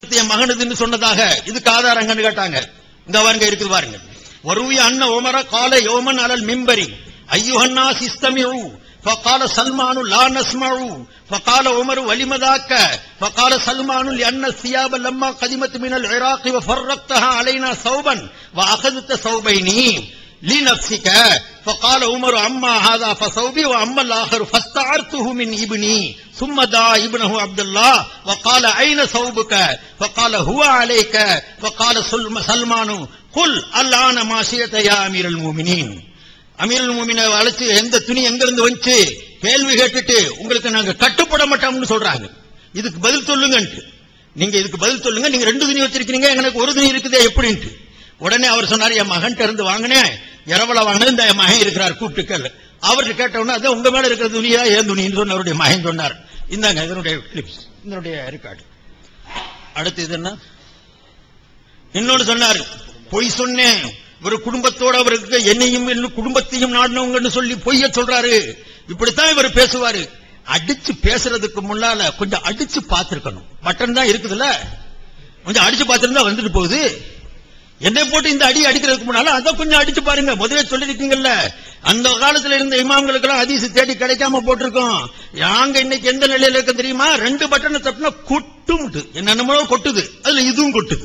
என் மகனதுன்னு சொன்னதாக இதுக்கு ஆதாரங்கன்னு கேட்டாங்க இந்த பாருங்க இருக்குது பாருங்க வருவிய அண்ண உமர கால யோமன் அலல் மிம்பரி ஐயுஹன்னா சிஸ்தமிழு فقال سلمان لا نسمع فقال عمر ولم ذاك فقال سلمان لأن الثياب لما قدمت من العراق وفرقتها علينا ثوبا وأخذت ثوبين لنفسك فقال عمر أما هذا فثوبي وأما الآخر فاستعرته من ابني ثم دعا ابنه عبد الله وقال أين ثوبك فقال هو عليك فقال سلم- سلمان قل الآن ما شئت يا أمير المؤمنين அமீருல் மூமினை அழைச்சு எந்த துணி எங்க இருந்து வந்துச்சு கேள்வி கேட்டுட்டு உங்களுக்கு நாங்க கட்டுப்பட மாட்டோம்னு சொல்றாங்க இதுக்கு பதில் சொல்லுங்கன்ட்டு நீங்க இதுக்கு பதில் சொல்லுங்க நீங்க ரெண்டு துணி வச்சிருக்கீங்க எனக்கு ஒரு துணி இருக்குதே எப்படின்ட்டு உடனே அவர் சொன்னாரு என் மகன்கிட்ட இருந்து வாங்கினேன் இரவல வாங்கினது இந்த என் மகன் இருக்கிறார் கூப்பிட்டுக்கல் அவர்கிட்ட கேட்ட உடனே அதான் உங்க மேல இருக்கிற துணியா ஏன் துணின்னு சொன்ன அவருடைய மகன் சொன்னார் இந்தாங்க இதனுடைய கிளிப்ஸ் இதனுடைய ரெக்கார்டு அடுத்து இது என்ன இன்னொன்னு சொன்னாரு பொய் சொன்னேன் ஒரு குடும்பத்தோட அவருக்கு என்னையும் இன்னும் குடும்பத்தையும் நாடினவங்கன்னு சொல்லி பொய்ய சொல்றாரு இப்படித்தான் இவர் பேசுவாரு அடிச்சு பேசுறதுக்கு முன்னால கொஞ்சம் அடிச்சு பார்த்திருக்கணும் பட்டன் தான் இருக்குதுல்ல கொஞ்சம் அடிச்சு பார்த்திருந்தா வந்துட்டு போகுது என்னை போட்டு இந்த அடி அடிக்கிறதுக்கு முன்னால அதை கொஞ்சம் அடிச்சு பாருங்க முதல்ல சொல்லிருக்கீங்கல்ல அந்த காலத்துல இருந்த இமாம்களுக்கு எல்லாம் ஹதீஸ் தேடி கிடைக்காம போட்டிருக்கோம் நாங்க இன்னைக்கு எந்த நிலையில இருக்க தெரியுமா ரெண்டு பட்டனை தட்டினா கொட்டும்ட்டு என்னென்னமோ கொட்டுது அதுல இதுவும் கொட்டுது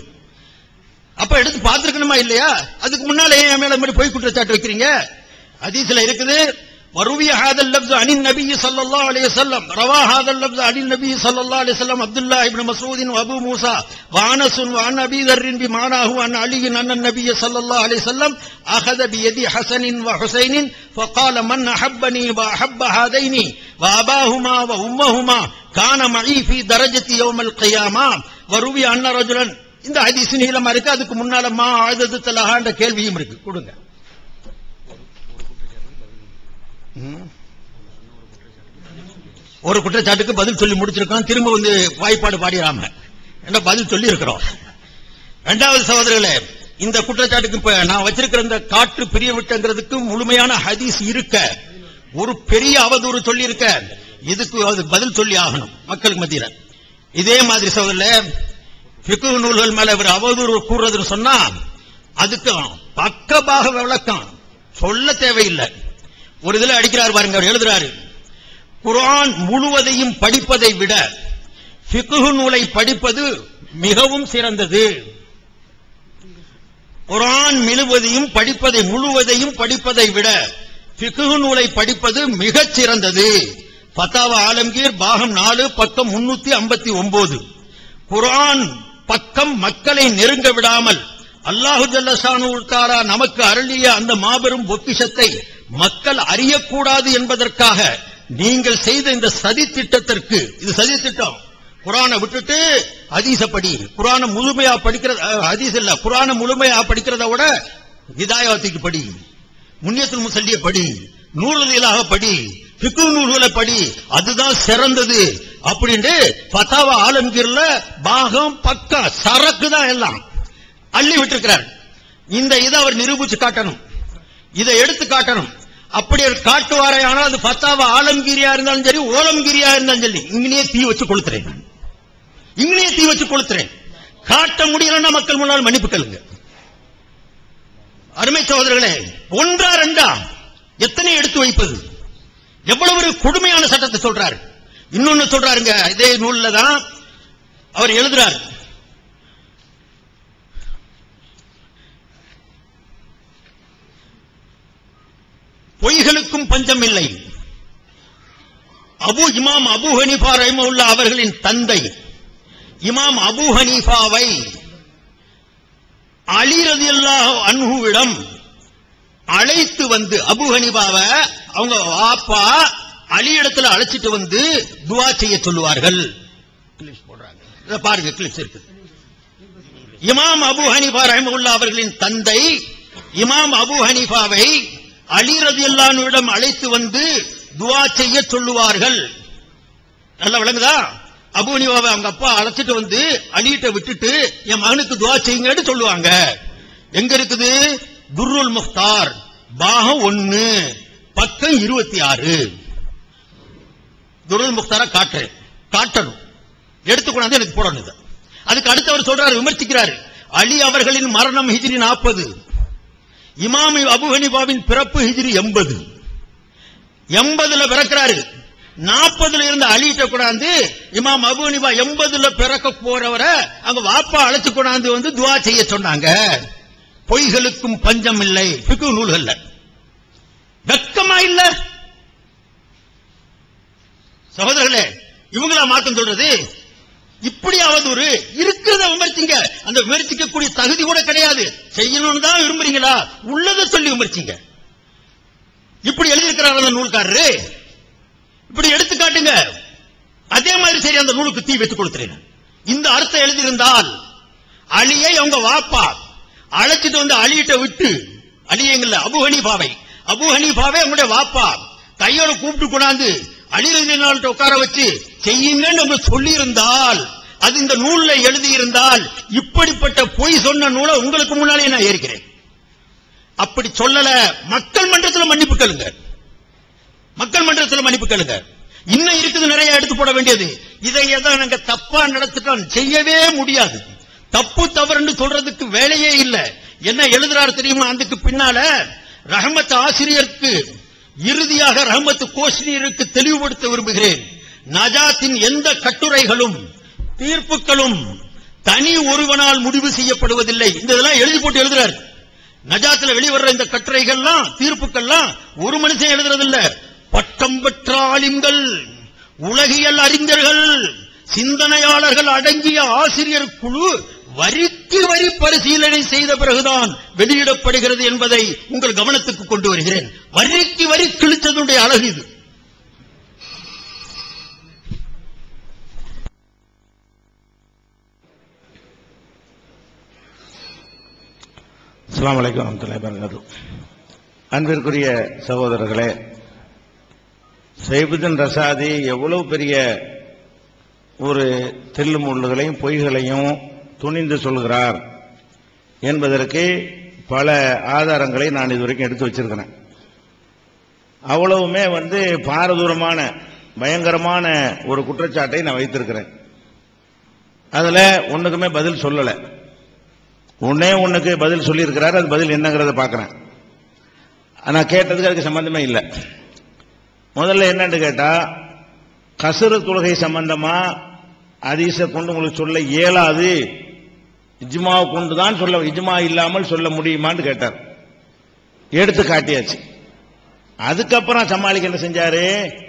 அப்ப எடுத்து பார்த்திருக்கணுமா இல்லையா அதுக்கு முன்னால ஏன் என் மேல இந்த மாதிரி பொய் குற்றச்சாட்டு வைக்கிறீங்க ஹதீஸ்ல இருக்குது وروي هذا اللفظ عن النبي صلى الله عليه وسلم روى هذا اللفظ عن النبي صلى الله عليه وسلم عبد الله بن مسعود وابو موسى وانس وعن ابي ذر بمعناه عن علي ان النبي صلى الله عليه وسلم اخذ بيد حسن وحسين فقال من احبني واحب هذين واباهما وامهما كان معي في درجه يوم القيامه وروي ان رجلا இந்த ஹதீஸ் நீளமா இருக்கு அதுக்கு முன்னால மா ஆயுதத்து தலஹான்ற கேள்வியும் இருக்கு கொடுங்க ம். ஒரு குற்றச்சாட்டுக்கு பதில் சொல்லி முடிச்சிருக்கோம் திரும்ப வந்து வாய்ப்பாடு பாடிடாம என்ன பதில் சொல்லி இருக்கிறோம் இரண்டாவது சகோதரர்களே இந்த குற்றச்சாட்டுக்கு இப்ப நான் வச்சிருக்கிற இந்த காற்று பிரிய விட்டங்கிறதுக்கு முழுமையான ஹதீஸ் இருக்க ஒரு பெரிய அவதூறு சொல்லி இருக்க இதுக்கு அதுக்கு பதில் சொல்லி ஆகணும் மக்களுக்கு மத்தியில இதே மாதிரி சகோதரர்களே பிக்கு நூல்கள் மேல இவர் அவதூறு கூறுறதுன்னு சொன்னா அதுக்கு பக்கபாக விளக்கம் சொல்ல தேவையில்லை ஒரு இதுல அடிக்கிறார் பாருங்க அவர் எழுதுறாரு குர்ஆன் முழுவதையும் படிப்பதை விட ஃபிக்ஹ் நூலை படிப்பது மிகவும் சிறந்தது குர்ஆன் முழுவதையும் படிப்பதை முழுவதையும் படிப்பதை விட ஃபிக்ஹ் நூலை படிப்பது மிகச் சிறந்தது ஃபத்தாவா ஆலம்கீர் பாகம் நாலு பக்கம் முன்னூத்தி ஐம்பத்தி ஒன்பது குர்ஆன் பக்கம் மக்களை நெருங்க விடாமல் அல்லாஹு ஜல்லஷானு தாரா நமக்கு அருளிய அந்த மாபெரும் பொக்கிஷத்தை மக்கள் அறியக்கூடாது என்பதற்காக நீங்கள் செய்த இந்த சதி திட்டத்திற்கு இது சதி திட்டம் குரானை விட்டுட்டு ஹதீஸ படி குரானை முழுமையா படிக்கிறது அஹ், ஹதீஸ் இல்ல குரானை முழுமையா படிக்கிறத விட ஹிதாயத்துக்கு படி முன்னியத்துல் முசல்லிய படி நூறுதலாக படி பிக்கு நூல்களை படி அதுதான் சிறந்தது அப்படின்ட்டு பத்தாவா ஆலம்கீர்ல பாகம் பக்கா சரக்கு தான் எல்லாம் அள்ளி விட்டிருக்கிறார் இந்த இதை அவர் நிரூபிச்சு காட்டணும் இதை எடுத்து காட்டணும் அப்படி அவர் காட்டுவாரே ஆனால் அது பத்தாவா ஆலம்கிரியா இருந்தாலும் சரி ஓலம்கிரியா இருந்தாலும் சரி இங்கனே தீ வச்சு கொளுத்துறேன் இங்கனே தீ வச்சு கொளுத்துறேன் காட்ட முடியலன்னா மக்கள் முன்னால் மன்னிப்பு கேளுங்க அருமை சகோதரர்களே ஒன்றா ரெண்டா எத்தனை எடுத்து வைப்பது எவ்வளவு ஒரு கொடுமையான சட்டத்தை சொல்றாரு இன்னொன்னு சொல்றாருங்க இதே நூல்ல தான் அவர் எழுதுறார் பொய்களுக்கும் பஞ்சம் இல்லை அபு இமாம் அபு ஹனீஃபா ரஹிமவுல்லா அவர்களின் தந்தை இமாம் அபு ஹனீஃபாவை அலி ரலியல்லாஹு அன்ஹுவிடம் அழைத்து வந்து அபு ஹனீஃபாவை அவங்க வாப்பா அலி இடத்துல அழைச்சிட்டு வந்து துவா செய்ய சொல்லுவார்கள் கிளிப்ஸ் போடுறாங்க இதை பாருங்க கிளிப்ஸ் இருக்கு இமாம் அபு ஹனீஃபா ரஹிமவுல்லா அவர்களின் தந்தை இமாம் அபு ஹனீஃபாவை அலி ரதியல்லானுவிடம் அழைத்து வந்து துவா செய்ய சொல்லுவார்கள் நல்லா விளங்குதா அபு ஹனீஃபாவை அவங்க அப்பா அழைச்சிட்டு வந்து அலிகிட்ட விட்டுட்டு என் மகனுக்கு துவா செய்யுங்கன்னு சொல்லுவாங்க எங்க இருக்குது துர்ருல் முஃப்தார் பாகம் ஒன்னு பக்கம் இருபத்தி ஆறு துருல் முக்தாரா காட்டுறேன் காட்டணும் எடுத்துக்கொண்டாந்து எனக்கு போடணும் இதை அதுக்கு அடுத்தவர் சொல்றாரு விமர்சிக்கிறாரு அலி அவர்களின் மரணம் ஹிஜ்ரி நாற்பது இமாம் அபு ஹனிஃபாவின் பிறப்பு ஹிஜ்ரி எண்பது எண்பதுல பிறக்கிறாரு நாற்பதுல இருந்த அலிட்ட கொண்டாந்து இமாம் அபு ஹனிஃபா எண்பதுல பிறக்க போறவரை அங்க வாப்பா அழைச்சு கொண்டாந்து வந்து துவா செய்ய சொன்னாங்க பொய்களுக்கும் பஞ்சம் இல்லை பிக்கு நூல்கள்ல வெக்கமா இல்ல சகோதரர்களே இவங்களா மாத்தம் சொல்றது இப்படியாவது ஒரு இருக்கிறத விமர்சிங்க அந்த விமர்சிக்கக்கூடிய தகுதி கூட கிடையாது செய்யணும்னு தான் விரும்புறீங்களா உள்ளதை சொல்லி விமர்சிங்க இப்படி எழுதியிருக்கிறார் அந்த நூல்காரரு இப்படி எடுத்து காட்டுங்க அதே மாதிரி சரி அந்த நூலுக்கு தீ வைத்து கொடுத்துறேன் இந்த அர்த்தம் எழுதியிருந்தால் அலியை அவங்க வாப்பா அழைச்சிட்டு வந்து அலியிட்ட விட்டு அலியங்கள்ல அபு ஹனீஃபாவை அபு ஹனீஃபாவை அவங்களுடைய வாப்பா கையோட கூப்பிட்டு கொண்டாந்து அலிரதினால்ட்ட உட்கார வச்சு செய்யுங்கன்னு நம்ம சொல்லி இருந்தால் அது இந்த நூல்ல எழுதி இருந்தால் இப்படிப்பட்ட பொய் சொன்ன நூலை உங்களுக்கு முன்னாலே நான் ஏற்கிறேன் அப்படி சொல்லல மக்கள் மன்றத்தில் மன்னிப்பு கேளுங்க மக்கள் மன்றத்தில் மன்னிப்பு கேளுங்க இன்னும் இருக்குது நிறைய எடுத்து போட வேண்டியது இதை எதை நாங்க தப்பா நடத்திட்டோம் செய்யவே முடியாது தப்பு தவறுன்னு சொல்றதுக்கு வேலையே இல்ல என்ன எழுதுறாரு தெரியுமா அதுக்கு பின்னால ரஹமத் ஆசிரியருக்கு இறுதியாக ரஹமத் கோஷ்னியருக்கு தெளிவுபடுத்த விரும்புகிறேன் நஜாத்தின் எந்த கட்டுரைகளும் தீர்ப்புகளும் தனி ஒருவனால் முடிவு செய்யப்படுவதில்லை இந்த இதெல்லாம் எழுதி போட்டு எழுதுறாரு நஜாத்துல வெளிவர்ற இந்த கட்டுரைகள்லாம் தீர்ப்புகள்லாம் ஒரு மனுஷன் எழுதுறதில்ல பட்டம் பெற்ற ஆலிம்கள் உலகியல் அறிஞர்கள் சிந்தனையாளர்கள் அடங்கிய ஆசிரியர் குழு வரிக்கு வரி பரிசீலனை செய்த பிறகுதான் வெளியிடப்படுகிறது என்பதை உங்கள் கவனத்துக்கு கொண்டு வருகிறேன் வரிக்கு வரி கிழிச்சதுடைய அழகு இது அஸ்லாம் வலைக்கம் வரமத்துல்லாஹி வரகாத்து அன்பிற்குரிய சகோதரர்களே சைபுதன் ரசாதி எவ்வளவு பெரிய ஒரு தெல்லு முள்ளுகளையும் பொய்களையும் துணிந்து சொல்கிறார் என்பதற்கு பல ஆதாரங்களை நான் இதுவரைக்கும் எடுத்து வச்சிருக்கிறேன் அவ்வளவுமே வந்து பாரதூரமான பயங்கரமான ஒரு குற்றச்சாட்டை நான் வைத்திருக்கிறேன் அதுல ஒண்ணுக்குமே பதில் சொல்லலை ஒன்னே ஒண்ணுக்கு பதில் சொல்லியிருக்கிறாரு அது பதில் என்னங்கிறத பார்க்கிறேன் நான் கேட்டதுக்கு அதுக்கு சம்பந்தமே இல்லை முதல்ல என்னன்னு கேட்டா கசுறு தொழுகை சம்பந்தமா அதீச கொண்டு உங்களுக்கு சொல்ல இயலாது இஜ்மாவை கொண்டு தான் சொல்ல இஜ்மா இல்லாமல் சொல்ல முடியுமான்னு கேட்டார் எடுத்து காட்டியாச்சு அதுக்கப்புறம் சமாளிக்க என்ன செஞ்சாரு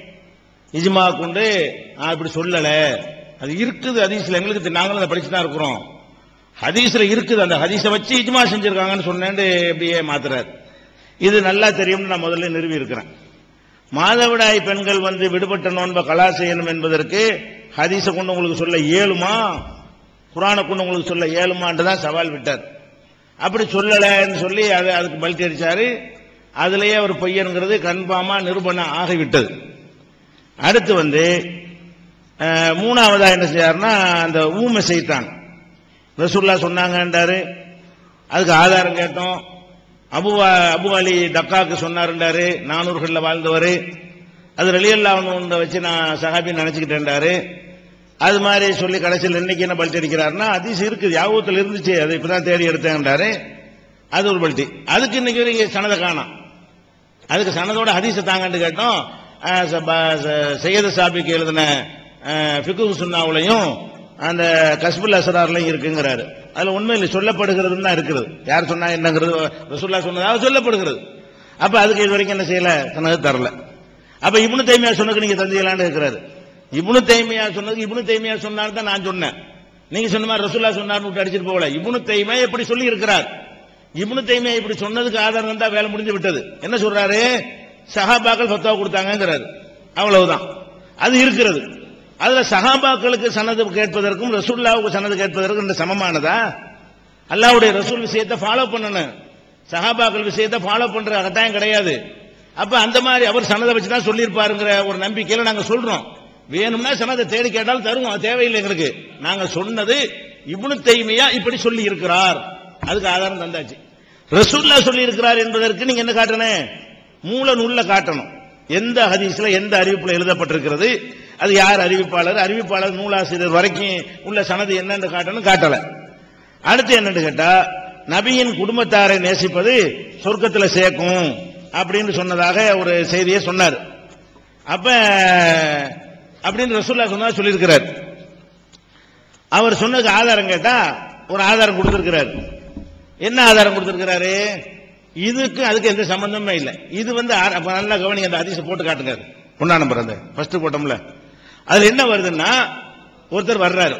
இஜ்மா கொண்டு நான் இப்படி சொல்லல அது இருக்குது ஹதீஸ்ல எங்களுக்கு தெ- நாங்களும் அதை படிச்சு தான் இருக்கிறோம் ஹதீஸ்ல இருக்குது அந்த ஹதீஸை வச்சு இஜ்மா செஞ்சிருக்காங்கன்னு சொன்னேன்னு எப்படியே மாத்துறாரு இது நல்லா தெரியும்னு நான் முதல்ல நிறுவி இருக்கிறேன் மாதவிடாய் பெண்கள் வந்து விடுபட்ட நோன்பை கலா செய்யணும் என்பதற்கு ஹதீஸை கொண்டு உங்களுக்கு சொல்ல இயலுமா குரானை கொண்டு உங்களுக்கு சொல்ல இயலுமான்னு தான் சவால் விட்டார் அப்படி சொல்லலைன்னு சொல்லி அதை அதுக்கு பல்ட்டி அடிச்சாரு அதுலயே அவர் பொய்யனுங்கிறது கன்ஃபார்மா நிரூபணம் ஆகிவிட்டது அடுத்து வந்து அஹ், மூணாவதா என்ன செய்யாருன்னா அந்த ஊமை செய்தான் ரசூல்லா சொன்னாங்கன்றாரு அதுக்கு ஆதாரம் கேட்டோம் அபு அபு அலி தக்காக்கு சொன்னாருன்றாரு நானூறுகள்ல வாழ்ந்தவர் அது ரலியல்லா ஒன்று வச்சு நான் சஹாபி நினைச்சுக்கிட்டேன்டாரு அது மாதிரி சொல்லி கடைசியில் இன்னைக்கு என்ன பல்ட்டி அடிக்கிறாருன்னா அதிசு இருக்குது யாபத்தில் இருந்துச்சு அதை இப்பதான் தேடி எடுத்தேன்டாரு அது ஒரு பல்ட்டி அதுக்கு இன்னைக்கு வரைக்கும் சனதை காணோம் அதுக்கு சனதோட ஹதீஸை தாங்கன்னு கேட்டோம் அஹ் ச- ப- ச- சையது சாபிக்கு எழுதின ஃபிகு சுன்னாவுலையும் அந்த கஸ்புல் அசரார்லையும் இருக்குங்கிறாரு அதுல உண்மையில் சொல்லப்படுகிறது தான் இருக்குது யார் சொன்னா என்னங்கிறது ரசூல்லா சொன்னதாக சொல்லப்படுகிறது அப்ப அதுக்கு இது வரைக்கும் என்ன செய்யல சனது தரல அப்ப இப்னு தைமியா சொன்னதுக்கு நீங்க தந்தீங்களான்னு இருக்கிறாரு இப்னு தைமியா சொன்னதுக்கு இப்னு தைமியா சொன்னான்னு தான் நான் சொன்னேன் நீங்க சொன்ன மாதிரி ரசூல்லா சொன்னார்னு விட்டு அடிச்சிட்டு போகல இப்னு தைமியா எப்படி சொல்லி இருக்கிறார் இப்னு தைமியா இப்படி சொன்னதுக்கு ஆதாரம் வந்தா வேலை முடிஞ்சு விட்டது என்ன சொல்றாரு சஹாபாக்கள் ஃபத்வா கொடுத்தாங்கங்கிறாரு அவ்வளவுதான் அது இருக்கிறது அதுல சஹாபாக்களுக்கு சனது கேட்பதற்கும் ரசூல்லாவுக்கு சனது கேட்பதற்கும் இந்த சமமானதா அல்லாவுடைய ரசூல் விஷயத்தை ஃபாலோ பண்ணணும் சஹாபாக்கள் விஷயத்தை ஃபாலோ பண்ற கட்டாயம் கிடையாது அப்ப அந்த மாதிரி அவர் சனதை வச்சு தான் சொல்லியிருப்பாருங்கிற ஒரு நம்பிக்கையில நாங்க சொல்றோம் வேணும்னா சனதை தேடி கேட்டாலும் தருவோம் அது தேவையில்லை எங்களுக்கு நாங்க சொன்னது இப்னு தைமியா இப்படி சொல்லி இருக்கிறார் அதுக்கு ஆதாரம் தந்தாச்சு ரசூல்லா சொல்லி இருக்கிறார் என்பதற்கு நீங்க என்ன காட்டணும் மூல நூல்ல காட்டணும் எந்த ஹதீஸ்ல எந்த அறிவிப்புல எழுதப்பட்டிருக்கிறது அது யார் அறிவிப்பாளர் அறிவிப்பாளர் நூலாசிரியர் வரைக்கும் உள்ள சனது என்னன்னு காட்டணும் காட்டல அடுத்து என்னன்னு கேட்டா நபியின் குடும்பத்தாரை நேசிப்பது சொர்க்கத்துல சேர்க்கும் அப்படின்னு சொன்னதாக ஒரு செய்தியை சொன்னார் அப்ப அப்படின்னு ரசூல்லா சொன்னா சொல்லியிருக்கிறார் அவர் சொன்னதுக்கு ஆதாரம் கேட்டா ஒரு ஆதாரம் கொடுத்திருக்கிறார் என்ன ஆதாரம் கொடுத்திருக்கிறாரு இதுக்கு அதுக்கு எந்த சம்பந்தமே இல்லை இது வந்து ஆர- அப்ப நல்லா கவனிங்க அந்த அதிசயம் போட்டு காட்டுங்க ஒன்னா நம்பர் அந்த ஃபர்ஸ்ட் போட்டோம்ல அதுல என்ன வருதுன்னா ஒருத்தர் வர்றாரு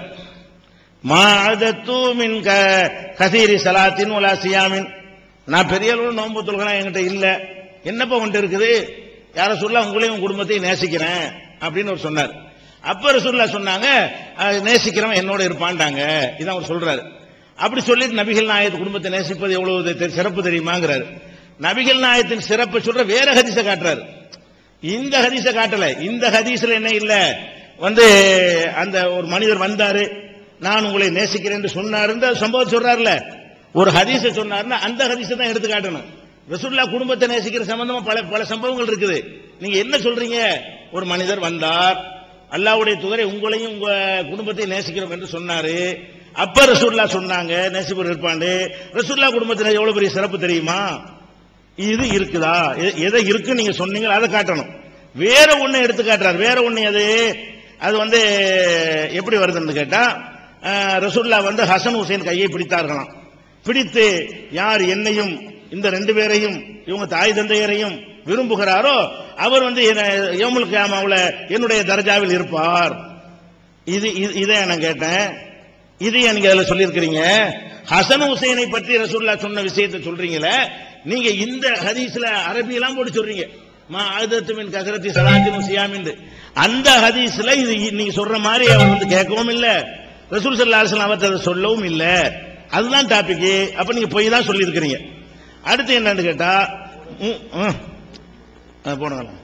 மாதத்து மின் க கசீரி சலாத்தின் உலா சியாமின் நான் பெரிய அளவு நோன்பு தொழுகிறேன் என்கிட்ட இல்ல என்னப்பா உன்ட்டு இருக்குது யார சொல்ல உங்களையும் உன் குடும்பத்தையும் நேசிக்கிறேன் அப்படின்னு அவர் சொன்னார் அப்ப ரசூல்லா சொன்னாங்க "அஹ், நேசிக்கிறவன் என்னோட இருப்பான்டாங்க இதான் அவர் சொல்றாரு அப்படி சொல்லிட்டு நபிகள் நாயத்து குடும்பத்தை நேசிப்பது எவ்வளவு தெ- சிறப்பு தெரியுமாங்கிறாரு நபிகள் நாயத்தின் சிறப்பை சொல்ற வேற ஹதீஸை காட்டுறாரு இந்த ஹதீஸை காட்டல இந்த ஹதீஸ்ல என்ன இல்ல வந்து அந்த ஒரு மனிதர் வந்தாரு நான் உங்களை நேசிக்கிறேன் என்று சொன்னாருன்னு அந்த சம்பவம் சொல்றாருல ஒரு ஹதீஸை சொன்னாருன்னா அந்த ஹதீஸை தான் எடுத்து காட்டணும் ரசூல்லா குடும்பத்தை நேசிக்கிற சம்பந்தமா பல பல சம்பவங்கள் இருக்குது நீங்க என்ன சொல்றீங்க ஒரு மனிதர் வந்தார் அல்லாஹ்வுடைய தூதரை உங்களையும் உங்க குடும்பத்தையும் நேசிக்கிறோம் என்று சொன்னாரு அப்ப ரசூல்லா சொன்னாங்க நேசிப்பர் இருப்பாண்டு ரசூல்லா குடும்பத்தில் எவ்வளவு பெரிய சிறப்பு தெரியுமா இது இருக்குதா எ- எதை இருக்கு நீங்க சொன்னீங்களோ அதை காட்டணும் வேற ஒண்ணு எடுத்து காட்டுறாரு வேற ஒண்ணு அது அது வந்து எப்படி வருதுன்னு கேட்டா அஹ், ரசூல்லா வந்து ஹசன் ஹுசைன் கையை பிடித்தார்களாம் பிடித்து யார் என்னையும் இந்த ரெண்டு பேரையும் இவங்க தாய் தந்தையரையும் விரும்புகிறாரோ அவர் வந்து யோமுல் கியாமாவுல என்னுடைய தர்ஜாவில் இருப்பார் இது இது- இதை நான் கேட்டேன் இது நீங்க அதுல சொல்லியிருக்கிறீங்க ஹசன் ஹுசைனை பற்றி ரசூல்லா சொன்ன விஷயத்தை சொல்றீங்களே நீங்க இந்த ஹதீஸ்ல அரபியெல்லாம் போட்டு சொல்றீங்க மா ஆயுதத்துமின் கசரத்தி சலாத்தின் சியாமின் அந்த ஹதீஸ்ல இது நீங்க சொல்ற மாதிரி அவர் வந்து கேட்கவும் இல்ல ரசூல் சல்லா அலுவலாம் அவர் அதை சொல்லவும் இல்ல அதுதான் டாபிக் அப்ப நீங்க போய் தான் சொல்லியிருக்கிறீங்க அடுத்து என்னன்னு கேட்டா ம், ம். ஆ, போடுங்களேன்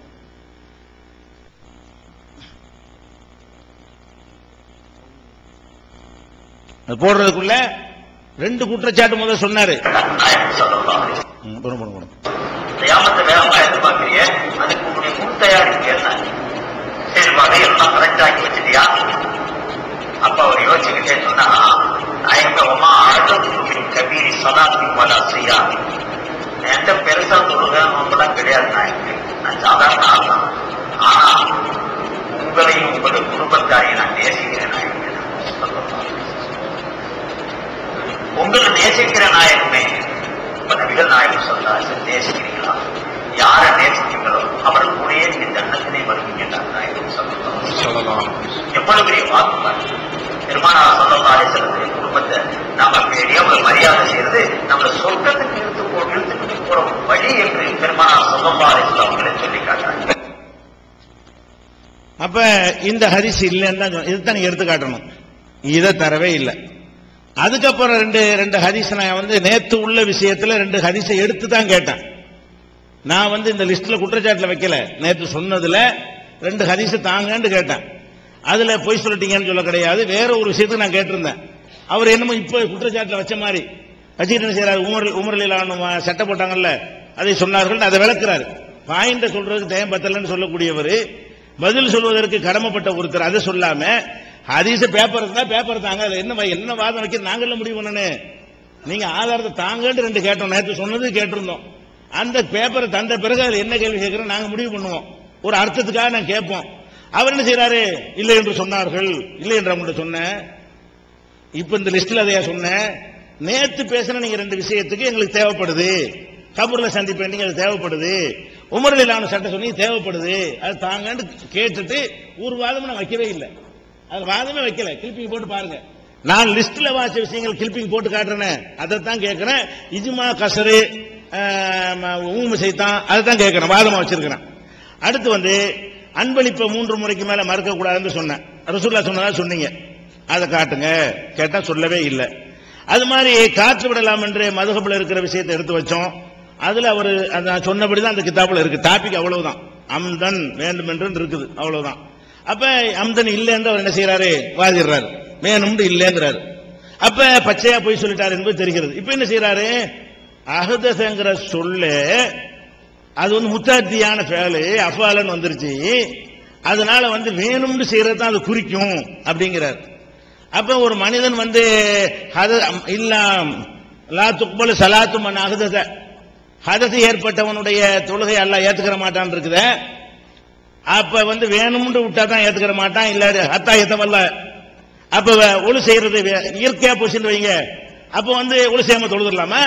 அது போடுறதுக்குள்ள ரெண்டு குற்றச்சாட்டு முதல்ல சொன்னாரு நாயகம் ஸல்லல்லாஹு அலைஹி வஸல்லம். ம், போடுங்க, போடுங்க, போடுங்க. கியாமத்தை வேகமா எதிர்பார்க்கறிய அதுக்கு உன்னுடைய முன் தயாரிப்பு என்ன சரி மகை எல்லாம் கரெக்ட் ஆக்கி வச்சிட்டியா அப்ப அவர் யோசிச்சுக்கிட்டே சொன்னா நாயகமே உமா ஆழ்ந்த கபீரி சதாத்தி பல செய்யா என்கிட்ட பெருசா தொழுவேன் அவங்களாம் கிடையாது நாயகமே நான் சாதாரண ஆள் தான் ஆனா உங்களையும் உங்களுடைய குடும்பத்தாரையும் நான் நேசிக்கிறேன் நாயகமே ஸல்லல்லாஹு அலைஹி வஸல்லம். உங்களை நேசிக்கிற நாயகமே இப்ப நபிகள் நாயகம் சொல்லாச்சு நேசிக்கிறீங்களா யாரை நேசிக்கிறீங்களோ அவர் கூடயே நீங்க தன்னத்தினை வருவீங்க நாயகம் சொல்லலாம் எவ்வளவு பெரிய வாக்கு பாருங்க. பெருமானா சொல்லலாலே செல்லுடைய குடும்பத்தை நாம பெரிய ஒரு மரியாதை செய்யறது நம்ம சொர்க்கத்துக்கு இழுத்து போ இழுத்துக்கிட்டு போற ஒரு வழி என்று பெருமானா சொல்லலாலே அவங்களே சொல்லி காட்டுறாங்க அப்ப இந்த ஹரிஸ் இல்லைன்னு தான் சொன்ன- இதுதான் நீங்க எடுத்து காட்டணும் இதை தரவே இல்லை அதுக்கப்புறம் ரெண்டு ரெண்டு ஹதீஸ் நான் வந்து நேத்து உள்ள விஷயத்துல ரெண்டு ஹதீஸை எடுத்து தான் கேட்டேன் நான் வந்து இந்த லிஸ்ட்ல குற்றச்சாட்டுல வைக்கல நேத்து சொன்னதுல ரெண்டு ஹதீஸ் தாங்கன்னு கேட்டேன் அதுல பொய் சொல்லிட்டீங்கன்னு சொல்ல கிடையாது வேற ஒரு விஷயத்துக்கு நான் கேட்டிருந்தேன் அவர் என்னமோ இப்ப குற்றச்சாட்டுல வச்ச மாதிரி வச்சுக்கிட்டு என்ன செய்யறாரு உமர் உமரலிலான சட்டை போட்டாங்கல்ல அதை சொன்னார்கள் அதை விளக்குறாரு பாயிண்ட சொல்றதுக்கு தயம் பத்தலன்னு சொல்லக்கூடியவர் பதில் சொல்வதற்கு கடமைப்பட்ட ஒருத்தர் அதை சொல்லாம ஹதீஸ பேப்பர் இருந்தா பேப்பர் தாங்க அதுல என்ன வ- என்ன வாதம் வைக்க நாங்கள முடிவு பண்ணணும் நீங்க ஆதாரத்தை தாங்கன்னு ரெண்டு கேட்டோம் நேற்று சொன்னது கேட்டிருந்தோம் அந்த பேப்பரை தந்த பிறகு அதுல என்ன கேள்வி கேட்கிறோம் நாங்க முடிவு பண்ணுவோம் ஒரு அர்த்தத்துக்காக நான் கேட்போம் அவர் என்ன செய்யறாரு இல்லை என்று சொன்னார்கள் இல்லை என்று அவங்கள்ட்ட சொன்னேன் இப்ப இந்த லிஸ்ட்ல அதையா சொன்னேன் நேத்து பேசின நீங்க ரெண்டு விஷயத்துக்கு எங்களுக்கு தேவைப்படுது கபூர்ல சந்திப்பேன் நீங்க அது தேவைப்படுது உமரலிலான சட்டம் சொன்னீங்க தேவைப்படுது அது தாங்கன்னு கேட்டுட்டு ஒரு வாதமும் நான் வைக்கவே இல்லை அது வாதமே வைக்கல கிளிப்பிங் போட்டு பாருங்க நான் லிஸ்ட்ல வாச்ச விஷயங்கள் கிளிப்பிங் போட்டு காட்டுறேன் அதைத்தான் கேட்கிறேன் இஜுமா கசரு ஊமு சைத்தான் அதை தான் கேட்கிறேன் வாதமா வச்சிருக்கிறேன் அடுத்து வந்து அன்பளிப்பை மூன்று முறைக்கு மேல மறுக்க கூடாதுன்னு சொன்னேன் ரசூல்லா சொன்னதா சொன்னீங்க அதை காட்டுங்க கேட்டா சொல்லவே இல்லை அது மாதிரி காற்று விடலாம் என்று மதுகபில் இருக்கிற விஷயத்தை எடுத்து வச்சோம் அதுல அவர் நான் சொன்னபடி தான் அந்த கிதாபுல இருக்கு டாபிக் அவ்வளவுதான் அம்தன் வேண்டும் என்று இருக்குது அவ்வளவுதான் அப்ப அம்தன் இல்லை என்று அவர் என்ன செய்யறாரு வாதிடுறாரு வேணும்னு இல்லைங்கிறாரு அப்ப பச்சையா போய் சொல்லிட்டாரு என்பது தெரிகிறது இப்ப என்ன செய்யறாரு அகதசங்கிற சொல்லு அது வந்து முத்தாத்தியான ஃபேலு அஃபாலன்னு வந்துருச்சு அதனால வந்து வேணும்னு செய்யறது தான் அது குறிக்கும் அப்படிங்கிறார் அப்ப ஒரு மனிதன் வந்து ஹத- இல்ல லா துக்பலு சலாத்து மன் அகதத ஹதத்து ஏற்பட்டவனுடைய தொழுகை அல்லாஹ் ஏத்துக்கிற மாட்டான் இருக்குதே அப்ப வந்து வேணும்னு விட்டா தான் ஏத்துக்கிற மாட்டான் இல்ல ஹத்தா ஏத்தவல்ல அப்ப வ- ஒழு செய்யறது வே- இயற்கையா போச்சுன்னு வைங்க அப்ப வந்து ஒழு செய்யாம தொழுதுடலாமா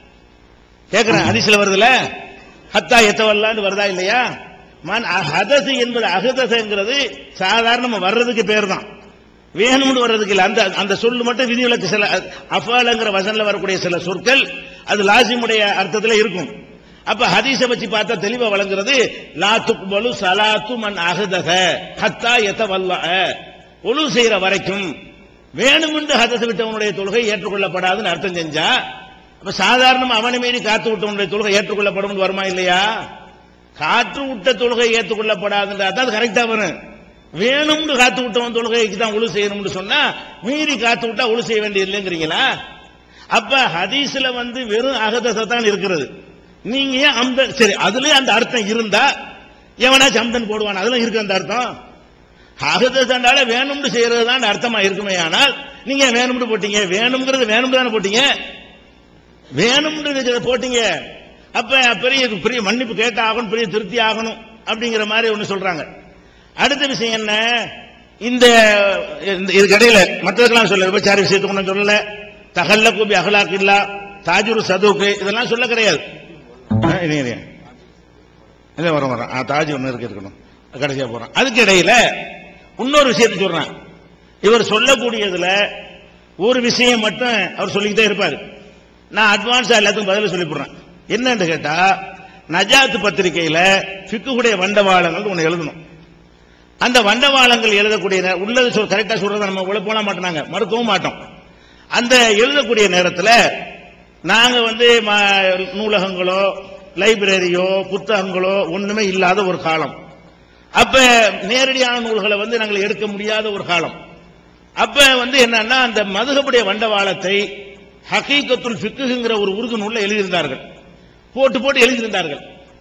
கேக்குறேன் ஹதீஸ்ல வருதுல ஹத்தா எத்தவல்லான்னு வருதா இல்லையா மன் ஹதசு என்பது அகதசங்கிறது சாதாரண வர்றதுக்கு பேர் தான் வேணும்னு வர்றதுக்கு இல்ல அந்த அந்த சொல்லு மட்டும் விதிவிலக்கு சில அஃபாலங்கிற வசன்ல வரக்கூடிய சில சொற்கள் அது லாசிமுடைய அர்த்தத்துல இருக்கும் அப்ப ஹதீஸ வச்சு பார்த்தா தெளிவா வழங்குறது லா துக்பலு சலாத்து மன் அகதக ஹத்தா எத்தவல்ல ஒழு செய்யற வரைக்கும் வேணுமென்று ஹதச விட்டவனுடைய தொழுகை ஏற்றுக்கொள்ளப்படாதுன்னு அர்த்தம் செஞ்சா அப்ப சாதாரணமா அவனை மீறி காத்து விட்டவனுடைய தொழுகை ஏற்றுக்கொள்ளப்படும் வருமா இல்லையா காற்று விட்ட தொழுகை ஏற்றுக்கொள்ளப்படாதுன்றா தான் கரெக்டா வரும் வேணும்னு காத்து விட்டவன் தொழுகைக்கு தான் ஒழு செய்யணும்னு சொன்னா மீறி காத்து விட்டா ஒழு செய்ய வேண்டியது இல்லைங்கிறீங்களா அப்ப ஹதீஸ்ல வந்து வெறும் அகதச தான் இருக்கிறது நீங்க ஏன் அந்த சரி அதுலயே அந்த அர்த்தம் இருந்தா எவனாச்சும் அம்தன் போடுவான் அதுல இருக்கு அந்த அர்த்தம் அகதசாண்டால வேணும்னு செய்யறது தான் அர்த்தமா இருக்குமே ஆனால் நீங்க வேணும்னு போட்டீங்க வேணுங்கிறது வேணும்னு தானே போட்டீங்க வேணும்னு இருக்கிறத போட்டீங்க அப்ப பெரிய பெரிய மன்னிப்பு கேட்ட ஆகணும் பெரிய திருப்தி ஆகணும் அப்படிங்கிற மாதிரி ஒண்ணு சொல்றாங்க அடுத்த விஷயம் என்ன இந்த இந்த- இதுக்கு இடையில மற்றதுக்கெல்லாம் சொல்ல விபச்சார விஷயத்துக்கு ஒன்றும் சொல்லல தகல்ல கூபி அகலாக்கு இல்லா தாஜுரு சதுவுக்கு இதெல்லாம் சொல்ல கிடையாது ஆ, இது, இது. இல்ல வரோம் வரோம் ஆ, தாஜ் ஒன்று இருக்கு இருக்கணும் கடைசியா போறோம் அதுக்கு இடையில இன்னொரு விஷயத்தை சொல்றேன் இவர் சொல்லக்கூடியதுல ஒரு விஷயம் மட்டும் அவர் சொல்லிக்கிட்டே இருப்பாரு நான் அட்வான்ஸா எல்லாத்துக்கும் பதில சொல்லிவிடுறேன் என்னன்னு கேட்டா நஜாத் பத்திரிகையில ஃபிக்குடைய வண்டவாளங்கள் ஒன்று எழுதணும் அந்த வண்டவாளங்கள் எழுதக்கூடிய நே- உள்ளது சொல் கரெக்டா சொல்றத நம்ம உள்ள போட மாட்டோம் மறுக்கவும் மாட்டோம் அந்த எழுதக்கூடிய நேரத்தில் நாங்க வந்து ம- நூலகங்களோ லைப்ரரியோ புத்தகங்களோ ஒண்ணுமே இல்லாத ஒரு காலம் அப்ப நேரடியான நூல்களை வந்து நாங்கள் எடுக்க முடியாத ஒரு காலம் அப்ப வந்து என்னன்னா அந்த மதுகபுடைய வண்டவாளத்தை ஹகீகத்துல் ஃபிக்குங்கிற ஒரு உருது நூல்ல எழுதியிருந்தார்கள் போட்டு போட்டு எழுதியிருந்தார்கள்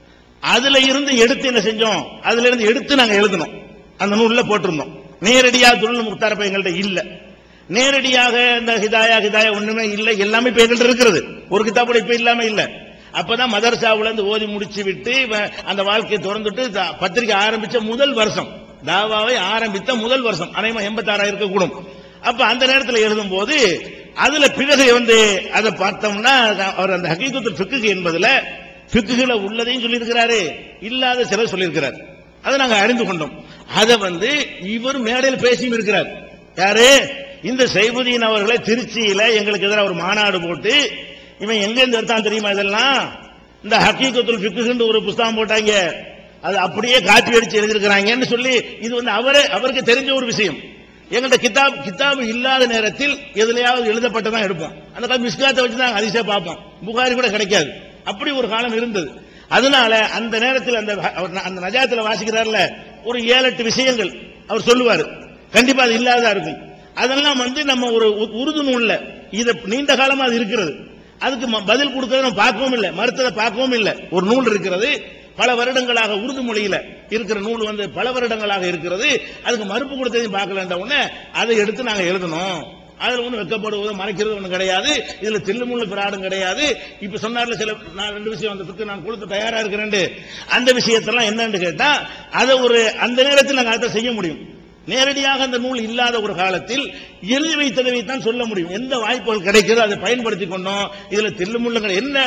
அதுல இருந்து எடுத்து என்ன செஞ்சோம் அதுல இருந்து எடுத்து நாங்க எழுதணும் அந்த நூல்ல போட்டிருந்தோம் நேரடியா துருள் முக்தாரப்ப எங்கள்ட்ட இல்ல நேரடியாக இந்த ஹிதாயா ஹிதாயா ஒண்ணுமே இல்ல எல்லாமே இப்ப எங்கள்ட்ட இருக்கிறது ஒரு கிதாபுல இப்ப இல்லாம இல்ல அப்பதான் மதரசாவுல இருந்து ஓதி முடிச்சு விட்டு இவன் அந்த வாழ்க்கையை திறந்துட்டு த- பத்திரிக்கை ஆரம்பிச்ச முதல் வருஷம் தாவாவை ஆரம்பித்த முதல் வருஷம் அனைமா எண்பத்தாறாயிரம் இருக்கக்கூடும் அப்ப அந்த நேரத்தில் எழுதும் போது அதுல பிறகு வந்து அதை பார்த்தோம்னா அவர் அந்த ஹகீகத்துல் ஃபிக்கு என்பதுல ஃபிக்குல உள்ளதையும் சொல்லியிருக்கிறாரு இல்லாத சிலர் சொல்லியிருக்கிறார் அதை நாங்க அறிந்து கொண்டோம் அதை வந்து இவர் மேடையில் பேசியும் இருக்கிறார் யாரு இந்த சைபுதீன் அவர்களை திருச்சியில எங்களுக்கு எதிராக ஒரு மாநாடு போட்டு இவன் எங்க இருந்து எடுத்தான் தெரியுமா இதெல்லாம் இந்த ஹக்கீகத்துல் ஃபிக்குன்னு ஒரு புஸ்தகம் போட்டாங்க அது அப்படியே காப்பி அடிச்சு எழுதியிருக்கிறாங்கன்னு சொல்லி இது வந்து அவரே அவருக்கு தெரிஞ்ச ஒரு விஷயம் எங்கள்ட்ட கிதாப் கிதாப் இல்லாத நேரத்தில் எதுலயாவது எழுதப்பட்டதான் எடுப்போம் அந்த காலம் மிஸ்காத்தை வச்சு தான் அதிசய பார்ப்போம் புகாரி கூட கிடைக்காது அப்படி ஒரு காலம் இருந்தது அதனால அந்த நேரத்தில் அந்த அவர் அந்த நஜாத்துல வாசிக்கிறார்ல ஒரு ஏழு எட்டு விஷயங்கள் அவர் சொல்லுவார் கண்டிப்பா அது இல்லாததா இருக்கும் அதெல்லாம் வந்து நம்ம ஒரு உ- உருது நூல்ல இது நீண்ட காலமா அது இருக்கிறது அதுக்கு ம- பதில் கொடுக்கறத நம்ம பார்க்கவும் இல்லை மறுத்ததை பார்க்கவும் இல்லை ஒரு நூல் இருக்கிறது பல வருடங்களாக உருது மொழியில இருக்கிற நூல் வந்து பல வருடங்களாக இருக்கிறது அதுக்கு மறுப்பு கொடுத்ததையும் பார்க்கலன்ற உடனே அதை எடுத்து நாங்க எழுதணும் அதுல ஒண்ணு வெக்கப்படுவது மறைக்கிறது ஒண்ணு கிடையாது இதுல தில்லுமுள்ள பிராடும் கிடையாது இப்ப சொன்னார்ல சில நான் ரெண்டு விஷயம் அந்த புக்கு நான் கொடுத்து தயாரா இருக்கிறேன் அந்த விஷயத்தெல்லாம் என்னன்னு கேட்டா அதை ஒரு அந்த நேரத்தில் நாங்க அதை செய்ய முடியும் நேரடியாக அந்த நூல் இல்லாத ஒரு காலத்தில் எழுதி வைத்ததை தான் சொல்ல முடியும் எந்த வாய்ப்புகள் கிடைக்கிறதோ அதை பயன்படுத்தி கொண்டோம் இதுல தில்லுமுள்ளுங்கள் என்ன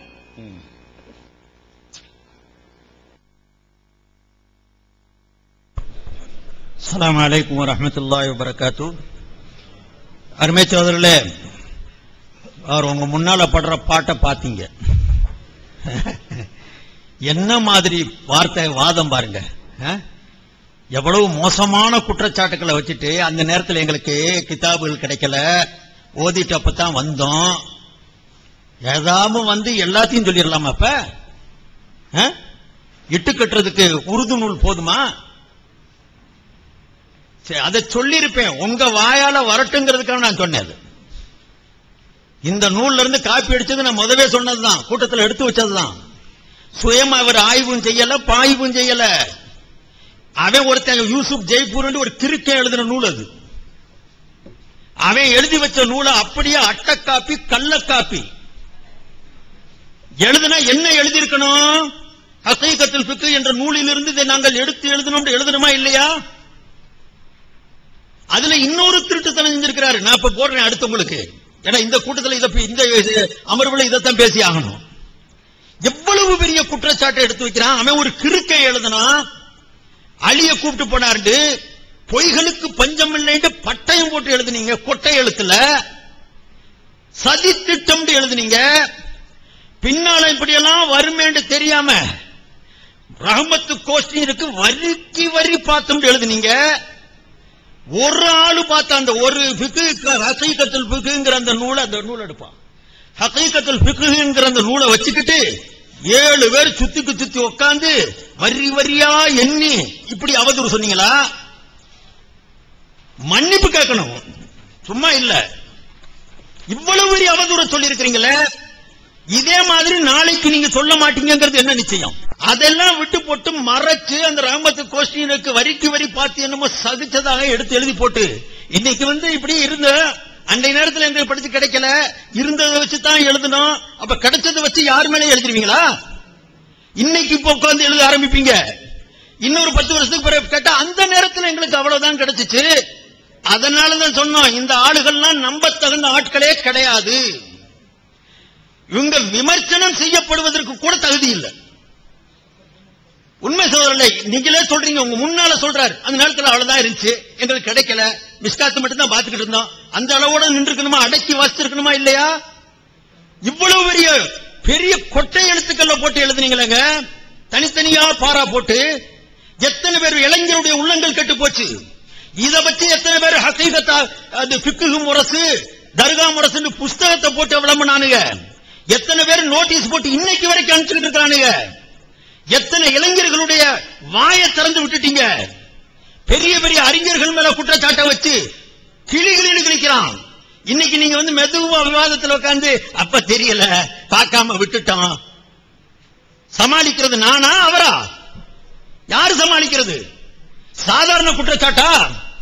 அஸ்ஸலாமு அலைக்கும் வரஹ்மத்துல்லாஹி வபரகாத்து அருமை சோதரிலே அவர் உங்க முன்னால படுற பாட்டை பார்த்தீங்க என்ன மாதிரி வார்த்தை வாதம் பாருங்க அஹ்? எவ்வளவு மோசமான குற்றச்சாட்டுகளை வச்சுட்டு அந்த நேரத்தில் எங்களுக்கு கிதாபுகள் கிடைக்கல ஓதிட்டு அப்பதான் வந்தோம் ஏதாவது வந்து எல்லாத்தையும் சொல்லிடலாமா அப்ப அஹ்? இட்டு கட்டுறதுக்கு உருது நூல் போதுமா சரி அதை சொல்லியிருப்பேன் உங்க வாயால வரட்டுங்கிறதுக்காக நான் சொன்னேன் அது. இந்த நூல்ல இருந்து காப்பி அடிச்சது நான் முதவே சொன்னதுதான் கூட்டத்தில் எடுத்து வச்சதுதான் சுயமா அவர் ஆய்வும் செய்யல பாய்வும் செய்யல அவன் ஒருத்தன் யூசுப் ஜெய்ப்பூர் ஒரு கிறுக்க எழுதின நூல் அது அவன் எழுதி வச்ச நூலை அப்படியே அட்டை காப்பி கள்ள காப்பி எழுதுனா என்ன எழுதியிருக்கணும் ஹசீகத்தில் பிக்கு என்ற நூலிலிருந்து இதை நாங்கள் எடுத்து எழுதணும் எழுதணுமா இல்லையா அதுல இன்னொரு திருட்டுத்தனம் செஞ்சிருக்கிறாரு நான் இப்ப போடுறேன் அடுத்தவங்களுக்கு ஏன்னா இந்த கூட்டத்தில் இதை இந்த அமர்வுல இதைத்தான் பேசி ஆகணும் எவ்வளவு பெரிய குற்றச்சாட்டை எடுத்து வைக்கிறான் அவன் ஒரு கிறுக்கை எழுதுனா அழிய கூப்பிட்டு போனாரு பொய்களுக்கு பஞ்சம் இல்லைன்னு பட்டயம் போட்டு எழுதுனீங்க கொட்டை எழுத்துல சதி திட்டம் எழுதுனீங்க பின்னால இப்படியெல்லாம் வருமேன்னு தெரியாம ரஹமத்து கோஷ்டிற்கு வரிக்கு வரி பார்த்தோம் எழுதுனீங்க ஒரு ஆளு பார்த்த அந்த ஒரு பிக்கு ஹசீகத்தில் பிக்குங்கிற அந்த நூலை அந்த நூல் எடுப்பான் ஹசீகத்தில் பிக்குங்கிற அந்த நூலை வச்சுக்கிட்டு ஏழு பேர் சுத்திக்கு சுத்தி உட்காந்து வரி வரியா எண்ணி இப்படி அவதூறு சொன்னீங்களா மன்னிப்பு கேட்கணும் சும்மா இல்ல இவ்வளவு பெரிய அவதூறு சொல்லி இருக்கிறீங்களே இதே மாதிரி நாளைக்கு நீங்க சொல்ல மாட்டீங்கிறது என்ன நிச்சயம் அதெல்லாம் விட்டு போட்டு மறைச்சு அந்த ரஹமத்து கோஷ்டியினுக்கு வரிக்கு வரி பார்த்து என்னமோ சகிச்சதாக எடுத்து எழுதி போட்டு இன்னைக்கு வந்து இப்படி இருந்த அன்றைய நேரத்தில் எங்களுக்கு படிச்சு கிடைக்கல இருந்ததை வச்சு தான் எழுதணும் அப்ப கிடைச்சதை வச்சு யார் மேலே எழுதிருவீங்களா இன்னைக்கு இப்ப உட்கார்ந்து எழுத ஆரம்பிப்பீங்க இன்னொரு பத்து வருஷத்துக்கு பிறகு கேட்டா அந்த நேரத்தில் எங்களுக்கு அவ்வளவுதான் கிடைச்சிச்சு அதனாலதான் சொன்னோம் இந்த ஆளுகள்லாம் நம்பத்தகுந்த ஆட்களே கிடையாது இவங்க விமர்சனம் செய்யப்படுவதற்கு கூட தகுதி இல்லை உண்மை சோதரலை நீங்களே சொல்றீங்க உங்க முன்னால சொல்றாரு அந்த நேரத்தில் அவ்வளவுதான் இருந்துச்சு எங்களுக்கு கிடைக்கல மிஸ்காத்து மட்டும் தான் பாத்துக்கிட்டு இருந்தோம் அந்த அளவோட நின்றுக்கணுமா அடக்கி வாசிச்சிருக்கணுமா இல்லையா இவ்வளவு பெரிய பெரிய கொட்டை எழுத்துக்கள்ல போட்டு எழுதுனீங்களேங்க தனித்தனியா பாரா போட்டு எத்தனை பேர் இளைஞருடைய உள்ளங்கள் கெட்டு போச்சு இத வச்சு எத்தனை பேர் ஹசீகத்தா அது பிக்கு முரசு தர்கா முரசுன்னு புஸ்தகத்தை போட்டு விளம்பினானுங்க எத்தனை பேர் நோட்டீஸ் போட்டு இன்னைக்கு வரைக்கும் அனுப்பிச்சுட்டு இருக்கானுங்க எத்தனை இளைஞர்களுடைய வாயை திறந்து விட்டுட்டீங்க பெரிய பெரிய அறிஞர்கள் மேல குற்றச்சாட்டை வச்சு கிளி கிளின்னு கிழிக்கிறான் இன்னைக்கு நீங்க வந்து மெதுவா விவாதத்தில் உட்கார்ந்து அப்ப தெரியல பார்க்காம விட்டுட்டோம் சமாளிக்கிறது நானா அவரா யாரு சமாளிக்கிறது சாதாரண குற்றச்சாட்டா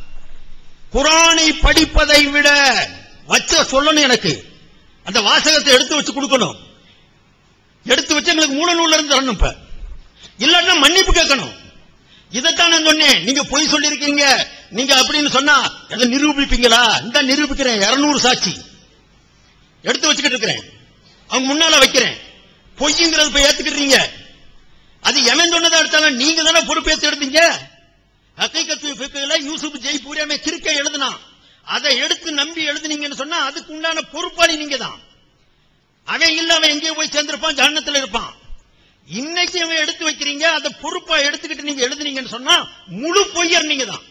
குரானை படிப்பதை விட வச்ச சொல்லணும் எனக்கு அந்த வாசகத்தை எடுத்து வச்சு கொடுக்கணும் எடுத்து வச்சு எங்களுக்கு மூல நூல்ல இருந்து தரணும் இப்ப இல்லன்னா மன்னிப்பு கேட்கணும் இதைத்தான் நான் சொன்னேன் நீங்க பொய் சொல்லிருக்கீங்க நீங்க அப்படின்னு சொன்னா எதை நிரூபிப்பீங்களா இந்த நிரூபிக்கிறேன் இருநூறு சாட்சி எடுத்து வச்சுக்கிட்டு இருக்கிறேன் அவங்க முன்னால வைக்கிறேன் பொய்ங்கிறது போய் ஏத்துக்கிறீங்க அது எவன் சொன்னதா எடுத்தாலும் நீங்க தானே பொறுப்பேற்று எடுத்தீங்க ஹக்கீகத்து ஃபிக்ஹ்ல யூசுப் ஜெய்பூரியாமே கிறுக்க எழுதுனான் அதை எடுத்து நம்பி எழுதுனீங்கன்னு சொன்னா அதுக்கு உண்டான பொறுப்பாளி நீங்க தான் அவன் இல்ல அவன் எங்கேயோ போய் சேர்ந்திருப்பான் ஜன்னத்துல இருப்பான் இன்னைக்கு அவன் எடுத்து வைக்கிறீங்க அதை பொறுப்பா எடுத்துக்கிட்டு நீங்க எழுதுனீங்கன்னு சொன்னா முழு பொய்யர் நீங்க தான்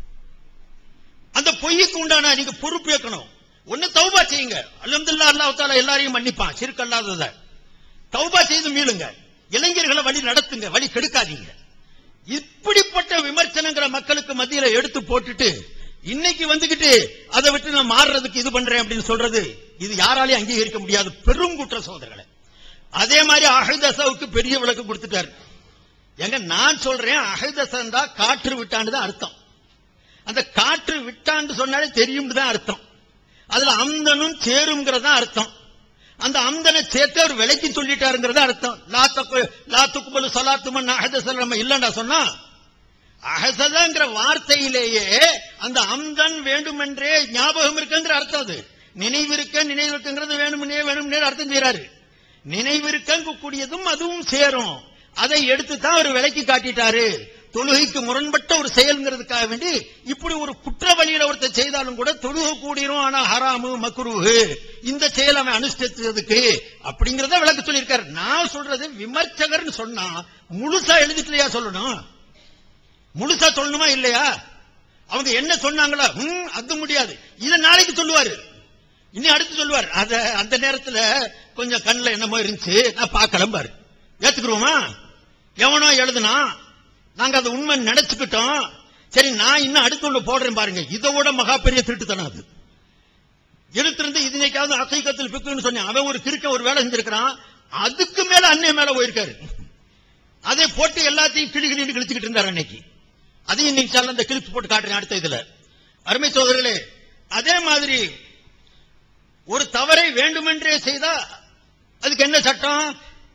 அந்த பொய்யுக்கு உண்டான நீங்க பொறுப்பு ஏற்கணும் ஒண்ணு தௌபா செய்யுங்க அல்ஹம்துலில்லாஹ் அல்லாஹ் தாலா எல்லாரையும் மன்னிப்பான் சிறுக்கு அல்லாதத தௌபா செய்து மீளுங்க இளைஞர்களை வழி நடத்துங்க வழி கெடுக்காதீங்க இப்படிப்பட்ட விமர்சனங்கிற மக்களுக்கு மத்தியில எடுத்து போட்டுட்டு இன்னைக்கு வந்துகிட்டு அதை விட்டு நான் மாறுறதுக்கு இது பண்றேன் அப்படின்னு சொல்றது இது யாராலையும் அங்கீகரிக்க முடியாது பெரும் குற்ற சோதரர்களை அதே மாதிரி அஹதசாவுக்கு பெரிய விளக்கு கொடுத்துட்டாரு எங்க நான் சொல்றேன் அஹதசந்தா காற்று விட்டான்னு தான் அர்த்தம் அந்த காற்று விட்டான்னு சொன்னாலே தெரியும் தான் அர்த்தம் அதுல அம்தனும் சேருங்கிறது தான் அர்த்தம் அந்த அம்தனை சேர்த்து அவர் விலைக்கு சொல்லிட்டாருங்கிறது அர்த்தம் லா தக்கு லா துக்குபலு சலாத்துமன் அஹதசல் நம்ம இல்லண்டா சொன்னா அஹசதங்கிற வார்த்தையிலேயே அந்த அம்தன் வேண்டுமென்றே ஞாபகம் இருக்குங்கிற அர்த்தம் அது நினைவிருக்க நினைவிருக்குங்கிறது வேணும்னே வேணும்னே அர்த்தம் செய்யறாரு நினைவிருக்க கூடியதும் அதுவும் சேரும் அதை எடுத்து தான் அவர் விலைக்கு காட்டிட்டாரு தொழுகைக்கு முரண்பட்ட ஒரு செயல்ங்கிறதுக்காக வேண்டி இப்படி ஒரு குற்ற வழியில ஒருத்தர் செய்தாலும் கூட தொழுகை கூடிரும் ஆனா ஹராமு மக்ரூஹு இந்த செயல் அவன் அனுஷ்டித்ததுக்கு அப்படிங்கறத விளக்க சொல்லியிருக்காரு நான் சொல்றது விமர்சகர்னு சொன்னா முழுசா எழுதிட்டுலையா சொல்லணும் முழுசா சொல்லணுமா இல்லையா அவங்க என்ன சொன்னாங்களா ம், அது முடியாது இத நாளைக்கு சொல்லுவாரு இனி அடுத்து சொல்லுவார் அத அந்த நேரத்துல கொஞ்சம் கண்ணுல என்னமோ இருந்துச்சு நான் பார்க்கலாம் பாரு ஏத்துக்குருவோமா எவனோ எழுதுனா நாங்க அதை உண்மை நினைச்சுக்கிட்டோம் சரி நான் இன்னும் அடுத்து ஒண்ணு போடுறேன் பாருங்க இதோட மகா பெரிய திருட்டுத்தனம் அது எடுத்திருந்து இது இன்னைக்காவது அசைக்கத்தில் பிக்குன்னு சொன்னேன் அவன் ஒரு கிறுக்க ஒரு வேலை செஞ்சிருக்கிறான் அதுக்கு மேல அன்னை மேல போயிருக்காரு அதை போட்டு எல்லாத்தையும் கிளி கிளின்னு கிழிச்சுக்கிட்டு இருந்தார் அன்னைக்கு அதையும் நீங்க சொல்ல அந்த கிளிப்ஸ் போட்டு காட்டுறேன் அடுத்த இதுல அருமை சோதரர்களே அதே மாதிரி ஒரு தவறை வேண்டுமென்றே செய்தா அதுக்கு என்ன சட்டம்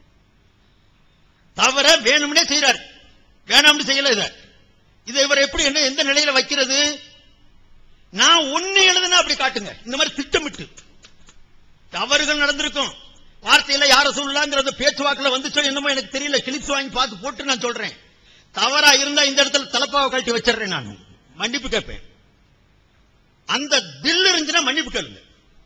தவற வேணும்னே செய்யறார் வேணாம்னு செய்யல இத இதை இவர் எப்படி என்ன எந்த நிலையில வைக்கிறது நான் ஒண்ணு எழுதுனா அப்படி காட்டுங்க இந்த மாதிரி திட்டமிட்டு தவறுகள் நடந்திருக்கும் வார்த்தையில யார சொல்லலாங்கிறது பேச்சுவாக்குல வந்துச்சோ என்னமோ எனக்கு தெரியல கிழிச்சு வாங்கி பார்த்து போட்டு நான் சொல்றேன் தவறா இருந்தா இந்த இடத்துல தலப்பாவை கழட்டி வச்சிடுறேன் நான் மன்னிப்பு கேட்பேன் அந்த தில் இருந்துச்சுன்னா மன்னிப்பு கேளுங்க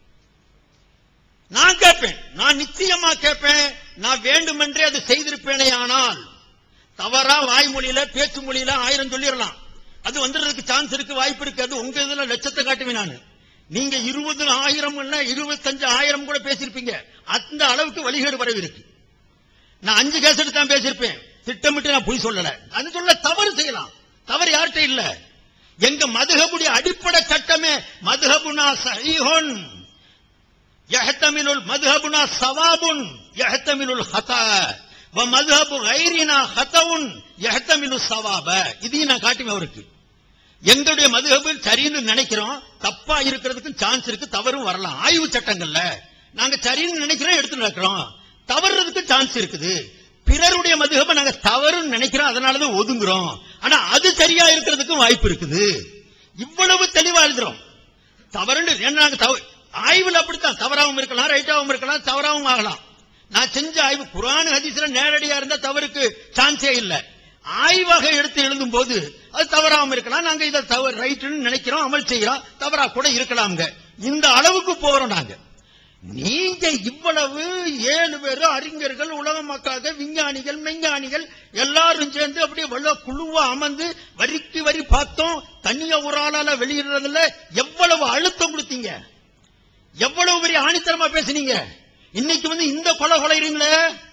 நான் கேட்பேன் நான் நிச்சயமா கேட்பேன் நான் வேண்டுமென்றே அது செய்திருப்பேனே ஆனால் தவறா வாய்மொழியில பேச்சு மொழியில ஆயிரம் சொல்லிடலாம் அது வந்துடுறதுக்கு சான்ஸ் இருக்கு வாய்ப்பு இருக்கு அது உங்க இதுல லட்சத்தை காட்டுவேன் நான் நீங்க இருபது ஆயிரம் இல்ல இருபத்தஞ்சு ஆயிரம் கூட பேசியிருப்பீங்க அந்த அளவுக்கு வழிகேடு பரவி இருக்கு நான் அஞ்சு கேஸ் எடுத்து தான் பேசியிருப்பேன் திட்டமிட்டு நான் பொய் சொல்லல அது சொல்ல தவறு செய்யலாம் தவறு யார்கிட்ட இல்ல எங்க மதுகபுடைய அடிப்படை சட்டமே மதுகபுனா சஹீஹுன் யஹ்தமிலுல் மதுஹபுனா சவாபுன் யஹ்தமிலுல் ஹதா வ மதுஹபு கைரினா ஹதவுன் யஹ்தமிலு சவாப இதையும் நான் காட்டுவேன் அவருக்கு எங்களுடைய மதுஹபு சரின்னு நினைக்கிறோம் தப்பா இருக்கிறதுக்கு சான்ஸ் இருக்கு தவறும் வரலாம் ஆய்வு சட்டங்கள்ல நாங்க சரின்னு நினைக்கிறோம் எடுத்து நடக்கிறோம் தவறுறதுக்கு சான்ஸ் இருக்குது பிறருடைய மதுஹபை நாங்க தவறுன்னு நினைக்கிறோம் அதனாலதான் ஒதுங்குறோம் ஆனா அது சரியா இருக்கிறதுக்கும் வாய்ப்பு இருக்குது இவ்வளவு தெளிவா எழுதுறோம் தவறுன்னு ஏன்னா நாங்க தவ- ஆய்வுல அப்படித்தான் தவறாவும் இருக்கலாம் ரைட்டாவும் இருக்கலாம் தவறாவும் ஆகலாம் நான் செஞ்ச ஆய்வு குரான் ஹதீஸ்ல நேரடியா இருந்தா தவறுக்கு சான்ஸே இல்ல ஆய்வாக எடுத்து எழுதும் போது அது தவறாவும் இருக்கலாம் நாங்க இதை தவறு ரைட்டுன்னு நினைக்கிறோம் அமல் செய்யறோம் தவறா கூட இருக்கலாம்ங்க இந்த அளவுக்கு போறோம் நாங்க நீங்க இவ்வளவு ஏழு பேரும் அறிஞர்கள் உலக மக்களாக விஞ்ஞானிகள் மெஞ்ஞானிகள் எல்லாரும் சேர்ந்து அப்படியே வெள்ள குழுவா அமர்ந்து வரிக்கு வரி பார்த்தோம் தனியா ஒரு ஆளால வெளியிடுறதுல எவ்வளவு அழுத்தம் கொடுத்தீங்க எவ்வளவு பெரிய ஆணித்தரமா பேசுனீங்க இன்னைக்கு வந்து இந்த கொலை கொலைறீங்களே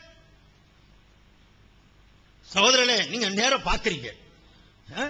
சகோதரர்களே நீங்க நேரம் பாக்குறீங்க ஆ?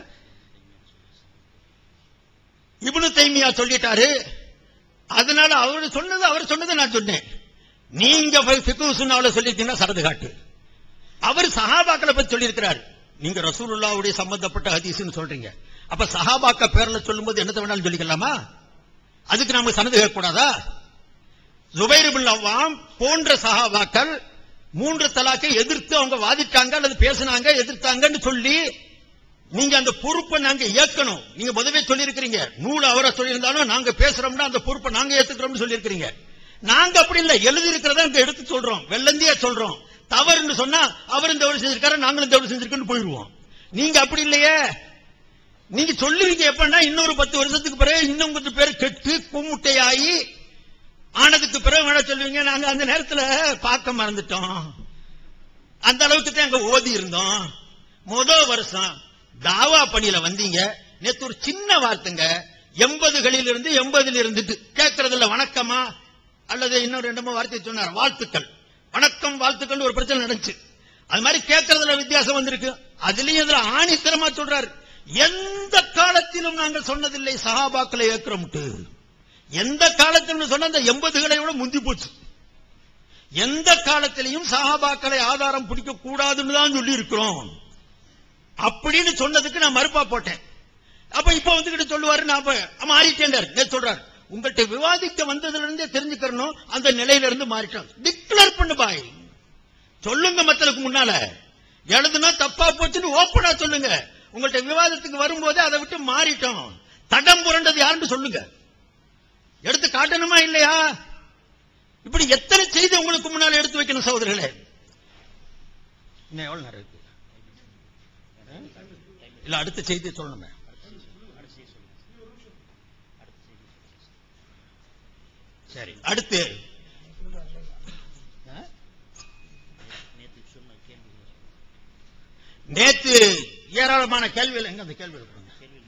இப்னு தைமியா சொல்லிட்டாரு அதனால அவர் சொன்னது அவர் சொன்னதை நான் சொன்னேன் நீங்க பிக்கு சுண்ணாவில சொல்லிட்டீங்கன்னா சரது காட்டு அவர் சஹாபாக்களை பத்தி சொல்லியிருக்கிறார் நீங்க ரசூலுல்லாவுடைய சம்பந்தப்பட்ட ஹதீஸ்னு சொல்றீங்க அப்ப சஹாபாக்க பேர்ல சொல்லும்போது என்னத்தை வேணாலும் சொல்லிக்கலாமா அதுக்கு நாம சனது கேட்கக்கூடாதா ஜுபைர் பின் அவ்வாம் போன்ற சஹாபாக்கள் மூன்று தலாக்கை எதிர்த்து அவங்க வாதிட்டாங்க அல்லது பேசினாங்க எதிர்த்தாங்கன்னு சொல்லி நீங்க அந்த பொறுப்பை நாங்க ஏற்கணும் நீங்க முதவே சொல்லியிருக்கிறீங்க நூல் அவரை சொல்லியிருந்தாலும் நாங்க பேசுறோம்னா அந்த பொறுப்பை நாங்க ஏத்துக்கிறோம்னு சொல்லியிருக்கிறீங்க நாங்க அப்படி இல்ல எழுதி இருக்கிறத அங்க எடுத்து சொல்றோம் வெள்ளந்தியா சொல்றோம் தவறுன்னு சொன்னா அவர் இந்த தவறு செஞ்சிருக்காரு நாங்களும் இந்த தவறு செஞ்சிருக்கோம்னு போயிடுவோம் நீங்க அப்படி இல்லையே நீங்க சொல்லுவீங்க எப்பன்னா இன்னொரு பத்து வருஷத்துக்கு பிறகு இன்னும் கொஞ்சம் பேர் கெட்டு கும்முட்டையாகி ஆனதுக்கு பிறகு வேணா சொல்லுவீங்க நாங்க அந்த நேரத்துல பார்க்க மறந்துட்டோம் அந்த அளவுக்கு தான் அங்க ஓதி இருந்தோம் முதல் வருஷம் தாவா பணியில வந்தீங்க நேத்து ஒரு சின்ன வார்த்தைங்க எண்பதுகளில் இருந்து எண்பதுல இருந்துட்டு கேட்கறதுல வணக்கமா அல்லது இன்னும் ரெண்டு மூணு வார்த்தை சொன்னார் வாழ்த்துக்கள் வணக்கம் வாழ்த்துக்கள் ஒரு பிரச்சனை நடந்துச்சு அது மாதிரி கேட்கறதுல வித்தியாசம் வந்திருக்கு அதுலயும் இதுல ஆணித்தரமா சொல்றாரு எந்த காலத்திலும் நாங்கள் சொன்னதில்லை சஹாபாக்களை ஏற்கிறோம்ட்டு எந்த காலத்திலும் சொன்ன அந்த எண்பதுகளை விட முந்தி போச்சு எந்த காலத்திலையும் சஹாபாக்களை ஆதாரம் பிடிக்க கூடாதுன்னு தான் சொல்லி இருக்கிறோம் அப்படின்னு சொன்னதுக்கு நான் மறுப்பா போட்டேன் அப்ப இப்ப வந்துகிட்டு சொல்லுவாரு நான் அப்ப மாறிட்டேன் நேத்து சொல்றாரு உங்கள்கிட்ட விவாதிக்க வந்ததுல இருந்தே தெரிஞ்சுக்கணும் அந்த நிலையில இருந்து மாறிட்டோம் டிக்ளேர் பண்ணு பாய் சொல்லுங்க மக்களுக்கு முன்னால எழுதுனா தப்பா போச்சுன்னு ஓப்பனா சொல்லுங்க உங்கள்ட்ட விவாதத்துக்கு வரும்போது அதை விட்டு மாறிட்டோம் தடம் புரண்டது யாருன்னு சொல்லுங்க எடுத்து காட்டணுமா இல்லையா இப்படி எத்தனை செய்தி உங்களுக்கு முன்னால எடுத்து வைக்கணும் சகோதரர்களே இன்னும் எவ்வளவு நேரம் இருக்கு இல்ல அடுத்த செய்தி சொல்லணுமே சரி அடுத்து ஆ? நேத்து ஏராளமான கேள்விகள் எங்க அந்த கேள்விகள் கொடுங்க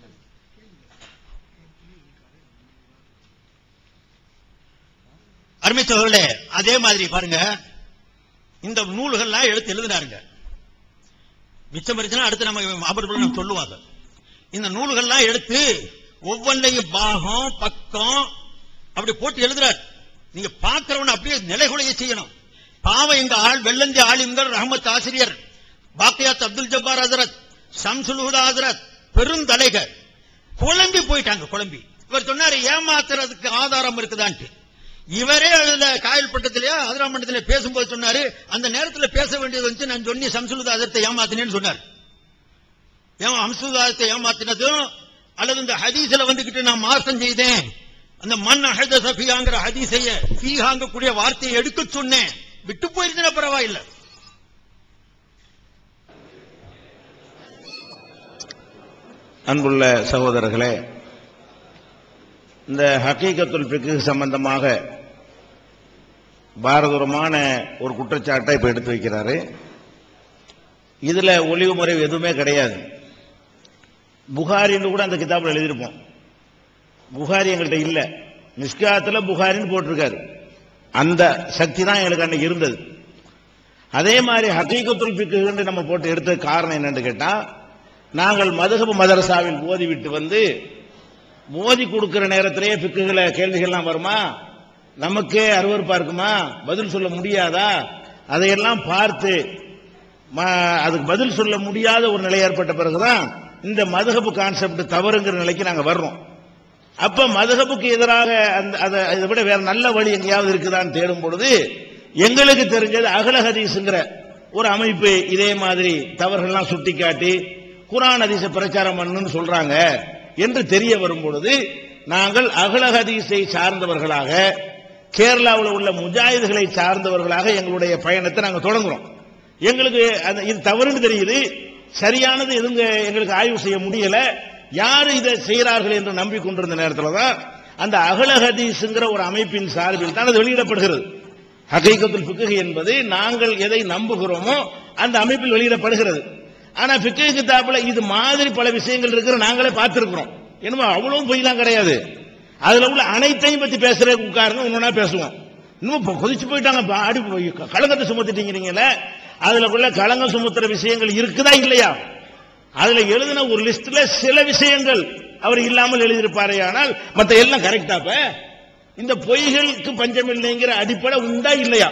அருமை சோழர்களே அதே மாதிரி பாருங்க இந்த நூல்கள்லாம் எடுத்து எழுதினாருங்க மிச்சம் இருந்துச்சுன்னா அடுத்து நம்ம அபர்புல நம்ம சொல்லுவாங்க இந்த நூல்கள்லாம் எடுத்து ஒவ்வொன்றையும் பாகம் பக்கம் அப்படி போட்டு எழுதுறார் நீங்க பார்க்கிறவன அப்படியே நிலைகுலைய செய்யணும் பாவம் எங்க ஆள் வெள்ளந்தி ஆலிம்கள் ரஹமத் ஆசிரியர் பாக்கியாத் அப்துல் ஜப்பார் ஹசரத் ஷம்சுல் ஹுதா ஹசரத் பெருந்தலைகர் குழம்பி போயிட்டாங்க குழம்பி இவர் சொன்னாரு ஏமாத்துறதுக்கு ஆதாரம் இருக்குதான்ட்டு இவரே அதுல காயல்பட்டத்திலேயே அதிராமண்டத்திலே பேசும்போது சொன்னாரு அந்த நேரத்துல பேச வேண்டியது வந்து நான் சொன்னி சம்சுலுதாதத்தை ஏமாத்தினேன்னு சொன்னார் ஏன் அம்சுதாதத்தை ஏமாத்தினதும் அல்லது இந்த ஹதீஸ்ல வந்துகிட்டு நான் மாசம் செய்தேன் அந்த மண் அஹத சஃபியாங்கிற ஹதீஸைய ஃபீஹாங்க கூடிய வார்த்தையை எடுக்க சொன்னேன் விட்டு போயிருந்தா பரவாயில்லை அன்புள்ள சகோதரர்களே இந்த ஹக்கீகத்துல் ஃபிக்கு சம்பந்தமாக பாரதூரமான ஒரு குற்றச்சாட்டை இப்ப எடுத்து வைக்கிறாரு இதுல ஒளிவு முறை எதுவுமே கிடையாது புகாரின்னு கூட அந்த கிதாபில் எழுதியிருப்போம் புகாரி எங்கள்கிட்ட இல்ல மிஸ்காத்துல புகாரின்னு போட்டிருக்காரு அந்த சக்தி தான் எங்களுக்கு அன்னைக்கு இருந்தது அதே மாதிரி ஹக்கீகத்துல் ஃபிக்குன்னு நம்ம போட்டு எடுத்த காரணம் என்னன்னு கேட்டா நாங்கள் மதுகபு மதரசாவில் ஓதி விட்டு வந்து மோதி கொடுக்கிற நேரத்திலேயே பிக்குகளை கேள்விகள்லாம் வருமா நமக்கே அருவருப்பா இருக்குமா பதில் சொல்ல முடியாதா அதையெல்லாம் பார்த்து ம- அதுக்கு பதில் சொல்ல முடியாத ஒரு நிலை ஏற்பட்ட பிறகுதான் இந்த மதுகபு கான்செப்ட் தவறுங்கிற நிலைக்கு நாங்க வர்றோம் அப்ப மதுகபுக்கு எதிராக அந்த அதை இதை விட வேற நல்ல வழி எங்கேயாவது இருக்குதான்னு தேடும் பொழுது எங்களுக்கு தெரிஞ்சது அகல ஹதீஸ்ங்கிற ஒரு அமைப்பு இதே மாதிரி தவறுகள்லாம் சுட்டிக்காட்டி குரான் ஹதீஸை பிரச்சாரம் பண்ணுன்னு சொல்றாங்க என்று தெரிய வரும் பொழுது நாங்கள் அகல ஹதீஸை சார்ந்தவர்களாக கேரளாவில் உள்ள முஜாஹிதுகளை சார்ந்தவர்களாக எங்களுடைய பயணத்தை நாங்கள் தொடங்குறோம் எங்களுக்கு அந்த இது தவறுன்னு தெரியுது சரியானது எதுங்க எங்களுக்கு ஆய்வு செய்ய முடியல யாரு இதை செய்கிறார்கள் என்று நம்பிக்கொண்டிருந்த நேரத்தில் தான் அந்த அகல ஹதீஸ்ங்கிற ஒரு அமைப்பின் சார்பில் தான் அது வெளியிடப்படுகிறது ஹகைகத்துல் ஃபிக்ஹ் என்பது நாங்கள் எதை நம்புகிறோமோ அந்த அமைப்பில் வெளியிடப்படுகிறது ஆனா ஃபிக்ஹ் கிதாப்ல இது மாதிரி பல விஷயங்கள் இருக்கிற நாங்களே பார்த்திருக்கிறோம் என்னமோ அவ்வளவும் பொய்லாம் கிடையாது அதுல உள்ள அனைத்தையும் பத்தி பேசுற உட்காருங்க ஒன்னொன்னா பேசுவோம் இன்னும் இப்ப கொதிச்சு போயிட்டாங்க இப்ப ஆடி போய் களங்கத்தை சுமத்திட்டீங்கிறீங்களே அதுல உள்ள களங்கம் சுமத்துற விஷயங்கள் இருக்குதா இல்லையா அதுல எழுதின ஒரு லிஸ்ட்ல சில விஷயங்கள் அவர் இல்லாமல் எழுதியிருப்பாரே ஆனால் மத்த எல்லாம் கரெக்டாப்ப இந்த பொய்களுக்கு பஞ்சம் இல்லைங்கிற அடிப்படை உண்டா இல்லையா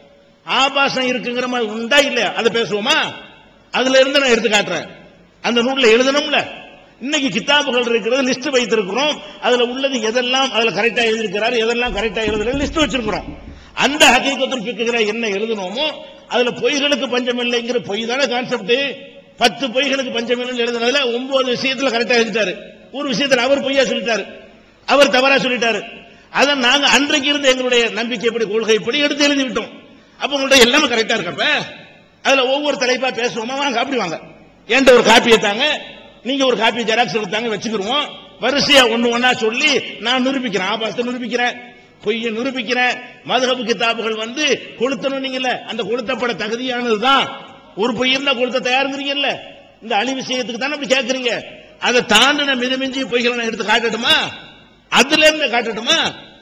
ஆபாசம் இருக்குங்கிற மாதிரி உண்டா இல்லையா அதை பேசுவோமா அதுல இருந்து நான் எடுத்து காட்டுறேன் அந்த நூல்ல எழுதணும்ல இன்னைக்கு கிதாபுகள் இருக்கிறது லிஸ்ட் வைத்திருக்கிறோம் அதுல உள்ளது எதெல்லாம் அதுல கரெக்டா எழுதியிருக்கிறாரு எதெல்லாம் கரெக்டா எழுதுற லிஸ்ட் வச்சிருக்கிறோம் அந்த ஹக்கீக்கத்தில் பிக்குகிற என்ன எழுதணுமோ அதுல பொய்களுக்கு பஞ்சம் இல்லைங்கிற பொய் தானே கான்செப்ட் பத்து பொய்களுக்கு பஞ்சம் இல்லைன்னு எழுதுனதுல ஒன்பது விஷயத்துல கரெக்டா எழுதிட்டாரு ஒரு விஷயத்துல அவர் பொய்யா சொல்லிட்டாரு அவர் தவறா சொல்லிட்டாரு அதை நாங்க அன்றைக்கு இருந்த எங்களுடைய நம்பிக்கைப்படி கொள்கைப்படி எடுத்து எழுதி விட்டோம் அப்ப உங்கள்ட்ட எல்லாமே கரெக்டா இருக்கப்ப அதுல ஒவ்வொரு தலைப்பா பேசுவோமா வாங்க அப்படி வாங்க என்கிட்ட ஒரு காப்பியை தாங்க நீங்க ஒரு காப்பி ஜெராக்ஸ் எடுத்தாங்க வச்சுக்கிருவோம் வரிசையா ஒண்ணு ஒண்ணா சொல்லி நான் நிரூபிக்கிறேன் ஆபாசத்தை நிரூபிக்கிறேன் பொய்யை நிரூபிக்கிறேன் மதுகபு கிதாபுகள் வந்து கொளுத்தணும் நீங்கல்ல அந்த கொளுத்தப்பட தகுதியானதுதான் ஒரு பொய் இருந்தா கொளுத்த தயாருங்கிறீங்கல்ல இந்த அழி விஷயத்துக்கு தானே அப்படி கேட்கறீங்க அதை தாண்டின மிதமிஞ்சி பொய்களை நான் எடுத்து காட்டட்டுமா அதுல இருந்து காட்டட்டுமா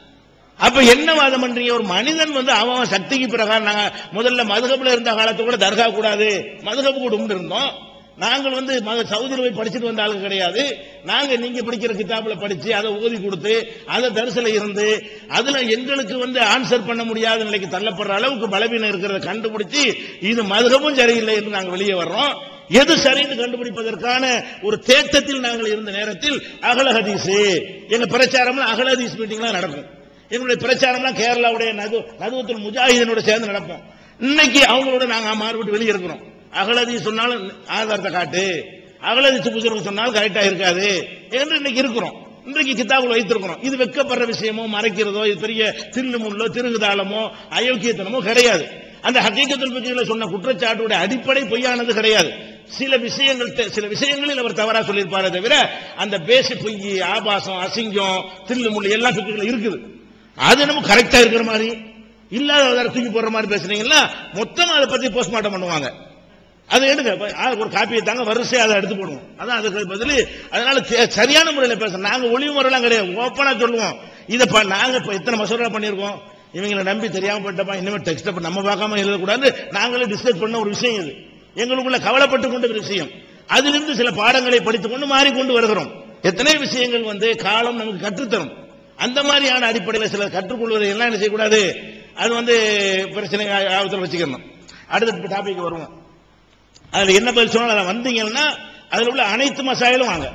அப்ப என்ன வாதம் பண்றீங்க ஒரு மனிதன் வந்து அவன் அவன் சக்திக்கு பிரகாரம் நாங்க முதல்ல மதுகப்புல இருந்த காலத்து கூட தர்கா கூடாது மதுகப்பு கூட உண்டு இருந்தோம் நாங்கள் வந்து மத- சவுதியில போய் படிச்சுட்டு வந்த ஆளுங்க கிடையாது நாங்க நீங்க படிக்கிற கிதாபுல படிச்சு அதை ஓதி கொடுத்து அதை தரிசல இருந்து அதுல எங்களுக்கு வந்து ஆன்சர் பண்ண முடியாத நிலைக்கு தள்ளப்படுற அளவுக்கு பலவீனம் இருக்கிறத கண்டுபிடிச்சு இது மதுகமும் சரியில்லை என்று நாங்கள் வெளியே வர்றோம் எது சரின்னு கண்டுபிடிப்பதற்கான ஒரு தேட்டத்தில் நாங்கள் இருந்த நேரத்தில் அகல ஹதீஸ் எங்க பிரச்சாரம்ல அகல ஹதீஸ் மீட்டிங்லாம் நடக்கும் எங்களுடைய பிரச்சாரம்லாம் கேரளாவுடைய நது நதுவத்துல் முஜாஹிதனோட சேர்ந்து நடப்போம் இன்னைக்கு அவங்களோட நாங்க மாறுபட்டு வெளியே இருக்கிறோம் அகலதி சொன்னாலும் ஆதாரத்தை காட்டு அகலதி புத்தகம் சொன்னாலும் கரெக்டா இருக்காது என்று இன்னைக்கு இருக்கிறோம் இன்றைக்கு கிதாபுல வைத்திருக்கிறோம் இது வெக்கப்படுற விஷயமோ மறைக்கிறதோ இது பெரிய தில்லு முள்ளோ திருகுதாளமோ அயோக்கியத்தனமோ கிடையாது அந்த ஹக்கீக்கத்துல் பிக்கில சொன்ன குற்றச்சாட்டுடைய அடிப்படை பொய்யானது கிடையாது சில விஷயங்கள் தெ- சில விஷயங்களில் அவர் தவறா சொல்லியிருப்பாரே தவிர அந்த பேசி பொய் ஆபாசம் அசிங்கம் தில்லு முள்ளு எல்லாம் பிக்குகள் இருக்குது அது நம்ம கரெக்டா இருக்கிற மாதிரி இல்லாத தூக்கி போடுற மாதிரி பேசுனீங்கன்னா மொத்தமா அதை பத்தி போஸ்ட்மார்ட்டம் பண்ணுவாங்க அதை எடுங்க இப்ப, ஆ, ஒரு காப்பியை தாங்க வரிசையா அதை எடுத்து போடுவோம் அதான் அதுக்கு பதில் அதனால தே- சரியான முறையில் பேச நாங்க ஒளிவு முறையெல்லாம் கிடையாது ஓப்பனா சொல்லுவோம் இதை ப- நாங்க இப்ப எத்தனை மசோதா பண்ணியிருக்கோம் இவங்களை நம்பி தெரியாம போயிட்டப்பா இனிமேல் டெக்ஸ்ட் நம்ம பார்க்காம எழுதக்கூடாது நாங்களே டிஸ்கஸ் பண்ண ஒரு விஷயம் இது எங்களுக்குள்ள கவலைப்பட்டு கொண்ட ஒரு விஷயம் அதிலிருந்து சில பாடங்களை படித்துக் கொண்டு மாறிக்கொண்டு வருகிறோம் எத்தனை விஷயங்கள் வந்து காலம் நமக்கு கற்றுத்தரும் அந்த மாதிரியான அடிப்படையில் சில கற்றுக்கொள்வதை எல்லாம் என்ன செய்யக்கூடாது அது வந்து பிரச்சனை ஆபத்தில் வச்சுக்கணும் அடுத்த டாபிக் வருவோம் அதுல என்ன பதில் சொன்னாலும் அதை வந்தீங்கன்னா அதுல உள்ள அனைத்து மசாயிலும் வாங்க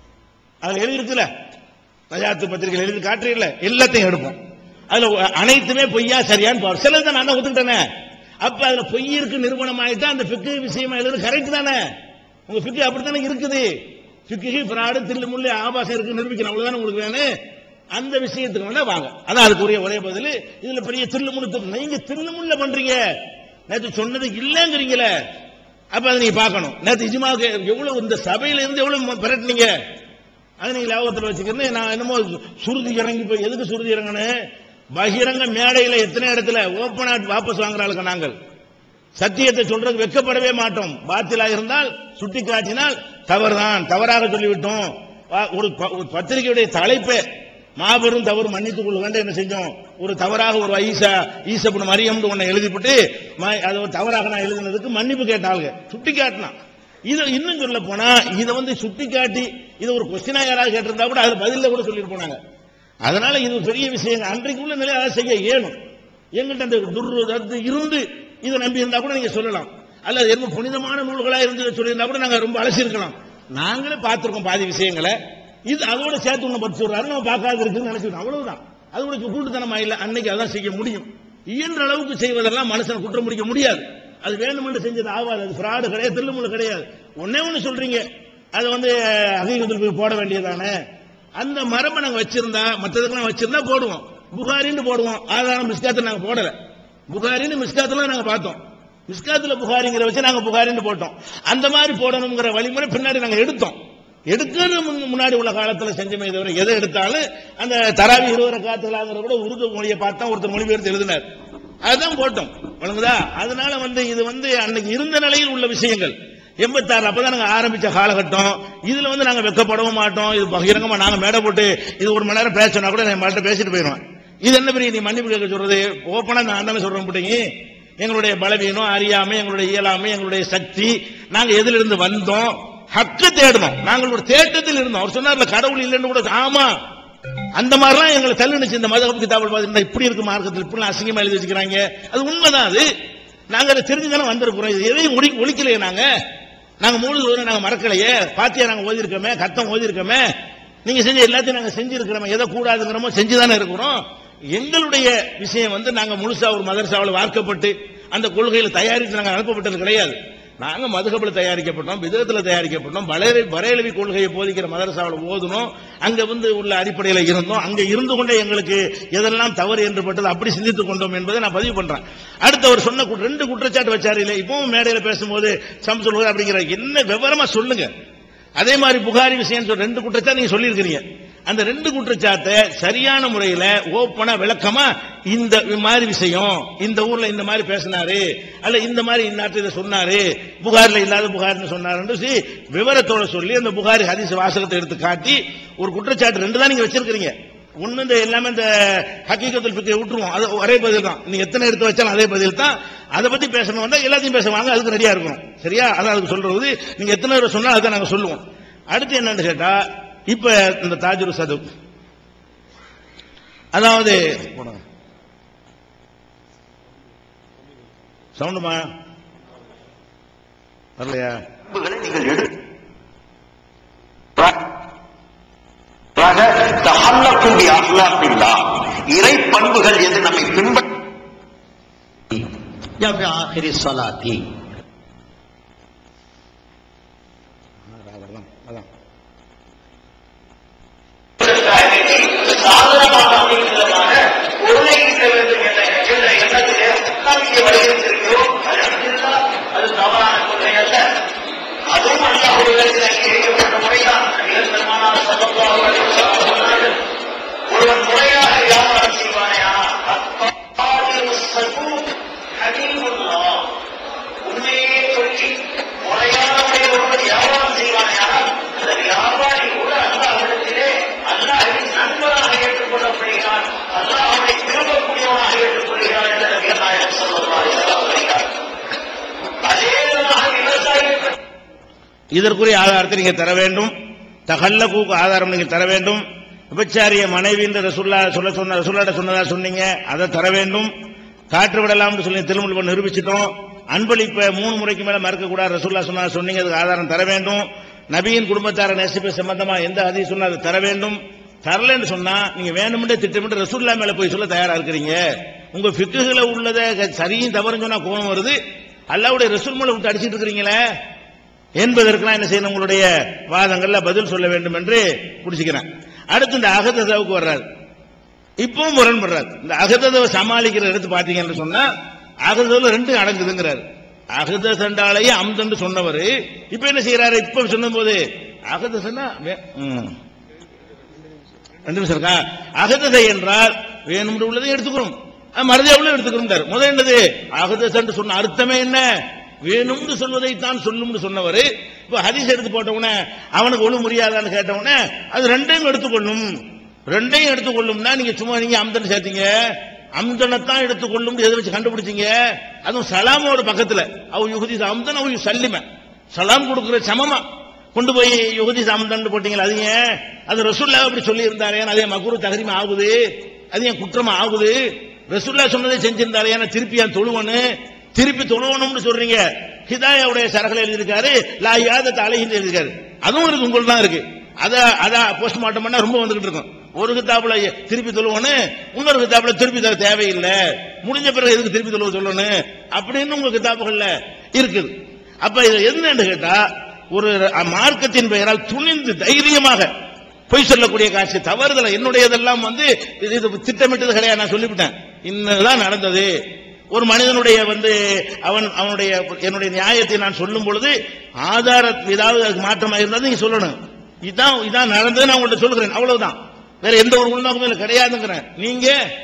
அதுல எழுதிருக்குல்ல நஜாத்து பத்திரிகையில் எழுதி காட்டுறீங்கள எல்லாத்தையும் எடுப்போம் அதுல ஒ- அனைத்துமே பொய்யா சரியான்னு பாரு சிலது நான் தான் ஒத்துக்கிட்டேனே அப்ப அதுல பொய் இருக்கு நிறுவனம் ஆயிட்டா அந்த பிக்கு விஷயமா எழுதுறது கரெக்ட் தானே உங்க பிக்கு அப்படித்தானே இருக்குது பிக்கு பிராடு தில்லு முள்ளு ஆபாசம் இருக்கு நிரூபிக்கணும் அவ்வளவுதானே உங்களுக்கு வேணும் அந்த விஷயத்துக்கு வேணா வாங்க அதான் அதுக்குரிய ஒரே பதில் இதுல பெரிய தில்லு முள்ளு நீங்க தில்லு முள்ள பண்றீங்க நேற்று சொன்னது இல்லைங்கிறீங்களே அப்ப அதை நீங்க பார்க்கணும் நேற்று இஜ்மாவுக்கு எவ்வளவு இந்த சபையில இருந்து எவ்வளவு பிரட்டினீங்க அதை நீங்க லாபத்தில் வச்சுக்கிறேன் நான் என்னமோ சுருதி இறங்கி போய் எதுக்கு சுருதி இறங்கணும் பகிரங்க மேடையில எத்தனை இடத்துல ஓப்பன் ஆட் வாபஸ் வாங்குறாளுங்க நாங்கள் சத்தியத்தை சொல்றது வெட்கப்படவே மாட்டோம் பாத்திலா இருந்தால் சுட்டி காட்டினால் தவறுதான் தவறாக சொல்லிவிட்டோம் வா- ஒரு ப- ஒரு பத்திரிகையுடைய தலைப்பே மாபெரும் தவறு மன்னித்துக் கொள்ள வேண்டும் என்ன செஞ்சோம் ஒரு தவறாக ஒரு ஈசா ஈசப்பன் மரியம் ஒன்னை எழுதிவிட்டு ம- அது ஒரு தவறாக நான் எழுதினதுக்கு மன்னிப்பு கேட்டாளுங்க சுட்டி காட்டினான் இதை இன்னும் சொல்ல போனா இதை வந்து சுட்டி காட்டி இதை ஒரு கொஸ்டினா யாராவது கேட்டிருந்தா கூட அது பதில கூட சொல்லிட்டு போனாங்க அதனால இது ஒரு பெரிய விஷயம் அன்றைக்கு உள்ள நிலை அதை செய்ய இயலும் எங்கிட்ட அந்த துர்ரு அது இருந்து இதை நம்பி இருந்தா கூட நீங்க சொல்லலாம் அல்லது ரொம்ப புனிதமான நூல்களா இருந்து சொல்லியிருந்தா கூட நாங்க ரொம்ப அலசிருக்கலாம் நாங்களே பார்த்திருக்கோம் பாதி விஷயங்களை இது அதோட சேர்த்து ஒண்ணு பத்து சொல்றாரு நம்ம பார்க்காத இருக்குன்னு நினைச்சுக்கணும் அவ்வளவுதான் அது கூட கூட்டுத்தனமா இல்ல அன்னைக்கு அதான் செய்ய முடியும் இயன்ற அளவுக்கு செய்வதெல்லாம் மனுஷனை குற்றம் முடிக்க முடியாது அது வேணுமென்று செஞ்சது ஆகாது அது ஃப்ராடு கிடையாது தில்லுமுள்ள கிடையாது ஒன்னே ஒண்ணு சொல்றீங்க அதை வந்து அகீகத்தில் போய் போட வேண்டியதானே அந்த மரபை நாங்க வச்சிருந்தா மற்றதுக்கெல்லாம் வச்சிருந்தா போடுவோம் புகாரின்னு போடுவோம் ஆதாரம் மிஸ்காத்துல நாங்க போடல புகாரின்னு மிஸ்காத்துல நாங்க பார்த்தோம் மிஸ்காத்துல புகாரிங்கிற வச்சு நாங்க புகாரின்னு போட்டோம் அந்த மாதிரி போடணுங்கிற வழிமுறை பின்னாடி நாங்க எடுத்தோம் எடுக்கிறது முன்- முன்னாடி உள்ள காலத்துல செஞ்சமே தவிர எதை எடுத்தாலும் அந்த தராவி இருவர காத்துலாங்கிற கூட உருது மொழியை பார்த்தா ஒருத்தர் மொழிபெயர்த்து எழுதினார் அதுதான் போட்டோம் வழங்குதா அதனால வந்து இது வந்து அன்னைக்கு இருந்த நிலையில் உள்ள விஷயங்கள் எண்பத்தாறு அப்பதான் நாங்க ஆரம்பிச்ச காலகட்டம் இதுல வந்து நாங்க வெக்கப்படவும் மாட்டோம் இது பகிரங்கமா நாங்க மேடை போட்டு இது ஒரு மணி நேரம் பேசினா கூட நான் மாட்ட பேசிட்டு போயிடுவேன் இது என்ன பெரிய நீ மன்னிப்பு கேட்க சொல்றது ஓப்பனா நான் தானே சொல்றேன் போட்டீங்க எங்களுடைய பலவீனம் அறியாமை எங்களுடைய இயலாமை எங்களுடைய சக்தி நாங்க எதிலிருந்து இருந்து வந்தோம் ஹக்க தேடணும் நாங்கள் ஒரு தேட்டத்தில் இருந்தோம் அவர் சொன்னார்ல கடவுள் இல்லைன்னு கூட ஆமா அந்த மாதிரிலாம் எங்களை தள்ளுனுச்சு இந்த மத கிதாபல் பார்த்தீங்கன்னா இப்படி இருக்கு மார்க்கத்தில் இப்படி அசிங்கமா எழுதி வச்சுக்கிறாங்க அது உண்மைதான் அது நாங்க அதை தெரிஞ்சு தானே வந்திருக்கிறோம் இது எதையும் ஒளி ஒழிக்கலையே நாங்க நாங்க மூணு தூரம் நாங்க மறக்கலையே பாத்தியா நாங்க ஓதி இருக்கோமே கத்தம் ஓதி இருக்கோமே நீங்க செஞ்ச எல்லாத்தையும் நாங்க செஞ்சிருக்கிறோமே எதை கூடாதுங்கிறோமோ செஞ்சுதானே இருக்கிறோம் எங்களுடைய விஷயம் வந்து நாங்க முழுசா ஒரு மதரசாவில் வார்க்கப்பட்டு அந்த கொள்கையில தயாரித்து நாங்க அனுப்பப்பட்டது கிடையாது நாங்க மதுகபில் தயாரிக்கப்பட்டோம் விதத்துல தயாரிக்கப்பட்டோம் பலேரி பரேலவி கொள்கையை போதிக்கிற மதரசாவில் ஓதுனோம் அங்க வந்து உள்ள அடிப்படையில் இருந்தோம் அங்க இருந்து கொண்டே எங்களுக்கு எதெல்லாம் தவறு என்று பட்டது அப்படி சிந்தித்துக் கொண்டோம் என்பதை நான் பதிவு பண்றேன் அடுத்து அவர் சொன்ன கு- ரெண்டு குற்றச்சாட்டு வச்சாரு இல்லை இப்பவும் மேடையில பேசும்போது சம் சொல்வது அப்படிங்கிற என்ன விவரமா சொல்லுங்க அதே மாதிரி புகாரி விஷயம் சொல்ற ரெண்டு குற்றச்சாட்டு நீங்க சொல்லியிருக்கிறீங்க அந்த ரெண்டு குற்றச்சாட்டை சரியான முறையில ஓப்பனா விளக்கமா இந்த மாதிரி விஷயம் இந்த ஊர்ல இந்த மாதிரி பேசினாரு அல்ல இந்த மாதிரி இந்நாட்டு இதை சொன்னாரு புகார்ல இல்லாத புகார்னு சொன்னாருன்னு சொல்லி விவரத்தோட சொல்லி அந்த புகாரி ஹதீஸ் வாசகத்தை எடுத்து காட்டி ஒரு குற்றச்சாட்டு ரெண்டு தான் நீங்க வச்சிருக்கிறீங்க ஒண்ணு இந்த எல்லாமே இந்த ஹக்கீகத்தில் பிக்கை விட்டுருவோம் அது ஒரே பதில் தான் நீங்க எத்தனை எடுத்து வச்சாலும் அதே பதில் தான் அதை பத்தி பேசணும் வந்தா எல்லாத்தையும் பேசுவாங்க அதுக்கு ரெடியா இருக்கணும் சரியா அதான் அதுக்கு சொல்றது நீங்க எத்தனை பேர் சொன்னா அதை நாங்க சொல்லுவோம் அடுத்து என்னன்னு கேட்டா இப்ப இந்த தாஜுரு சது அதாவது சவுண்டுமா வரலையா பண்புகளை நீங்கள் எடு தஹல்லக்கூடிய அஹ்லாக்கில்லா இறை பண்புகள் எது நம்மை பின்பற்ற या फिर आखिरी सलाती அதான் அதான் சாதனமாக அமைந்ததாக பொருளை ஈட்ட வேண்டும் என்ற என்ற எண்ணத்திலே இஸ்லாமிய வலியுறுத்திருக்கிறோம் அல்ஹம்துலில்லாஹ், அது தவறான கொள்கை அல்ல அதுவும் அல்லாஹ்வுடைய இடத்தில் அங்கீகரிக்கப்பட்ட முறைதான் நபிகள் பெருமானார் ஸல்லல்லாஹு அலைஹி வஸல்லம் சொன்னார்கள் ஒருவன் முறையாக வியாபாரம் செய்வானேயா அத்தாலிரு ஸதூக் ஹபீபுல்லாஹ் உண்மையே சொல்லி முறையான முறையில் ஒருவர் வியாபாரம் செய்வானேயானால் அந்த வியாபாரி கூட அல்லாஹ்விடத்திலே அல்லாஹ்வின் நண்பராக ஏற்றுக்கொள்ளப்படுகிறான் அல்லாஹ் அவனை விரும்பக்கூடியவனாக ஏற்றுக்கொள்கிறான் என்ற நபிகள் நாயகம் ஸல்லல்லாஹு அலைஹி வஸல்லம் சொல்கிறார் அதே விதமாக விவசாயிகள் இதற்குரிய ஆதாரத்தை நீங்க தர வேண்டும் தகல்ல கூக்கு ஆதாரம் நீங்க தர வேண்டும் விபச்சாரிய மனைவி என்று ரசுல்லா சொல்ல சொன்ன ரசுல்லாட்ட சொன்னதா சொன்னீங்க அதை தர வேண்டும் காற்று விடலாம்னு சொல்லி திருமணம் நிரூபிச்சிட்டோம் அன்பளிப்பை மூணு முறைக்கு மேல மறுக்க கூடாது ரசுல்லா சொன்னா சொன்னீங்க அதுக்கு ஆதாரம் தர வேண்டும் நபியின் குடும்பத்தார நேசிப்பு சம்பந்தமா எந்த ஹதீஸ் சொன்னா அதை தர வேண்டும் தரலன்னு சொன்னா நீங்க வேணும்னே திட்டமிட்டு ரசூல்லா மேல போய் சொல்ல தயாரா இருக்கிறீங்க உங்க ஃபிக்குகளை உள்ளத சரியும் தவறுன்னு சொன்னா கோபம் வருது அல்லாவுடைய ரசூல் மேல விட்டு அடிச்சிட்டு இருக்கிறீங்களே என்பதற்கெல்லாம் என்ன செய்யணும் உங்களுடைய வாதங்கள்ல பதில் சொல்ல வேண்டும் என்று புடிச்சுக்கிறேன் அடுத்து இந்த அகததாவுக்கு வர்றாரு இப்பவும் முரண்படுறாரு இந்த அகதவை சமாளிக்கிற எடுத்து பாத்தீங்கன்னு சொன்னா அகதத்துல ரெண்டு அடங்குதுங்கிறாரு அகத சண்டாலையே அம்தன்னு சொன்னவர் இப்ப என்ன செய்யறாரு இப்ப சொன்ன போது அகத சொன்னா வே- ம். ரெண்டு நிமிஷம் இருக்கா அகததை என்றால் வேணும்னு உள்ளதை எடுத்துக்கிறோம் மறதியா உள்ள எடுத்துக்கிறோம் முதல் என்னது அகதசன்று சொன்ன அர்த்தமே என்ன வேணும்னு சொல்வதைத்தான் சொல்லும்னு சொன்னவர் இப்ப ஹதீஸ் எடுத்து போட்டவனே அவனுக்கு ஒண்ணு முடியாதான்னு கேட்டவனே அது ரெண்டையும் எடுத்துக்கொள்ளும் ரெண்டையும் எடுத்துக்கொள்ளும்னா நீங்க சும்மா நீங்க அம்தன் சேர்த்தீங்க அம்தனைத்தான் எடுத்துக்கொள்ளும் எதை வச்சு கண்டுபிடிச்சீங்க அதுவும் சலாமோட பக்கத்துல அவ யுகுதி அம்தன் அவ சல்லிம சலாம் கொடுக்கிற சமமா கொண்டு போய் யுகுதி சாமந்தன் போட்டீங்களா அது ஏன் அது ரசூல்லா அப்படி சொல்லி இருந்தாரே அதே மகுரு தகரிமா ஆகுது அது ஏன் குற்றமா ஆகுது ரசூல்லா சொன்னதை செஞ்சிருந்தாரே ஏன்னா திருப்பி ஏன் தொழுவனு திருப்பி தொழுவணும்னு சொல்றீங்க ஹிதாயாவுடைய சரகளை எழுதியிருக்காரு லா யாத தலைஹிந்து எழுதியிருக்காரு அதுவும் இருக்கு உங்களுக்கு தான் இருக்கு அத அத போஸ்ட்மார்ட்டம் பண்ணா ரொம்ப வந்துகிட்டு இருக்கும் ஒரு கிதாப்புல திருப்பி தொழுவனு இன்னொரு கிதாப்புல திருப்பி தர தேவையில்லை முடிஞ்ச பிறகு எதுக்கு திருப்பி தொழுவ சொல்லணும் அப்படின்னு உங்க கிதாபுகள்ல இருக்குது அப்ப இது என்னன்னு கேட்டா ஒரு மார்க்கத்தின் பெயரால் துணிந்து தைரியமாக பொய் சொல்லக்கூடிய காட்சி தவறுதல என்னுடையதெல்லாம் வந்து இது இது திட்டமிட்டது கிடையாது நான் சொல்லிவிட்டேன் இன்னதான் நடந்தது ஒரு மனிதனுடைய வந்து அவன் அவனுடைய என்னுடைய நியாயத்தை நான் சொல்லும் பொழுது ஆதார ஏதாவது அதுக்கு மாற்றமா இருந்தா நீங்க சொல்லணும் இதான் இதான் நடந்தது நான் உங்கள்ட்ட சொல்லுகிறேன் அவ்வளவுதான் வேற எந்த ஒரு உள்நோக்கமும் இதுல கிடையாதுங்கிறேன் நீங்க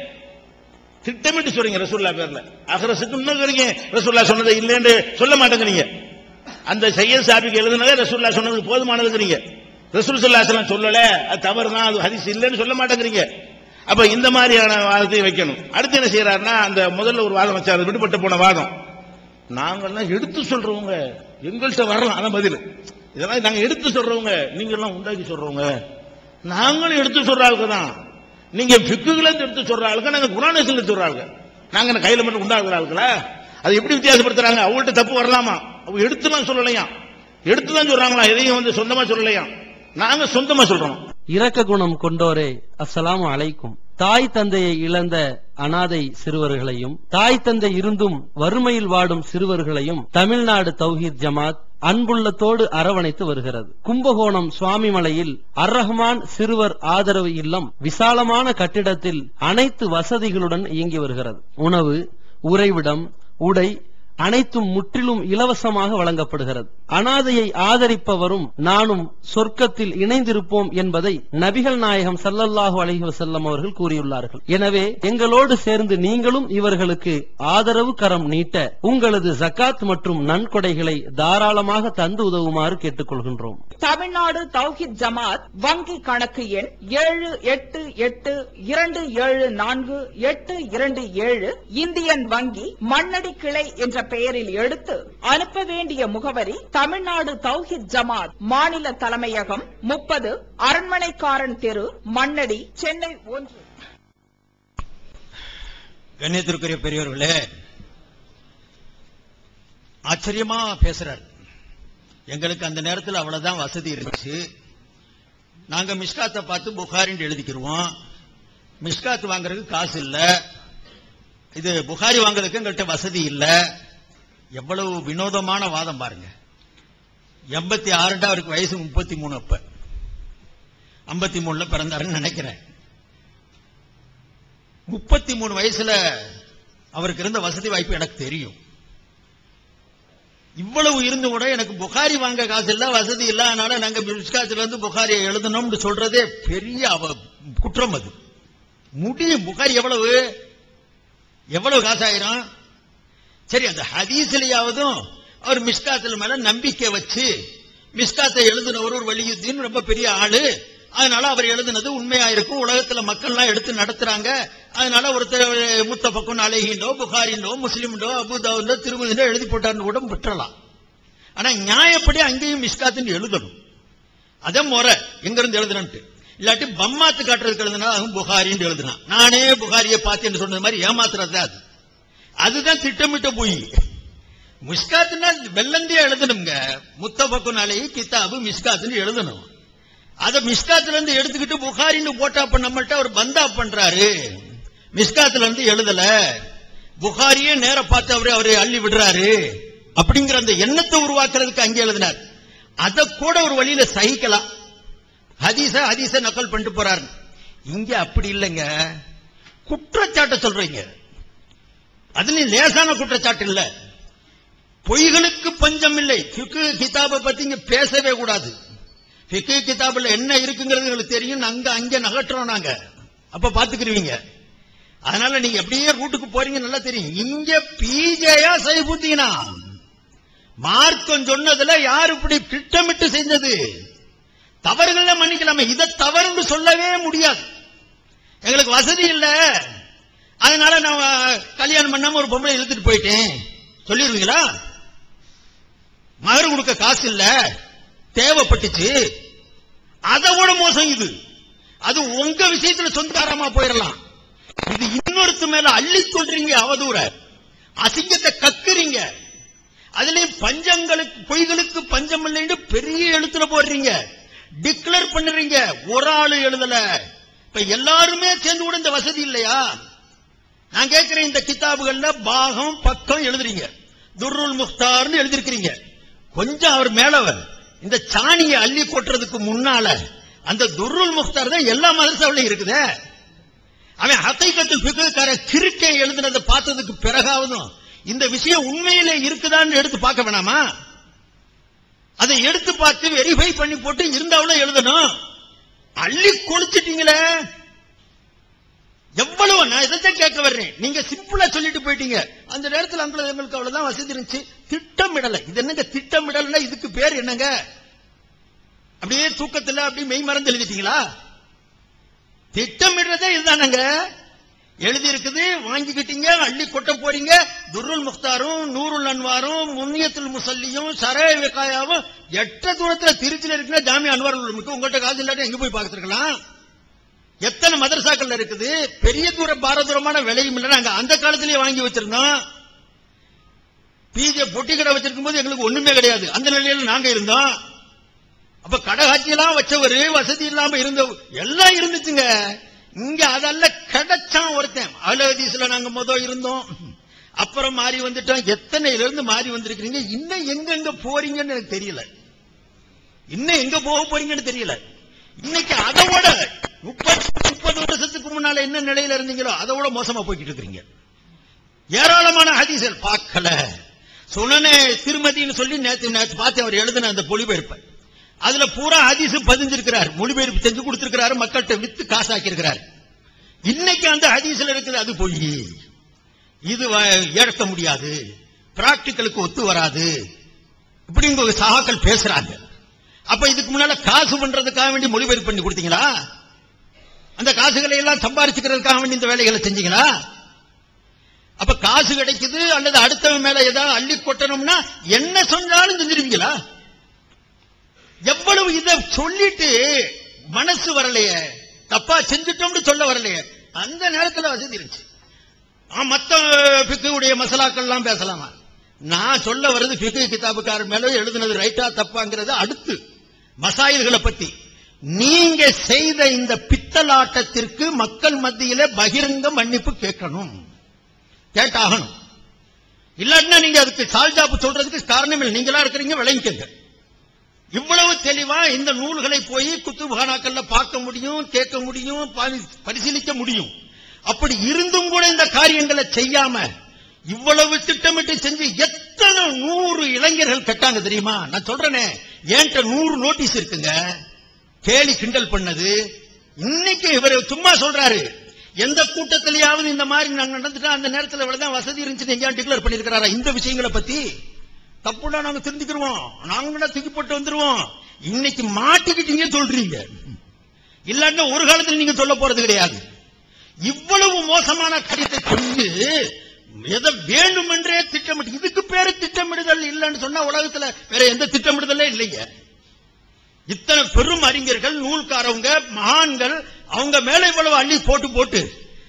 திட்டமிட்டு சொல்றீங்க ரசூல்லா பேர்ல அகரசுக்கு இன்னும் வரைக்கும் ரசூல்லா சொன்னதை இல்லைன்னு சொல்ல மாட்டேங்கிறீங்க அந்த சையத் சாபிக்கு எழுதுனதே ரசூல்லா சொன்னது போதுமானதுங்கிறீங்க ரசூல் சல்லாஹ் சொல்லல அது தவறு தான் அது ஹதீஸ் இல்லைன்னு சொல்ல மாட்டேங்கிறீங்க அப்ப இந்த மாதிரியான வாதத்தை வைக்கணும் அடுத்து என்ன செய்யறாருன்னா அந்த முதல்ல ஒரு வாதம் வச்சாரு விடுபட்டு போன வாதம் நாங்கெல்லாம் எடுத்து சொல்றவங்க எங்கள்கிட்ட வரலாம் அதான் பதில் இதெல்லாம் நாங்க எடுத்து சொல்றவங்க நீங்க எல்லாம் உண்டாக்கி சொல்றவங்க நாங்களும் எடுத்து சொல்ற ஆளுக்கு தான் நீங்க பிக்குகளை எடுத்து சொல்ற ஆளுக்கு நாங்க குணாநேசங்களை சொல்ற ஆளுங்க நாங்க என்ன கையில மட்டும் உண்டாக்குற ஆளுங்களா அது எப்படி வித்தியாசப்படுத்துறாங்க அவங்கள்ட்ட தப்பு வரலாமா அவங்க எடுத்துலாம் சொல்லலையாம் எடுத்துதான் சொல்றாங்களா எதையும் வந்து சொந்தமா சொல்லலையாம் நாங்க சொந்தமா சொல்றோம் இரக்க குணம் கொண்டோரே அஸ்ஸலாமு அலைக்கும் தாய் தந்தையை இழந்த அனாதை சிறுவர்களையும் தாய் தந்தை இருந்தும் வறுமையில் வாடும் சிறுவர்களையும் தமிழ்நாடு தௌஹீத் ஜமாத் அன்புள்ளத்தோடு அரவணைத்து வருகிறது கும்பகோணம் சுவாமிமலையில் அர் ரஹ்மான் சிறுவர் ஆதரவு இல்லம் விசாலமான கட்டிடத்தில் அனைத்து வசதிகளுடன் இயங்கி வருகிறது உணவு உறைவிடம் உடை அனைத்தும் முற்றிலும் இலவசமாக வழங்கப்படுகிறது அனாதையை ஆதரிப்பவரும் நானும் சொர்க்கத்தில் இணைந்திருப்போம் என்பதை நபிகள் நாயகம் ஸல்லல்லாஹு அலைஹி வஸல்லம் அவர்கள் கூறியுள்ளார்கள் எனவே எங்களோடு சேர்ந்து நீங்களும் இவர்களுக்கு ஆதரவு கரம் நீட்ட உங்களது ஜகாத் மற்றும் நன்கொடைகளை தாராளமாக தந்து உதவுமாறு கேட்டுக்கொள்கின்றோம் தமிழ்நாடு தௌஹித் ஜமாத் வங்கி கணக்கு எண் ஏழு எட்டு எட்டு இரண்டு ஏழு நான்கு எட்டு இரண்டு ஏழு இந்தியன் வங்கி மண்ணடி கிளை என்ற பெயரில் எடுத்து அனுப்ப வேண்டிய முகவரி தமிழ்நாடு தௌஹித் ஜமாத் மாநில தலைமையகம் முப்பது அரண்மனைக்காரன் தெரு மண்ணடி சென்னை ஒன்று கண்ணியத்திற்குரிய பெரியவர்களே ஆச்சரியமா பேசுறார் எங்களுக்கு அந்த நேரத்தில் அவ்வளவுதான் வசதி இருந்துச்சு நாங்க மிஸ்காத்தை பார்த்து புகாரின்னு எழுதிக்கிருவோம் மிஸ்காத் வாங்குறதுக்கு காசு இல்ல இது புகாரி வாங்குறதுக்கு எங்கள்கிட்ட வசதி இல்ல எவ்வளவு வினோதமான வாதம் பாருங்க எண்பத்தி ஆறுண்டா அவருக்கு வயசு முப்பத்தி மூணு அப்ப ஐம்பத்தி மூணுல பிறந்தாருன்னு நினைக்கிறேன் முப்பத்தி மூணு வயசுல அவருக்கு இருந்த வசதி வாய்ப்பு எனக்கு தெரியும் இவ்வளவு இருந்து கூட எனக்கு புகாரி வாங்க காசு இல்ல வசதி இல்ல அதனால நாங்க மிஸ்காத்துல இருந்து புகாரியை எழுதணும்னு சொல்றதே பெரிய அவ குற்றம் அது முடியும் புகாரி எவ்வளவு எவ்வளவு காசாயிரும் சரி அந்த ஹதீஸ்லயாவதும் அவர் மிஸ்காத்துல மேல நம்பிக்கை வச்சு மிஸ்காத்தை எழுதினவர் ஒரு வலியுத்தின்னு ரொம்ப பெரிய ஆளு அதனால அவர் எழுதினது உண்மையா இருக்கும் உலகத்துல மக்கள்லாம் எடுத்து நடத்துறாங்க அதனால ஒருத்தர் முத்தபக்கம் அலைகின்றோ புகாரின்றோ முஸ்லிம்டோ அபுதாவுண்டோ திருமதிண்டோ எழுதி போட்டார்னு கூட விட்டுறலாம் ஆனா நியாயப்படி அங்கேயும் மிஸ்காத்துன்னு எழுதணும் அத முறை எங்க இருந்து எழுதுனன்ட்டு இல்லாட்டி பம்மாத்து காட்டுறதுக்கு எழுதுனா அதுவும் புகாரின்னு எழுதுனான் நானே புகாரியை பார்த்தேன்னு சொன்னது மாதிரி ஏமாத்துறது அது அதுதான் திட்டமிட்ட போய் மிஸ்காத்துனா வெள்ளந்தே எழுதணுங்க முத்தபக்குன் அலை கிதாபு மிஸ்காத்துன்னு எழுதணும் அத மிஸ்காத்துல இருந்து எடுத்துக்கிட்டு புகாரின்னு போட்டா அப்ப நம்மள்ட்ட அவர் பந்தா பண்றாரு மிஸ்காத்துல இருந்து எழுதல புகாரியே நேர பார்த்து அவரு அவரை அள்ளி விடுறாரு அப்படிங்கிற அந்த எண்ணத்தை உருவாக்குறதுக்கு அங்கே எழுதினார் அத கூட ஒரு வழியில சகிக்கலாம் ஹதீஸ ஹதீஸ நக்கல் பண்ணிட்டு போறாரு இங்க அப்படி இல்லைங்க குற்றச்சாட்டை சொல்றீங்க அதுலயும் லேசான குற்றச்சாட்டு இல்ல பொய்களுக்கு பஞ்சம் இல்லை ஃபிக்கு கிதாபை பத்தி இங்க பேசவே கூடாது ஃபிக்கு கிதாபுல என்ன இருக்குங்கிறது எங்களுக்கு தெரியும் அங்க அங்க நகட்டுறோம் நாங்க அப்ப பாத்துக்கிருவீங்க அதனால நீங்க எப்படியே ரூட்டுக்கு போறீங்க நல்லா தெரியும் இங்க பிஜேயா சைபுத்தீனா மார்க்கம் சொன்னதுல யார் இப்படி திட்டமிட்டு செஞ்சது தவறுகளை மன்னிக்கலாமே இதை தவறுன்னு சொல்லவே முடியாது எங்களுக்கு வசதி இல்ல அதனால நான் கல்யாணம் பண்ணாம ஒரு பொம்பளை இழுத்துட்டு போயிட்டேன் சொல்லிருவீங்களா மகர் கொடுக்க காசு இல்ல தேவைப்பட்டுச்சு அதை விட மோசம் இது அது உங்க விஷயத்துல சொந்தக்காரமா போயிடலாம் இது இன்னொருத்து மேல அள்ளி சொல்றீங்க அவதூற அசிங்கத்தை கக்குறீங்க அதுலயும் பஞ்சங்களுக்கு பொய்களுக்கு பஞ்சம் இல்லைன்னு பெரிய எழுத்துல போடுறீங்க டிக்ளேர் பண்ணுறீங்க ஒரு ஆளு எழுதல இப்ப எல்லாருமே சேர்ந்து கூட இந்த வசதி இல்லையா நான் கேட்கிறேன் இந்த கிதாபுகள்ல பாகம் பக்கம் எழுதுறீங்க துர்ருல் முக்தார்னு எழுதிருக்கிறீங்க கொஞ்சம் அவர் மேலவர் இந்த சாணியை அள்ளி கொட்டுறதுக்கு முன்னால அந்த துர்ருல் முக்தார் தான் எல்லா மதரசாவிலையும் இருக்குதே அவன் ஹத்தைக்கத்தில் பிக்குக்கார கிறுக்கை எழுதுனதை பார்த்ததுக்கு பிறகாவதும் இந்த விஷயம் உண்மையிலே இருக்குதான்னு எடுத்து பார்க்க வேணாமா அதை எடுத்து பார்த்து வெரிஃபை பண்ணி போட்டு இருந்தாலும் எழுதணும் அள்ளி கொளுச்சிட்டீங்களே எவ்வளவு நான் இதைத்தான் கேட்க வர்றேன் நீங்க சிம்பிளா சொல்லிட்டு போயிட்டீங்க அந்த நேரத்தில் அங்க எங்களுக்கு அவ்வளவுதான் வசதி இருந்துச்சு திட்டமிடலை இது என்னங்க திட்டமிடல்னா இதுக்கு பேர் என்னங்க அப்படியே தூக்கத்துல அப்படியே மெய் மறந்து எழுதிட்டீங்களா திட்டமிடுறதே இதுதானங்க எழுதி இருக்குது வாங்கிக்கிட்டீங்க அள்ளி கொட்ட போறீங்க துர்ருல் முக்தாரும் நூருல் அன்வாரும் முன்னியத்துல் முசல்லியும் சரய விகாயாவும் எட்ட தூரத்துல திருச்சியில இருக்குன்னா ஜாமியா அன்வார் உங்கள்கிட்ட காசு இல்லாட்டி எங்க போய் பார்த்துருக்கலாம் எத்தனை மதரசாக்கள் இருக்குது பெரிய தூர பாரதூரமான விலையும் இல்லை நாங்க அந்த காலத்திலேயே வாங்கி வச்சிருந்தோம் பிஜே பொட்டி கடை வச்சிருக்கும் போது எங்களுக்கு ஒண்ணுமே கிடையாது அந்த நிலையில நாங்க இருந்தோம் அப்ப கடகாட்சி எல்லாம் வச்சவரு வசதி இல்லாம இருந்த எல்லாம் இருந்துச்சுங்க இங்க அதெல்லாம் கிடைச்சான் ஒருத்தன் அலஹதீஸ்ல நாங்க முத இருந்தோம் அப்புறம் மாறி வந்துட்டோம் எத்தனையில இருந்து மாறி வந்திருக்கிறீங்க இன்னும் எங்கெங்க போறீங்கன்னு எனக்கு தெரியல இன்னும் எங்க போக போறீங்கன்னு தெரியல இன்னைக்கு அதை விட முப்பது முப்பது வருஷத்துக்கு முன்னால என்ன நிலையில இருந்தீங்களோ அதை விட மோசமா போய்கிட்டு இருக்கிறீங்க ஏராளமான ஹதீசல் பார்க்கல சுனனே திருமதின்னு சொல்லி நேத்து நேத்து பார்த்து அவர் எழுதின அந்த பொலிபெயர்ப்பை அதுல பூரா ஹதீஸ் பதிஞ்சிருக்கிறார் மொழிபெயர்ப்பு செஞ்சு கொடுத்திருக்கிறாரு மக்கள்கிட்ட வித்து காசாக்கி இருக்கிறார் இன்னைக்கு அந்த ஹதீஸ்ல இருக்குது அது பொய் இது வ- ஏற்க முடியாது பிராக்டிக்கலுக்கு ஒத்து வராது இப்படி உங்க சகாக்கள் பேசுறாங்க அப்ப இதுக்கு முன்னால காசு பண்றதுக்காக வேண்டி மொழிபெயர்ப்பு பண்ணி கொடுத்தீங்களா அந்த காசுகளை எல்லாம் சம்பாரிச்சுக்கிறதுக்காக வேண்டி இந்த வேலைகளை செஞ்சீங்களா அப்ப காசு கிடைக்குது அல்லது அடுத்தவன் மேல ஏதாவது அள்ளி கொட்டணும்னா என்ன சொன்னாலும் செஞ்சிருவீங்களா எவ்வளவு இத சொல்லிட்டு மனசு வரலையே தப்பா செஞ்சுட்டோம்னு சொல்ல வரலையே அந்த நேரத்துல வசதி இருந்துச்சு ஆ, மத்த பிக்குடைய மசாலாக்கள்லாம் பேசலாமா நான் சொல்ல வர்றது பிக்கு கிதாபுக்காரர் மேல எழுதுனது ரைட்டா தப்பாங்கிறது அடுத்து மசாயில்களை பத்தி நீங்க செய்த இந்த பித்தலாட்டத்திற்கு மக்கள் மத்தியில பகிரங்க மன்னிப்பு கேட்கணும் கேட்டாகணும் இல்லாட்டினா நீங்க அதுக்கு சால்ஜாப்பு சொல்றதுக்கு காரணம் இல்லை நீங்களா இருக்கிறீங்க விளங்கிக்கங்க இவ்வளவு தெளிவா இந்த நூல்களை போய் குத்துபகானாக்கள்ல பார்க்க முடியும் கேட்க முடியும் பரி- பரிசீலிக்க முடியும் அப்படி இருந்தும் கூட இந்த காரியங்களை செய்யாம இவ்வளவு திட்டமிட்டு செஞ்சு எத்தனை நூறு இளைஞர்கள் கட்டாங்க தெரியுமா நான் சொல்றேனே என்கிட்ட நூறு நோட்டீஸ் இருக்குங்க கேலி கிண்டல் பண்ணது இன்னைக்கு இவர் சும்மா சொல்றாரு எந்த கூட்டத்திலேயாவது இந்த மாதிரி நாங்க நடந்துட்டா அந்த நேரத்துல இவ்வளவுதான் வசதி இருந்துச்சு எங்கேயாவது டிக்ளேர் பண்ணிருக்கிறாரா இந்த விஷயங்களை பத்தி தப்புடா நாங்க திருந்திக்கிருவோம் நாங்க தூக்கி போட்டு வந்துருவோம் இன்னைக்கு மாட்டிக்கிட்டீங்க சொல்றீங்க இல்லாட்டினா ஒரு காலத்துல நீங்க சொல்ல போறது கிடையாது இவ்வளவு மோசமான கருத்தை சொல்லி எதை வேண்டுமென்றே திட்டமிட்டு இதுக்கு பேரு திட்டமிடுதல் இல்லைன்னு சொன்னா உலகத்துல வேற எந்த திட்டமிடுதலே இல்லைங்க இத்தனை பெரும் அறிஞர்கள் நூல்காரவங்க மகான்கள் அவங்க மேல இவ்வளவு அள்ளி போட்டு போட்டு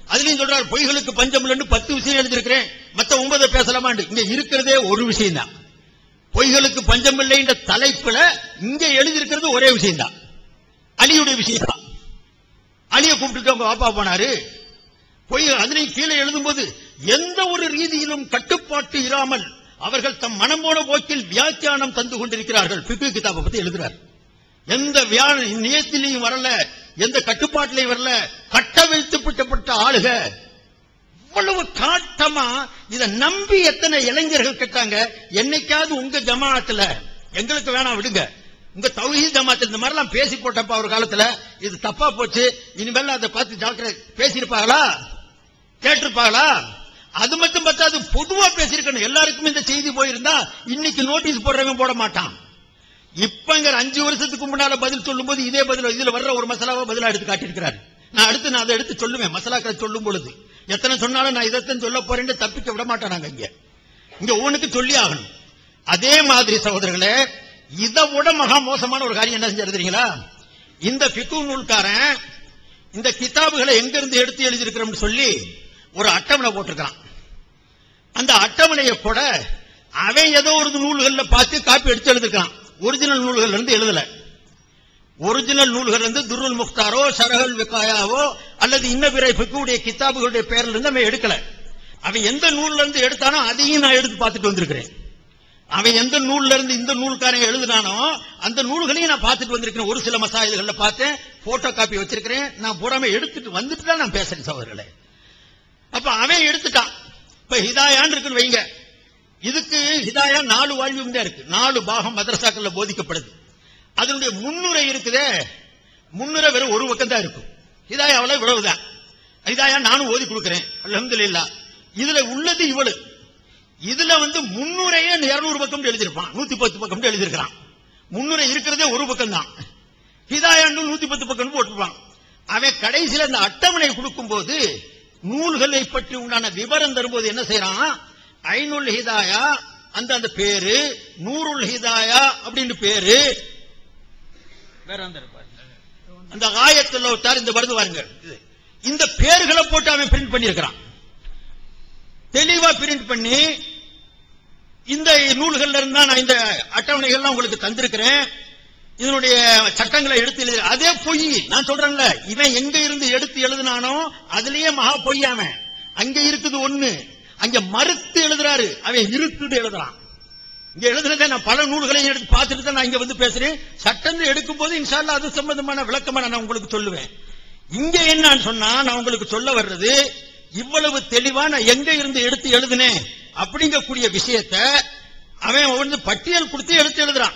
அதுலயும் சொல்றாரு பொய்களுக்கு பஞ்சம் இல்லைன்னு பத்து விஷயம் எழுதியிருக்கிறேன் மத்த ஒன்பதை பேசலாமாண்டு இங்க இருக்கிறதே ஒரு விஷயம் தான் பொய்களுக்கு பஞ்சம் இல்லைன்ற தலைப்புல இங்க எழுதியிருக்கிறது ஒரே விஷயம் தான் அலியுடைய விஷயம் தான் அலிய கூப்பிட்டு அவங்க வாப்பா போனாரு பொய் அதுலயும் கீழே எழுதும்போது எந்த ஒரு ரீதியிலும் கட்டுப்பாட்டு இராமல் அவர்கள் தம் மனம் போன போக்கில் வியாக்கியானம் தந்து கொண்டிருக்கிறார்கள் பிக்கு கிதாபை பத்தி எழுதுறார் எந்த வியா நியத்திலையும் வரல எந்த கட்டுப்பாட்டிலையும் வரல கட்ட வைத்துப்பட்ட ஆளுக இவ்வளவு காட்டமா இத நம்பி எத்தனை இளைஞர்கள் கேட்டாங்க என்னைக்காவது உங்க ஜமாத்துல எங்களுக்கு வேணாம் விடுங்க உங்க தௌஹீத் ஜமாத்தில் இந்த மாதிரிலாம் பேசி போட்டப்ப ஒரு காலத்துல இது தப்பா போச்சு இனிமேல் அதை பார்த்து ஜாக்கிர பேசியிருப்பாங்களா கேட்டிருப்பாங்களா அது மட்டும் பத்தாது பொதுவா பேசியிருக்கணும் எல்லாருக்கும் இந்த செய்தி போயிருந்தா இன்னைக்கு நோட்டீஸ் போடுறவன் போட மாட்டான் இப்பங்கிற அஞ்சு வருஷத்துக்கு முன்னால பதில் சொல்லும்போது இதே பதில் இதுல வர்ற ஒரு மசாலாவை பதிலா எடுத்து காட்டியிருக்கிறாரு நான் அடுத்து நான் அதை எடுத்து சொல்லுவேன் மசாலாக்களை சொல்லும் பொழுது எத்தனை சொன்னாலும் நான் இதைத்தான் சொல்ல போறேன்னு தப்பிக்க விட மாட்டானாங்க இங்க இங்க ஒண்ணுக்கு சொல்லி ஆகணும் அதே மாதிரி சகோதரர்களே இதை விட மகா மோசமான ஒரு காரியம் என்ன செஞ்சாரு தெரியுங்களா இந்த பிக்கு நூல்காரன் இந்த கிதாபுகளை எங்க இருந்து எடுத்து எழுதியிருக்கிறோம்னு சொல்லி ஒரு அட்டவணை போட்டிருக்கான் அந்த அட்டவணையை கூட அவன் ஏதோ ஒரு நூல்கள்ல பார்த்து காப்பி எடுத்து எழுதிருக்கான் ஒரிஜினல் நூல்கள் இருந்து எழுதல ஒரிஜினல் நூல்கள் இருந்து துருல் முக்தாரோ சரகல் விகாயாவோ அல்லது இன்ன பிற பிக்குடைய கிதாபுகளுடைய பேர்ல இருந்து அவன் எடுக்கல அவன் எந்த நூல்ல இருந்து எடுத்தானோ அதையும் நான் எடுத்து பார்த்துட்டு வந்திருக்கிறேன் அவன் எந்த நூல்ல இருந்து இந்த நூல்காரன் எழுதுனானோ அந்த நூல்களையும் நான் பார்த்துட்டு வந்திருக்கிறேன் ஒரு சில மசாயில்கள்ல பார்த்தேன் போட்டோ காப்பி வச்சிருக்கிறேன் நான் பூராமே எடுத்துட்டு வந்துட்டு தான் நான் பேசுறேன் சகோதரர்களே அப்ப அவன் எடுத்துட்டான் இப்ப ஹிதாயான் இருக்குன்னு வைங்க இதுக்கு ஹிதாயா நாலு வால்யூம் தான் இருக்கு நாலு பாகம் மதரசாக்கள்ல போதிக்கப்படுது அதனுடைய முன்னுரை இருக்குதே முன்னுரை வெறும் ஒரு பக்கம் தான் இருக்கும் ஹிதாயாவில் இவ்வளவுதான் ஹிதாயா நானும் ஓதி கொடுக்கிறேன் அல்ஹம்துலில்லாஹ் இதுல உள்ளது இவ்வளவு இதுல வந்து முன்னுரையே இருநூறு பக்கம் எழுதியிருப்பான் நூத்தி பத்து பக்கம் எழுதியிருக்கிறான் முன்னுரை இருக்கிறதே ஒரு பக்கம் தான் ஹிதாயாண்டு நூத்தி பத்து பக்கம் போட்டிருப்பான் அவன் கடைசியில அந்த அட்டவணை கொடுக்கும் போது நூல்களை பற்றி உண்டான விவரம் தரும்போது என்ன செய்யறான் ஐநுல் ஹிதாயா அந்த அந்த பேரு நூறுல் ஹிதாயா அப்படின்னு பேரு வேற அந்த இருப்பாரு. அந்த ஆயத்துல ஒருத்தார் இந்த வருது பாருங்க இது. இந்த பேர்களை போட்டு அவன் பிரிண்ட் பண்ணியிருக்கிறான் தெளிவா பிரிண்ட் பண்ணி இந்த நூல்கள்ல இருந்தா நான் இந்த அட்டவணைகள்லாம் உங்களுக்கு தந்திருக்கிறேன் இதனுடைய சட்டங்களை எடுத்து எழுதி அதே பொய் நான் சொல்றேன்ல இவன் எங்க இருந்து எடுத்து எழுதினானோ அதுலயே மகா பொய் அவன் அங்க இருக்குது ஒண்ணு அங்க மறுத்து எழுதுறாரு அவன் இருத்துட்டு எழுதுறான் இங்க எழுதுனதை நான் பல நூல்களையும் எடுத்து பார்த்துட்டு தான் நான் இங்க வந்து பேசுறேன் சட்டம் எடுக்கும் போது இன்ஷால்லா அது சம்பந்தமான விளக்கமா நான் உங்களுக்கு சொல்லுவேன் இங்க என்னன்னு சொன்னா நான் உங்களுக்கு சொல்ல வர்றது இவ்வளவு தெளிவா நான் எங்க இருந்து எடுத்து எழுதினேன் அப்படிங்கக்கூடிய விஷயத்தை அவன் வந்து பட்டியல் கொடுத்து எடுத்து எழுதுறான்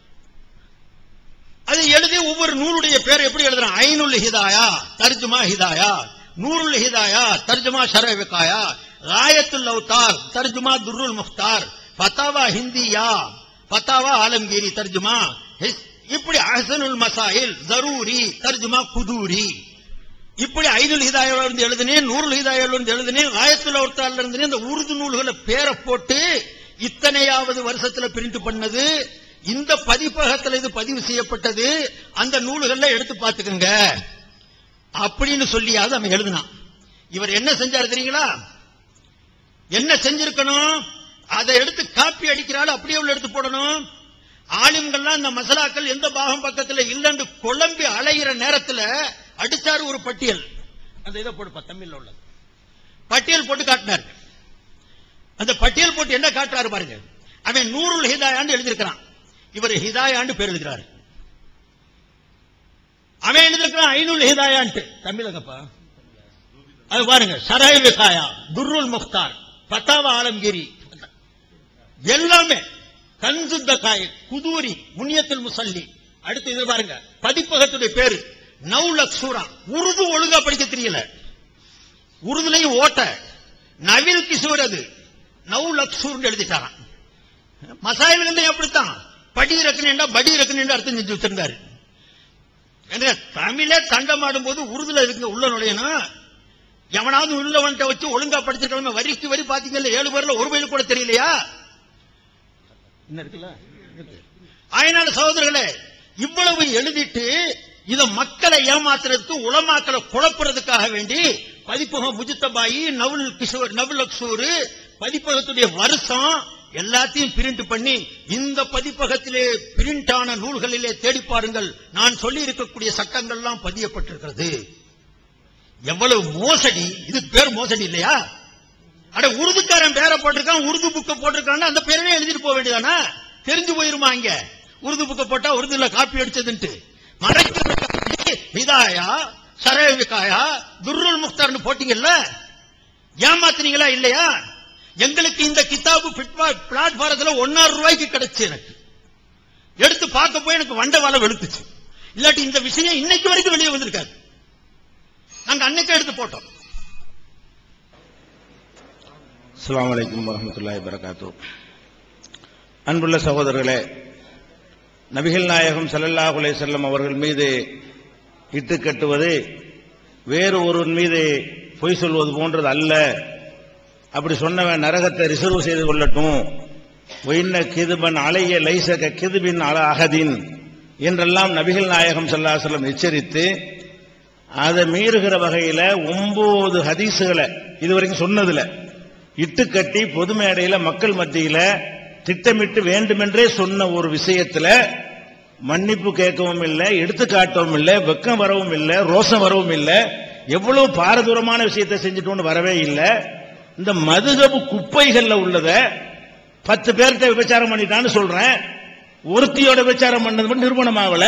அது எழுதி ஒவ்வொரு நூலுடைய பேர் எப்படி எழுதுறான் ஐனுல் ஹிதாயா தர்ஜுமா ஹிதாயா நூருல் ஹிதாயா தர்ஜுமா ஷரவிகாயா ராயத்துல் அவுதார் தர்ஜுமா துர்ருல் முஃப்தார் ஃபத்தாவா ஹிந்தியா ஃபத்தாவா ஆலம்கீரி தர்ஜுமா ஹிஸ்- இப்படி அஹ்சனுல் மசாயில் ஜரூரி தர்ஜுமா குதூரி இப்படி ஐநூல் ஹிதாயால இருந்து எழுதினேன் நூறுல் ஹிதாயால இருந்து எழுதினேன் ராயத்துல் அவுத்தார்ல இருந்து இந்த உருது நூல்களை பேரை போட்டு இத்தனையாவது வருஷத்துல பிரிண்ட் பண்ணது இந்த பதிப்பகத்துல இது பதிவு செய்யப்பட்டது அந்த நூல்கள்ல எடுத்து பார்த்துக்கங்க அப்படின்னு சொல்லியாவது அவன் எழுதினான் இவர் என்ன செஞ்சாரு தெரியுங்களா என்ன செஞ்சிருக்கணும் அதை எடுத்து காப்பி அடிக்கிறாள் அப்படியே உள்ள எடுத்து போடணும் ஆலிம்கள்லாம் இந்த மசாலாக்கள் எந்த பாகம் பக்கத்துல இல்லைன்னு குழம்பி அலைகிற நேரத்துல அடிச்சாரு ஒரு பட்டியல் அந்த இதை போடுப்பா தமிழ்ல உள்ளது பட்டியல் போட்டு காட்டினார் அந்த பட்டியல் போட்டு என்ன காட்டுறாரு பாருங்க அவன் நூறுல் ஹிதாயான்னு எழுதியிருக்கிறான் இவர் ஹிதாயான்னு பேர் எழுதுறாரு அவன் எழுதியிருக்கிறான் ஐநூல் ஹிதாயான்ட்டு தமிழகப்பா அது பாருங்க சராய் விகாயா துர்ருல் முக்தார் பத்தாவா ஆலம்கிரி எல்லாமே கன்சுத்த காய் குதூரி முனியத்தில் முசல்லி அடுத்து இது பாருங்க பதிப்பகத்துடைய பேரு நவுலக் சூரா உருது ஒழுங்கா படிக்க தெரியல உருதுலையும் ஓட்ட நவில் கிஷோர் அது நவுலக் சூர்னு எழுதிட்டாராம் மசாயில் வந்து எப்படித்தான் படி இருக்குன்னு படி இருக்குன்னு அர்த்தம் செஞ்சு வச்சிருந்தாரு ஏன்னா, தமிழே தண்டமாடும் போது உருதுல இருக்கு உள்ள நுழையணும் எவனாவது உள்ளவன்ட்ட வச்சு ஒழுங்கா படிச்சிருக்கணும் வரிக்கு வரி பாத்தீங்கல்ல ஏழு பேர்ல ஒரு வயது கூட தெரியலையா என்ன இருக்குல்ல இருக்கு. அதனால சகோதரர்களே இவ்வளவு எழுதிட்டு இத மக்களை ஏமாத்துறதுக்கு உளமாக்களை குழப்புறதுக்காக வேண்டி பதிப்பகம் முஜித்தபாயி நவுல் கிஷோர் நவுல் அக்ஷூர் பதிப்பகத்துடைய வருஷம் எல்லாத்தையும் பிரிண்ட் பண்ணி இந்த பதிப்பகத்திலே பிரிண்ட் ஆன நூல்களிலே தேடி பாருங்கள் நான் சொல்லி இருக்கக்கூடிய சட்டங்கள்லாம் பதியப்பட்டிருக்கிறது எவ்வளவு மோசடி இதுக்கு பேர் மோசடி இல்லையா அட உருதுக்காரன் பேரை போட்டிருக்கான் உருது புக்க போட்டிருக்கான் அந்த பேரவே எழுதிட்டு போக வேண்டியதானா தெரிஞ்சு போயிருமா இங்க உருது புக்க போட்டா உருதுல காப்பி அடிச்சதுன்ட்டு மறைக்கிறதுக்கு ஹிதாயா சரவிகாயா துர்ருல் முக்தார்னு போட்டீங்கல்ல ஏமாத்துனீங்களா இல்லையா எங்களுக்கு இந்த கிதாபு பிளாட்பாரத்துல ஒன்னாறு ரூபாய்க்கு கிடைச்சு எனக்கு எடுத்து பார்க்க போய் எனக்கு வண்ட வாழை வெளுத்துச்சு இல்லாட்டி இந்த விஷயம் இன்னைக்கு வரைக்கும் வெளியே வந்திருக்காரு நாங்க அன்னைக்கே எடுத்து போட்டோம் அஸ்ஸலாமு அலைக்கும் வரஹ்மத்துல்லாஹி வரகாத்து அன்புள்ள சகோதரர்களே நபிகள் நாயகம் ஸல்லல்லாஹு அலைஹி வஸல்லம் அவர்கள் மீது இட்டு கட்டுவது வேறு ஒருவன் மீது பொய் சொல்வது போன்றது அல்ல அப்படி சொன்னவன் நரகத்தை ரிசர்வ் செய்து கொள்ளட்டும் ஒயின்ன கிதுபன் அலைய லைசக கிதுபின் அல அகதின் என்றெல்லாம் நபிகள் நாயகம் ஸல்லல்லாஹு அலைஹி வஸல்லம் எச்சரித்து அதை மீறுகிற வகையில ஒன்பது ஹதீஸுகளை இதுவரைக்கும் சொன்னதுல இட்டு கட்டி பொது மேடையில மக்கள் மத்தியில திட்டமிட்டு வேண்டுமென்றே சொன்ன ஒரு விஷயத்துல மன்னிப்பு கேட்கவும் இல்லை எடுத்து காட்டவும் இல்லை வெக்கம் வரவும் இல்லை ரோசம் வரவும் இல்லை எவ்வளவு பாரதூரமான விஷயத்தை செஞ்சுட்டோன்னு வரவே இல்லை இந்த மதுகபு குப்பைகள்ல உள்ளத பத்து பேர்கிட்ட விபச்சாரம் பண்ணிட்டான்னு சொல்றேன் ஒருத்தியோட விபச்சாரம் பண்ணது மட்டும் நிரூபணம் ஆகல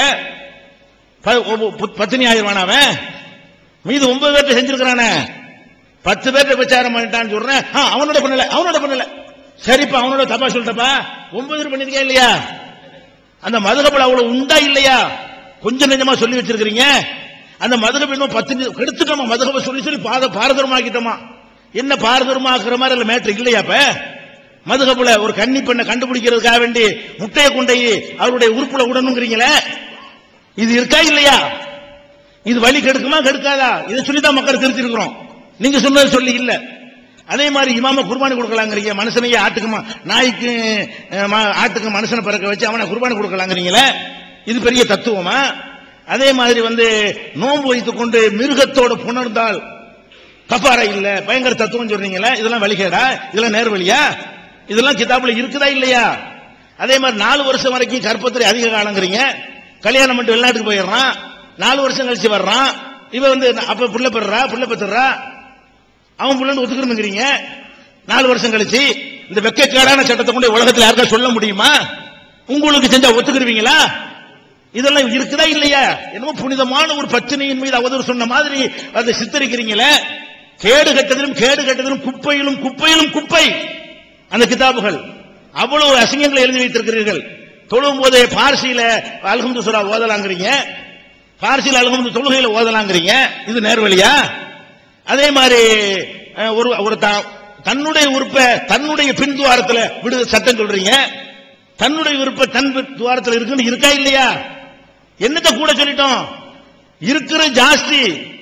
ப- ஒ- ஒ- பத்தினி ஆயிடுவான் அவன் மீது ஒன்பது பேர்ட்ட செஞ்சிருக்கிறானே பத்து பேர்ட்ட விபச்சாரம் பண்ணிட்டான்னு சொல்றேன் ஆ, அவனோட பண்ணல அவனோட பண்ணல சரிப்பா அவனோட தப்பா சொல்லிட்டப்பா ஒன்பது பேர் பண்ணிருக்கேன் இல்லையா அந்த மதுகபல் அவ்வளவு உண்டா இல்லையா கொஞ்சம் நெஞ்சமா சொல்லி வச்சிருக்கிறீங்க அந்த மதுகப இன்னும் பத்து நி- கெடுத்துட்டோமா மதுகப சொல்லி சொல்லி பாத பாரதூரமாக்கிட்டோமா என்ன பாரதூரமாக்குற மாதிரி அதுல மேட்ரு இல்லையா இப்ப மதுகபுல ஒரு கன்னி பெண்ணை கண்டுபிடிக்கிறதுக்காக வேண்டி முட்டையை கொண்டை அவருடைய உறுப்புல விடணுங்கிறீங்களே இது இருக்கா இல்லையா இது வழி கெடுக்குமா கெடுக்காதா இதை சொல்லிதான் மக்கள் திருத்திருக்கிறோம் நீங்க சொன்னது சொல்லி இல்ல அதே மாதிரி இமாம குர்பானி கொடுக்கலாங்கிறீங்க மனுஷனையே ஆட்டுக்குமா நாய்க்கு அஹ், மா- ஆட்டுக்கு மனுஷனை பிறக்க வச்சு அவனை குர்பானி கொடுக்கலாங்கிறீங்களே இது பெரிய தத்துவமா அதே மாதிரி வந்து நோன்பு வைத்துக் கொண்டு மிருகத்தோட புணர்ந்தால் கபாரா இல்ல பயங்கர தத்துவம் சொல்றீங்களே இதெல்லாம் வழிகேடா இதெல்லாம் நேர்வழியா இதெல்லாம் கிதாபுல இருக்குதா இல்லையா அதே மாதிரி நாலு வருஷம் வரைக்கும் கற்பத்திலே அதிக காலங்கிறீங்க கல்யாணம் பண்ணிட்டு வெளிநாட்டுக்கு போயிடுறான் நாலு வருஷம் கழிச்சு வர்றான் இவன் வந்து அப்ப புள்ள பெறா புள்ள பெத்துறா அவன் புள்ளன்னு ஒத்துக்கணுங்கிறீங்க நாலு வருஷம் கழிச்சு இந்த வெக்கக்கேடான சட்டத்தை கொண்டு உலகத்தில் யாருக்கா சொல்ல முடியுமா உங்களுக்கு செஞ்சா ஒத்துக்கிடுவீங்களா இதெல்லாம் இருக்குதா இல்லையா என்னமோ புனிதமான ஒரு பச்சனையின் மீது அவதூறு சொன்ன மாதிரி அதை சித்தரிக்கிறீங்களே கேடு கட்டதிலும் கேடு கட்டதிலும் குப்பையிலும் குப்பையிலும் குப்பை அந்த கிதாபுகள் அவ்வளவு அசிங்கங்களை எழுதி வைத்திருக்கிறீர்கள் தொழும் போதே பார்சியில அல்ஹம்து சுரா ஓதலாங்கிறீங்க பார்சியில் அல்ஹம்து தொழுகையில ஓதலாங்கிறீங்க இது நேர்வழியா அதே மாதிரி அஹ், ஒரு ஒரு த- தன்னுடைய உறுப்பை தன்னுடைய பின் துவாரத்துல விடு சட்டம் சொல்றீங்க தன்னுடைய உறுப்பை தன் பின் துவாரத்துல இருக்குன்னு இருக்கா இல்லையா என்னத்த கூட சொல்லிட்டோம் இருக்கிற ஜாஸ்தி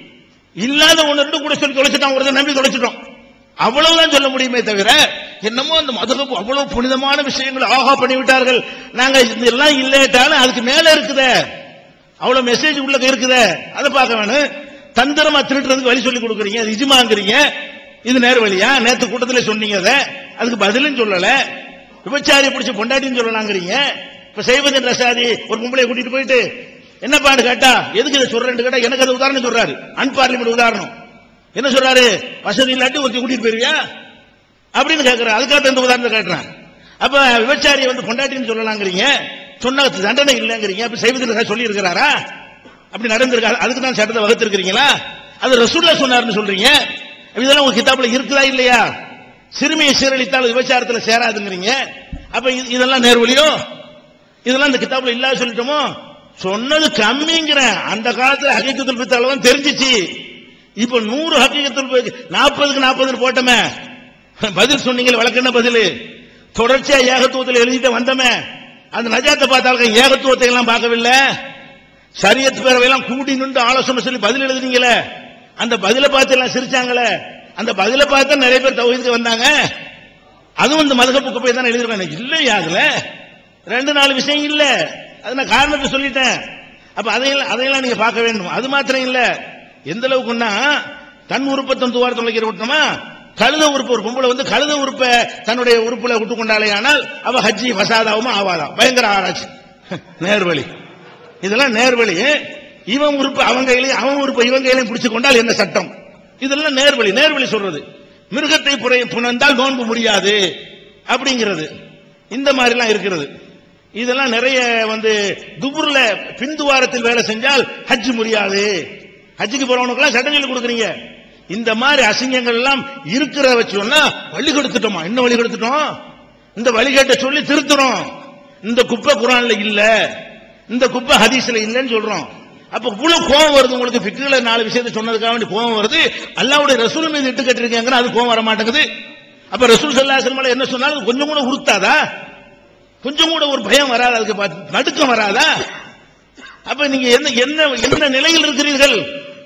இல்லாத ஒண்ணு ரெண்டு கூட சொல்லி தொலைச்சிட்டோம் ஒரு நம்பி தொலைச்சிட்டோம் அவ்வளவுதான் சொல்ல முடியுமே தவிர என்னமோ அந்த மதுகப்பு அவ்வளவு புனிதமான விஷயங்கள் ஆஹா பண்ணிவிட்டார்கள் நாங்க இதெல்லாம் இல்லேட்டாலும் அதுக்கு மேல இருக்குதே அவ்வளவு மெசேஜ் உள்ள இருக்குதே அதை பார்க்க வேணும் தந்திரமா திருட்டுறதுக்கு வழி சொல்லி கொடுக்குறீங்க அது இஜுமாங்கிறீங்க இது நேர் வழியா நேத்து கூட்டத்துல சொன்னீங்க அதை அதுக்கு பதிலும் சொல்லல விபச்சாரி பிடிச்ச பொண்டாட்டின்னு சொல்லலாங்கிறீங்க இப்ப செய்வதன் ரசாதி ஒரு பொம்பளைய கூட்டிட்டு போயிட்டு என்னப்பான்னு கேட்டா எதுக்கு இதை சொல்றேன்னு கேட்டா எனக்கு அது உதாரணம் சொல்றாரு அன்பார்லிமெண்ட் உதாரணம் என்ன சொல்றாரு வசதி இல்லாட்டி ஒருத்தி கூட்டிட்டு போயிருவியா அப்படின்னு கேட்கிறாரு அதுக்காக இந்த உதாரணத்தை கேட்கிறேன் அப்ப விபச்சாரி வந்து பொண்டாட்டின்னு சொல்லலாங்கிறீங்க சொன்ன தண்டனை இல்லைங்கிறீங்க அப்ப செய்வதில் சொல்லி இருக்கிறாரா அப்படி நடந்திருக்கா அதுக்கு தான் சட்டத்தை வகுத்திருக்கிறீங்களா அது ரசூல்லா சொன்னாருன்னு சொல்றீங்க இதெல்லாம் உங்க கிதாபுல இருக்குதா இல்லையா சிறுமியை சீரழித்தால் விபச்சாரத்துல சேராதுங்கிறீங்க அப்ப இது- இதெல்லாம் நேர்வழியோ இதெல்லாம் இந்த கிதாபுல இல்லாத சொல்லிட்டோமோ சொன்னது கம்மிங்கிறேன் அந்த காலத்துல ஹகீக்கத்துல் பித்தால தான் தெரிஞ்சிச்சு இப்ப நூறு ஹக்கீக்கத்துல் நாற்பதுக்கு நாற்பது போட்டோமே பதில் சொன்னீங்க வழக்கு என்ன பதில் தொடர்ச்சியா ஏகத்துவத்தில் எழுதிட்டு வந்தோமே அந்த நஜாத்தை பார்த்தாலும் ஏகத்துவத்தை எல்லாம் பார்க்கவில்லை சரியத் பேரவையெல்லாம் கூடி நின்று ஆலோசனை சொல்லி பதில் எழுதுனீங்களே அந்த பதிலை பார்த்து எல்லாம் சிரிச்சாங்களே அந்த பதிலை பார்த்து நிறைய பேர் தௌஹீதுக்கு வந்தாங்க அதுவும் இந்த மதுகப்புக்கு போய் தான் எழுதிருக்காங்க இல்லையா அதுல ரெண்டு நாலு விஷயம் இல்ல அது நான் காரணத்தை சொல்லிட்டேன் அப்ப அதையெல்லாம் அதையெல்லாம் நீங்க பார்க்க வேண்டும் அது மாத்திரம் இல்ல எந்த அளவுக்குன்னா தன் உறுப்பை தன் துவார தொலைக்கிற விட்டோமா கழுத உறுப்பு ஒரு பொம்பளை வந்து கழுத உறுப்பை தன்னுடைய உறுப்புல விட்டு கொண்டாலே ஆனால் அவ ஹஜ்ஜி வசாதாவும் ஆவாதா பயங்கர ஆராய்ச்சி நேர்வழி இதெல்லாம் நேர்வழி இவன் உறுப்பு அவங்க கையிலையும் அவன் உறுப்பு இவன் கையிலையும் பிடிச்சு கொண்டால் என்ன சட்டம் இதெல்லாம் நேர்வழி நேர்வழி சொல்றது மிருகத்தை புரை புணர்ந்தால் நோன்பு முடியாது அப்படிங்கிறது இந்த மாதிரிலாம் இருக்கிறது இதெல்லாம் நிறைய வந்து துபுர்ல பிந்துவாரத்தில் வேலை செஞ்சால் ஹஜ் முடியாது ஹஜ்ஜுக்கு போறவனுக்கெல்லாம் சட்டம் சொல்லி கொடுக்குறீங்க இந்த மாதிரி அசிங்கங்கள் எல்லாம் இருக்கிற வச்சோம்னா வழி கொடுத்துட்டோமா என்ன வழி கொடுத்துட்டோம் இந்த வழிகேட்டை சொல்லி திருத்துறோம் இந்த குப்பை குரான்ல இல்ல இந்த குப்பை ஹதீஸ்ல இல்லைன்னு சொல்றோம் அப்ப இவ்வளவு கோவம் வருது உங்களுக்கு பிக்குல நாலு விஷயத்தை சொன்னதுக்காக வேண்டி கோவம் வருது அல்லாவுடைய ரசூல் மீது இட்டு கட்டிருக்கீங்க அது கோவம் வர மாட்டேங்குது அப்ப ரசூல் சல்லாஹ் என்ன சொன்னாலும் அது கொஞ்சம் கூட உறுத்தாதா கொஞ்சம் கூட ஒரு பயம் வராது அதுக்கு பார்த்து நடுக்கம் வராதா அப்ப நீங்க என்ன என்ன என்ன நிலையில் இருக்கிறீர்கள்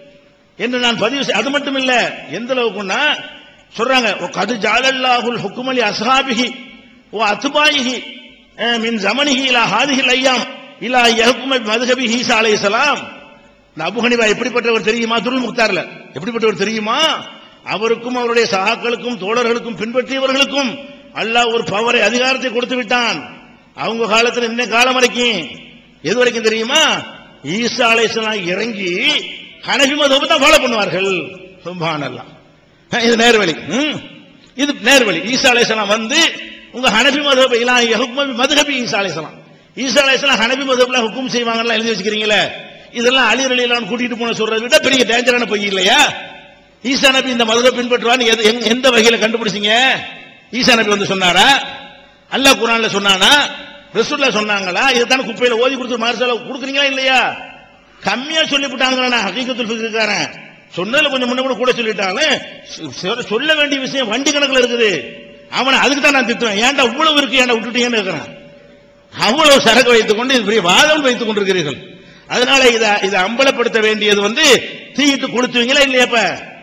என்று நான் பதிவு செய்- அது மட்டும் இல்ல எந்த அளவுக்குன்னா சொல்றாங்க கது ஜாலல்லாஹுல் ஹுக்குமலி அஸ்ஹாபிஹி ஓ அத்துபாயிஹி அஹ், மின் ஜமனிஹி இலா ஹாதிஹில் ஐயாம் இலா யஹ்கும மதுஹபி ஈசா அலைஹிஸ்ஸலாம் இந்த அபு ஹனிஃபா எப்படிப்பட்டவர் தெரியுமா துருள் முக்தார்ல எப்படிப்பட்டவர் தெரியுமா அவருக்கும் அவருடைய சகாக்களுக்கும் தோழர்களுக்கும் பின்பற்றியவர்களுக்கும் அல்லாஹ் ஒரு பவரை அதிகாரத்தை கொடுத்து விட்டான் அவங்க காலத்துல இன்ன காலம் வரைக்கும் எது வரைக்கும் தெரியுமா ஈசா அலைஹிஸ்ஸலாம் இறங்கி ஹனஃபி மதத்தை தான் ஃபாலோ பண்ணுவார்கள் சுப்ஹானல்லாஹ் இது நேர்வழி ம். இது நேர்வழி ஈசா அலைஹிஸ்ஸலாம் வந்து உங்க ஹனஃபி மதஹப் இலா யஹ்கும மதுஹபி ஈசா அலைஹிஸ்ஸலாம் ஈசா அலைஹிஸ்ஸலாம் ஹனஃபி மதஹப்ல ஹுக்கும் செய்வாங்கன்னு எழுதி வச்சுக்கிறீங்களே இதெல்லாம் அலி ரலியல்லாஹு கூட்டிட்டு போன சொல்றதை விட பெரிய டேஞ்சரான பொய் இல்லையா ஈசா நபி இந்த மதுரை பின்பற்றுவான்னு எது- எங்க- எந்த வகையில கண்டுபிடிச்சீங்க ஈசா நபி வந்து சொன்னாரா அல்லாஹ் குரான்ல சொன்னானா ரசூல்லா சொன்னாங்களா இதுதானே குப்பையில ஓதி கொடுத்து மார்சால கொடுக்குறீங்களா இல்லையா கம்மியா சொல்லிவிட்டாங்களா நான் ஹகீகத்துல் ஃபிக்ஹ்காரன் சொன்னதுல கொஞ்சம் முன்ன கூட கூட சொல்லிட்டாலும் சொ- சொ- சொல்ல வேண்டிய விஷயம் வண்டி கணக்குல இருக்குது அவனை அதுக்கு தான் நான் திட்டுவேன் ஏன்டா இவ்வளவு இருக்கு ஏன்டா விட்டுட்டீங்கன்னு இருக்கிறான் அவ்வளவு சரக்கு வைத்துக் கொண்டு இது பெரிய வாதம் வைத்துக் கொண்டிருக்கிறீர்கள் அதனால இதை இதை அம்பலப்படுத்த வேண்டியது வந்து தீயிட்டு கொளுத்துவீங்களா இல்லையாப்ப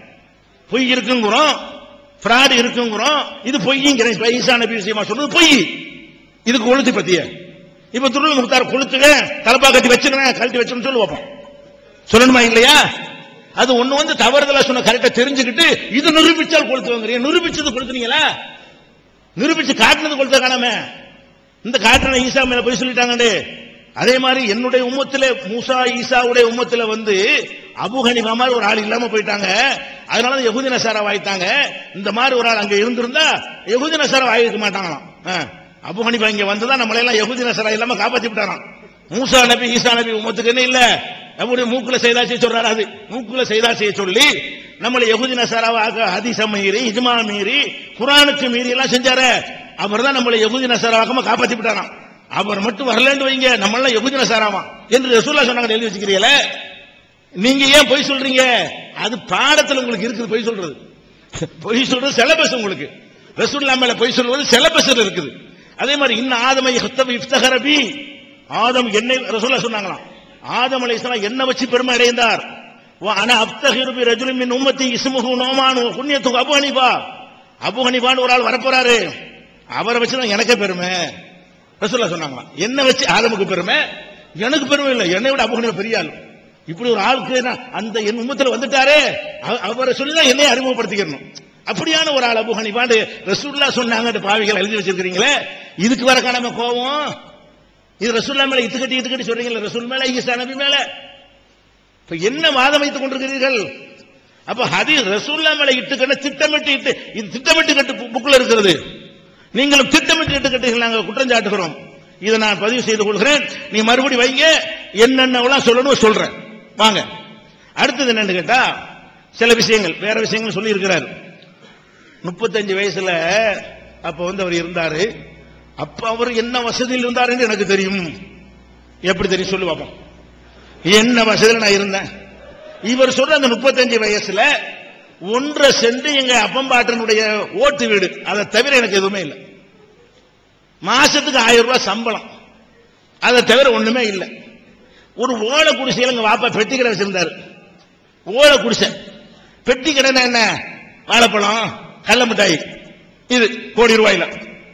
பொய் இருக்குங்கிறோம் ஃப்ராடு இருக்குங்கிறோம் இது பொய்ங்கிறேன் இப்ப ஈசா நபி விஷயமா சொன்னது பொய் இதுக்கு கொளுத்தி பத்திய இப்ப துருள் முக்தார் கொளுத்துங்க தலப்பா கட்டி வச்சிருங்க கழட்டி வச்சுன்னு சொல்லு வைப்போம் சொல்லணுமா இல்லையா அது ஒண்ணு வந்து தவறுதலா சொன்ன கரெக்டா தெரிஞ்சுக்கிட்டு இது நிரூபிச்சால் கொளுத்துவாங்க நிரூபிச்சது கொளுத்துனீங்களா நிரூபிச்சு காட்டுனது கொளுத்த காணாம இந்த காட்டுன ஈசா மேல போய் சொல்லிட்டாங்கடே அதே மாதிரி என்னுடைய உம்மத்திலே மூசா ஈசாவுடைய உம்மத்தில வந்து அபு ஹனிஃபா மாதிரி ஒரு ஆள் இல்லாம போயிட்டாங்க அதனால தான் யகுதி நசாரா வாய்த்தாங்க இந்த மாதிரி ஒரு ஆள் அங்க இருந்திருந்தா யகுதி நசாரா வாங்கிக்க மாட்டாங்களாம் ஆ. அபு ஹனிஃபா இங்க வந்துதான் நம்மளை எல்லாம் யகுதி நசாரா இல்லாம காப்பாத்தி விட்டாராம் மூசா நபி ஈசா நபி உம்மத்துக்கு என்ன இல்ல நம்முடைய மூக்குல செய்தா செய்ய சொல்றாரு அது மூக்குல செய்தா செய்ய சொல்லி நம்மளை யகுதி நசாராவாக ஹதீஸ மீறி இஜ்மா மீறி குரானுக்கு மீறி எல்லாம் செஞ்சாரு அவர் தான் நம்மளை யகுதி நசாராவாக காப்பாத்தி விட்டாராம் அவர் மட்டும் வரலன்னு வைங்க நம்ம எல்லாம் யகுதி நசாராமா என்று ரசூல்லா சொன்னாங்க எழுதி வச்சுக்கிறீங்களே நீங்க ஏன் பொய் சொல்றீங்க அது பாடத்துல உங்களுக்கு இருக்குது பொய் சொல்றது பொய் சொல்றது சிலபஸ் உங்களுக்கு ரசூல்லா மேல பொய் சொல்வது சிலபஸ் இருக்குது அதே மாதிரி இன்ன ஆதமை ஹத்தப இஃப்தகரபி ஆதம் என்னை ரசூல்லா சொன்னாங்களாம் ஆதம் அலைஹிஸ்ஸலாம் என்ன வச்சு பெருமை அடைந்தார் ஆனா அப்தகிரு பி ரஜுலின் மின் உம்மத்தி இஸ்முஹு நோமான் புண்ணியத்துக்கு அபு ஹனிஃபா அபு ஹனிஃபான்னு ஒரு ஆள் வரப்போறாரு அவரை வச்சு தான் எனக்கே பெருமை ரசூல்லா சொன்னாங்களாம் என்ன வச்சு ஆதமுக்கு பெருமை எனக்கு பெருமை இல்லை என்னை விட அபு ஹனிஃபா பெரிய ஆள் இப்படி ஒரு ஆளுக்கு நான் அந்த என் உம்மத்துல வந்துட்டாரே அவ- அவரை சொல்லி தான் என்னை அறிமுகப்படுத்திக்கணும் அப்படியான ஒரு ஆள் அபு ஹனிஃபான்னு ரசூல்லா சொன்னாங்க பாவிகள் எழுதி வச்சிருக்கிறீங்களே இதுக்கு வர காணாம கோவம் இது ரசூல்லா மேல இத்து கட்டி இத்து கட்டி சொல்றீங்களா ரசூல் மேல ஈசா நபி மேல இப்ப என்ன வாதம் வைத்துக் கொண்டிருக்கிறீர்கள் அப்ப ஹதி ரசூல்லா மேல இட்டுக்கட்ட திட்டமிட்டு இட்டு இது திட்டமிட்டு கட்டு புக்குல இருக்கிறது நீங்களும் திட்டமிட்டு இட்டு கட்டுகள் நாங்கள் குற்றம் சாட்டுகிறோம் இதை நான் பதிவு செய்து கொள்கிறேன் நீ மறுபடி வைங்க என்னென்னலாம் சொல்லணும் சொல்றேன் வாங்க அடுத்தது என்னன்னு கேட்டா சில விஷயங்கள் வேற விஷயங்கள் சொல்லி இருக்கிறார் முப்பத்தஞ்சு வயசுல அப்ப வந்து அவர் இருந்தாரு அப்ப அவர் என்ன வசதியில் இருந்தாருன்னு எனக்கு தெரியும் எப்படி தெரியும் சொல்லு பார்ப்போம் என்ன வசதியில் நான் இருந்தேன் இவர் சொல்ற அந்த முப்பத்தஞ்சு வயசுல ஒன்றரை சென்று எங்க அப்பம்பாட்டனுடைய ஓட்டு வீடு அதை தவிர எனக்கு எதுவுமே இல்லை மாசத்துக்கு ஆயிரம் ரூபாய் சம்பளம் அதை தவிர ஒண்ணுமே இல்லை ஒரு ஓலை குடிசையில் எங்க வாப்பா பெட்டி கடை வச்சிருந்தாரு ஓலை குடிசை பெட்டி கடைன்னா என்ன வாழைப்பழம் கடல மிட்டாய் இது கோடி ரூபாயில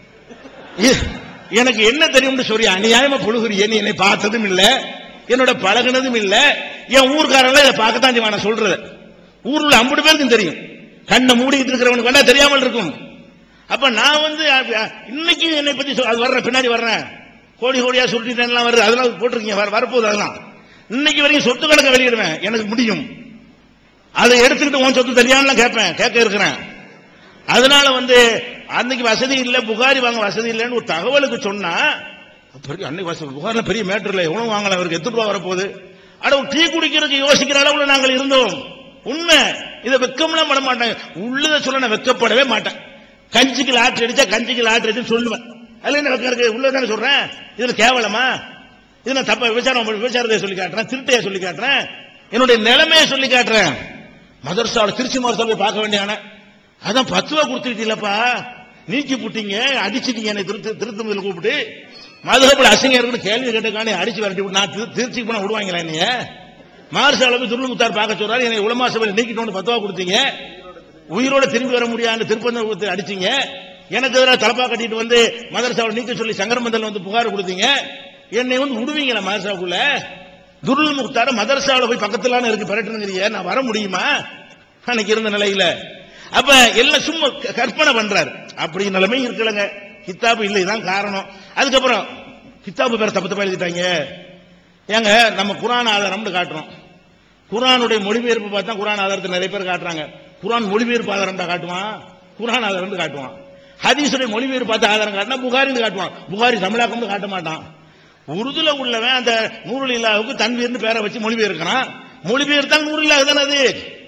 இ- எனக்கு என்ன தெரியும்னு சொல்லி அநியாயமா புழுகுறியே நீ என்னை பார்த்ததும் இல்ல என்னோட பழகுனதும் இல்ல என் ஊர்க்காரங்கள இதை பார்க்கத்தான் செய்வான் நான் சொல்றது ஊர்ல அம்பது பேருக்கும் தெரியும் கண்ணை மூடிக்கிட்டு இருக்கிறவனுக்கு வேணா தெரியாமல் இருக்கும் அப்ப நான் வந்து அ- அ- இன்னைக்கு என்னை பத்தி சொல்- அது வர்றேன் பின்னாடி வர்றேன் கோடி கோடியா சுருட்டிட்டேன்லாம் வருது அதெல்லாம் போட்டிருக்கீங்க வர- வரப்போகுது அதெல்லாம் இன்னைக்கு வரைக்கும் சொத்து கணக்கை வெளியிடுவேன் எனக்கு முடியும் அதை எடுத்துக்கிட்டு உன் சொத்து தெரியாமலாம் கேட்பேன் கேட்க இருக்கிறேன் அதனால வந்து அன்னைக்கு வசதி இல்ல புகாரி வாங்க வசதி இல்லைன்னு ஒரு தகவலுக்கு சொன்னா பெரிய அன்னைக்கு வசதி புகார்ல பெரிய மேட்டர் இல்ல எவ்வளவு வாங்கலாம் அவருக்கு எத்தனை ரூபா வரப்போகுது அட ஒரு டீ குடிக்கிறதுக்கு யோசிக்கிற அளவுல நாங்கள் இருந்தோம் உண்மை இதை வெக்கம்லாம் பட மாட்டாங்க உள்ளத சொல்ல நான் வெக்கப்படவே மாட்டேன் கஞ்சிக்கு லாட்டரி அடிச்சா கஞ்சிக்கு லாட்டரி அடிச்சு சொல்லுவேன் அதுல என்ன வெக்கம் இருக்கு உள்ளதானே சொல்றேன் இதுல கேவலமா இது நான் தப்பா விபச்சாரம் விபச்சாரத்தை சொல்லி காட்டுறேன் திருட்டையை சொல்லி காட்டுறேன் என்னுடைய நிலைமையை சொல்லி காட்டுறேன் மதர்சாவில் திருச்சி மதரசா போய் பார்க்க வேண்டியான அதான் பத்து ரூபா கொடுத்துட்டீங்களப்பா நீக்கி புட்டீங்க அடிச்சிட்டீங்க என்னை திருத்து திருத்தமிழ் கூப்பிட்டு மதுரப்பட அசிங்க இருக்குன்னு கேள்வி கேட்டக்கானே அடிச்சு விரட்டி விட்டு நான் திரு- திருச்சிக்கு போனா விடுவாங்களா என்னைய மார்சால போய் துருளுமுத்தார் பார்க்க சொல்றாரு என்னை உலமா சபையில் நீக்கிட்டு பத்து ரூபா கொடுத்தீங்க உயிரோட திரும்பி வர முடியாது திருப்பந்தம் கொடுத்து அடிச்சீங்க எனக்கு எதிராக தலப்பா கட்டிட்டு வந்து மதரசாவை நீக்க சொல்லி சங்கரமந்தல் வந்து புகார் கொடுத்தீங்க என்னை வந்து விடுவீங்களா மதரசாவுக்குள்ள துருள் முக்தார மதரசாவில் போய் பக்கத்துல இருக்கு பெறட்டுங்கிறீங்க நான் வர முடியுமா அன்னைக்கு இருந்த நிலையில அப்ப எல்லாம் சும்மா க- கற்பனை பண்றாரு அப்படி நிலைமை இருக்கலங்க கித்தாபு இல்லை இதான் காரணம் அதுக்கப்புறம் கித்தாபு பேர தப்பு தப்பா எழுதிட்டாங்க ஏங்க நம்ம குரான் ஆதாரம்னு காட்டுறோம் குரானுடைய மொழிபெயர்ப்பு பார்த்தா குரான் ஆதாரத்தை நிறைய பேர் காட்டுறாங்க குரான் மொழிபெயர்ப்பு ஆதாரம் காட்டுவான் குரான் ஆதாரம் காட்டுவான் ஹதீஸுடைய மொழிபெயர்ப்பு பார்த்து ஆதாரம் காட்டினா புகாரின்னு காட்டுவான் புகாரி தமிழாக்கம்னு காட்ட மாட்டான் உருதுல உள்ளவன் அந்த நூறுல் இல்லாவுக்கு தன்வீர்னு பேரை வச்சு மொழிபெயர்க்கிறான் மொழிபெயர்த்தால் நூறு இல்லாத தானே அது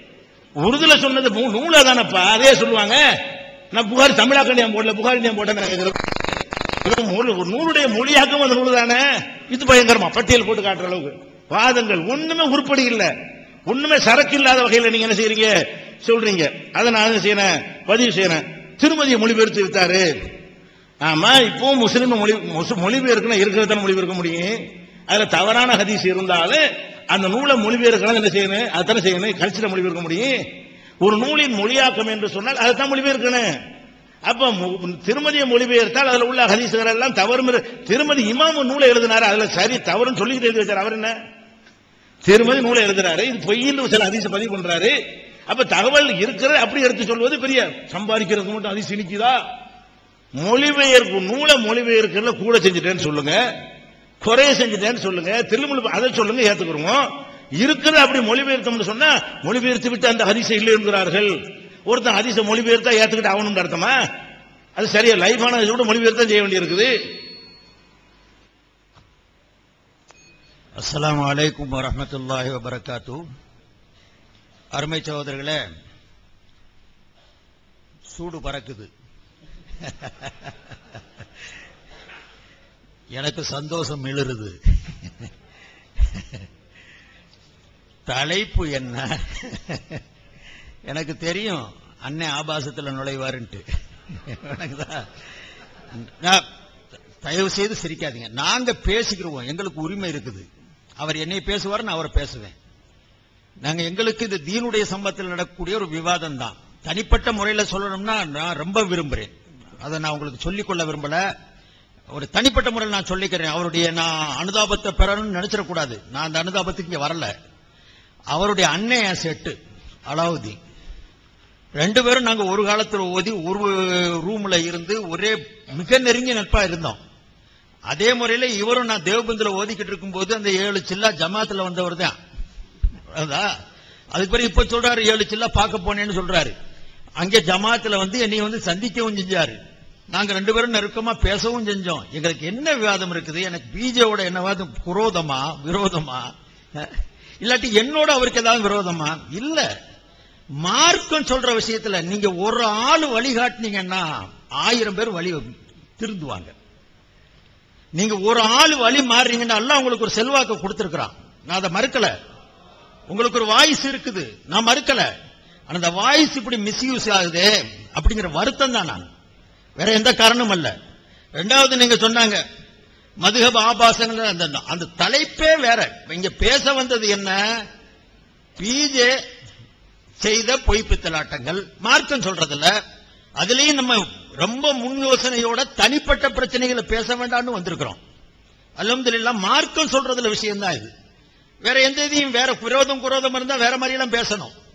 உருதுல சொன்னது நூ- நூலா தானப்பா அதே சொல்லுவாங்க நான் புகாரி தமிழாக்கண்டியம் போடல புகாரி நேம் போட்டேன் இவன் நூல் ஒரு நூலுடைய மொழியாக்கம் அந்த நூல் தானே இது பயங்கரமா பட்டியல் போட்டு காட்டுற அளவுக்கு வாதங்கள் ஒண்ணுமே உருப்படி இல்ல ஒண்ணுமே சரக்கு இல்லாத வகையில நீங்க என்ன செய்றீங்க சொல்றீங்க அதை நான் என்ன செய்யறேன் பதிவு செய்யறேன் திருமதியை மொழிபெயர்த்து வித்தாரு ஆமா இப்போ முஸ்லிம் மொழி முஸ்- மொழிபெயர்க்கணும் இருக்கிறத மொழிபெயர்க்க முடியும் அதுல தவறான ஹதீஸ் இருந்தாலும் அந்த நூலை மொழிபெயர்க்கணும் என்ன செய்யணும் அதானே செய்யணும் கல்ச்சரை மொழிபெயர்க்க முடியும் ஒரு நூலின் மொழியாக்கம் என்று சொன்னால் அதைத்தான் மொழிபெயர்க்கணும் அப்ப மு- திருமதியை மொழிபெயர்த்தால் அதுல உள்ள ஹதீசுகள் எல்லாம் தவறு திருமதி இமாம் ஒரு நூலை எழுதினாரு அதுல சரி தவறுன்னு சொல்லிக்கிட்டு எழுதி வச்சார் அவர் என்ன திருமதி நூலை எழுதுறாரு இது பொய்யில் சில ஹதீஸ பதிவு பண்றாரு அப்ப தகவல் இருக்கிற அப்படி எடுத்து சொல்வது பெரிய சம்பாதிக்கிறதுக்கு மட்டும் ஹதீஸ் இனிக்குதா மொழிபெயர்ப்பு நூலை மொழிபெயர்க்கிறதுல கூட செஞ்சுட்டேன்னு சொல்லுங்க குறைய செஞ்சுட்டேன்னு சொல்லுங்க திருமண அதை சொல்லுங்க ஏத்துக்கிறோம் இருக்கிற அப்படி மொழிபெயர்த்தோம்னு சொன்னா மொழிபெயர்த்து விட்டு அந்த ஹதீஸை இல்லை என்கிறார்கள் ஒருத்தன் ஹதீஸை மொழிபெயர்த்தா ஏத்துக்கிட்டு ஆகணும்னு அர்த்தமா அது சரியா லைஃபான கூட மொழிபெயர்த்தான் செய்ய வேண்டியிருக்குது அஸ்ஸலாமு அலைக்கும் வரஹ்மத்துல்லாஹி வபரகாத்து அருமை சகோதரர்களே சூடு பறக்குது எனக்கு சந்தோஷம் மிளருது தலைப்பு என்ன எனக்கு தெரியும் அண்ணன் ஆபாசத்தில் நுழைவாருன்ட்டு எனக்குதான் நான் தயவு செய்து சிரிக்காதீங்க நாங்க பேசிக்கிறோம் எங்களுக்கு உரிமை இருக்குது அவர் என்னை பேசுவார் நான் அவரை பேசுவேன் நாங்க எங்களுக்கு இது தீனுடைய சம்பவத்தில் நடக்கக்கூடிய ஒரு விவாதம் தான் தனிப்பட்ட முறையில் சொல்லணும்னா நான் ரொம்ப விரும்புறேன் அதை நான் உங்களுக்கு சொல்லிக் கொள்ள விரும்பல ஒரு தனிப்பட்ட முறையில் நான் சொல்லிக்கிறேன் அவருடைய நான் அனுதாபத்தை பெறணும்னு நினைச்சிடக்கூடாது நான் அந்த அனுதாபத்துக்கு இங்க வரல அவருடைய அண்ணன் என் செட்டு அலாவுதீன் ரெண்டு பேரும் நாங்க ஒரு காலத்துல ஓதி ஒரு ரூம்ல இருந்து ஒரே மிக நெருங்கிய நட்பா இருந்தோம் அதே முறையில இவரும் நான் தேவபந்துல ஓதிக்கிட்டு இருக்கும்போது அந்த ஏழு சில்லா ஜமாத்துல வந்தவர் தான் அதா அதுக்கு பிறகு இப்ப சொல்றாரு ஏழு சில்லா பார்க்க போனேன்னு சொல்றாரு அங்கே ஜமாத்துல வந்து என்னை வந்து சந்திக்கவும் செஞ்சாரு நாங்க ரெண்டு பேரும் நெருக்கமா பேசவும் செஞ்சோம் எங்களுக்கு என்ன விவாதம் இருக்குது எனக்கு பிஜேவோட என்ன வாதம் குரோதமா விரோதமா அஹ், இல்லாட்டி என்னோட அவருக்கு ஏதாவது விரோதமா இல்ல மார்க்கம் சொல்ற விஷயத்துல நீங்க ஒரு ஆள் வழிகாட்டினீங்கன்னா ஆயிரம் பேர் வழி திருந்துவாங்க நீங்க ஒரு ஆள் வழி மாறுறீங்கன்னா அல்லாஹ் உங்களுக்கு ஒரு செல்வாக்கு கொடுத்திருக்கிறான் நான் அதை மறுக்கல உங்களுக்கு ஒரு வாய்ஸ் இருக்குது நான் மறுக்கல ஆனா அந்த வாய்ஸ் இப்படி மிஸ்யூஸ் ஆகுது அப்படிங்கிற வருத்தம் தான் நான் வேற எந்த காரணமும் அல்ல ரெண்டாவது நீங்க சொன்னாங்க மதுகப ஆபாசங்கள் அந்த அந்த தலைப்பே வேற இங்க பேச வந்தது என்ன பிஜே செய்த பொய்ப்பித்தலாட்டங்கள் மார்க்கம் சொல்றதில்ல அதுலயும் நம்ம ரொம்ப முன் யோசனையோட தனிப்பட்ட பிரச்சனைகளை பேச வேண்டாம்னு வந்திருக்கிறோம் அல்ஹம்துலில்லாஹ் மார்க்கம் சொல்றதுல விஷயம் தான் இது வேற எந்த இதையும் வேற விரோதம் குரோதம் இருந்தா வேற மாதிரி எல்லாம் பேசணும்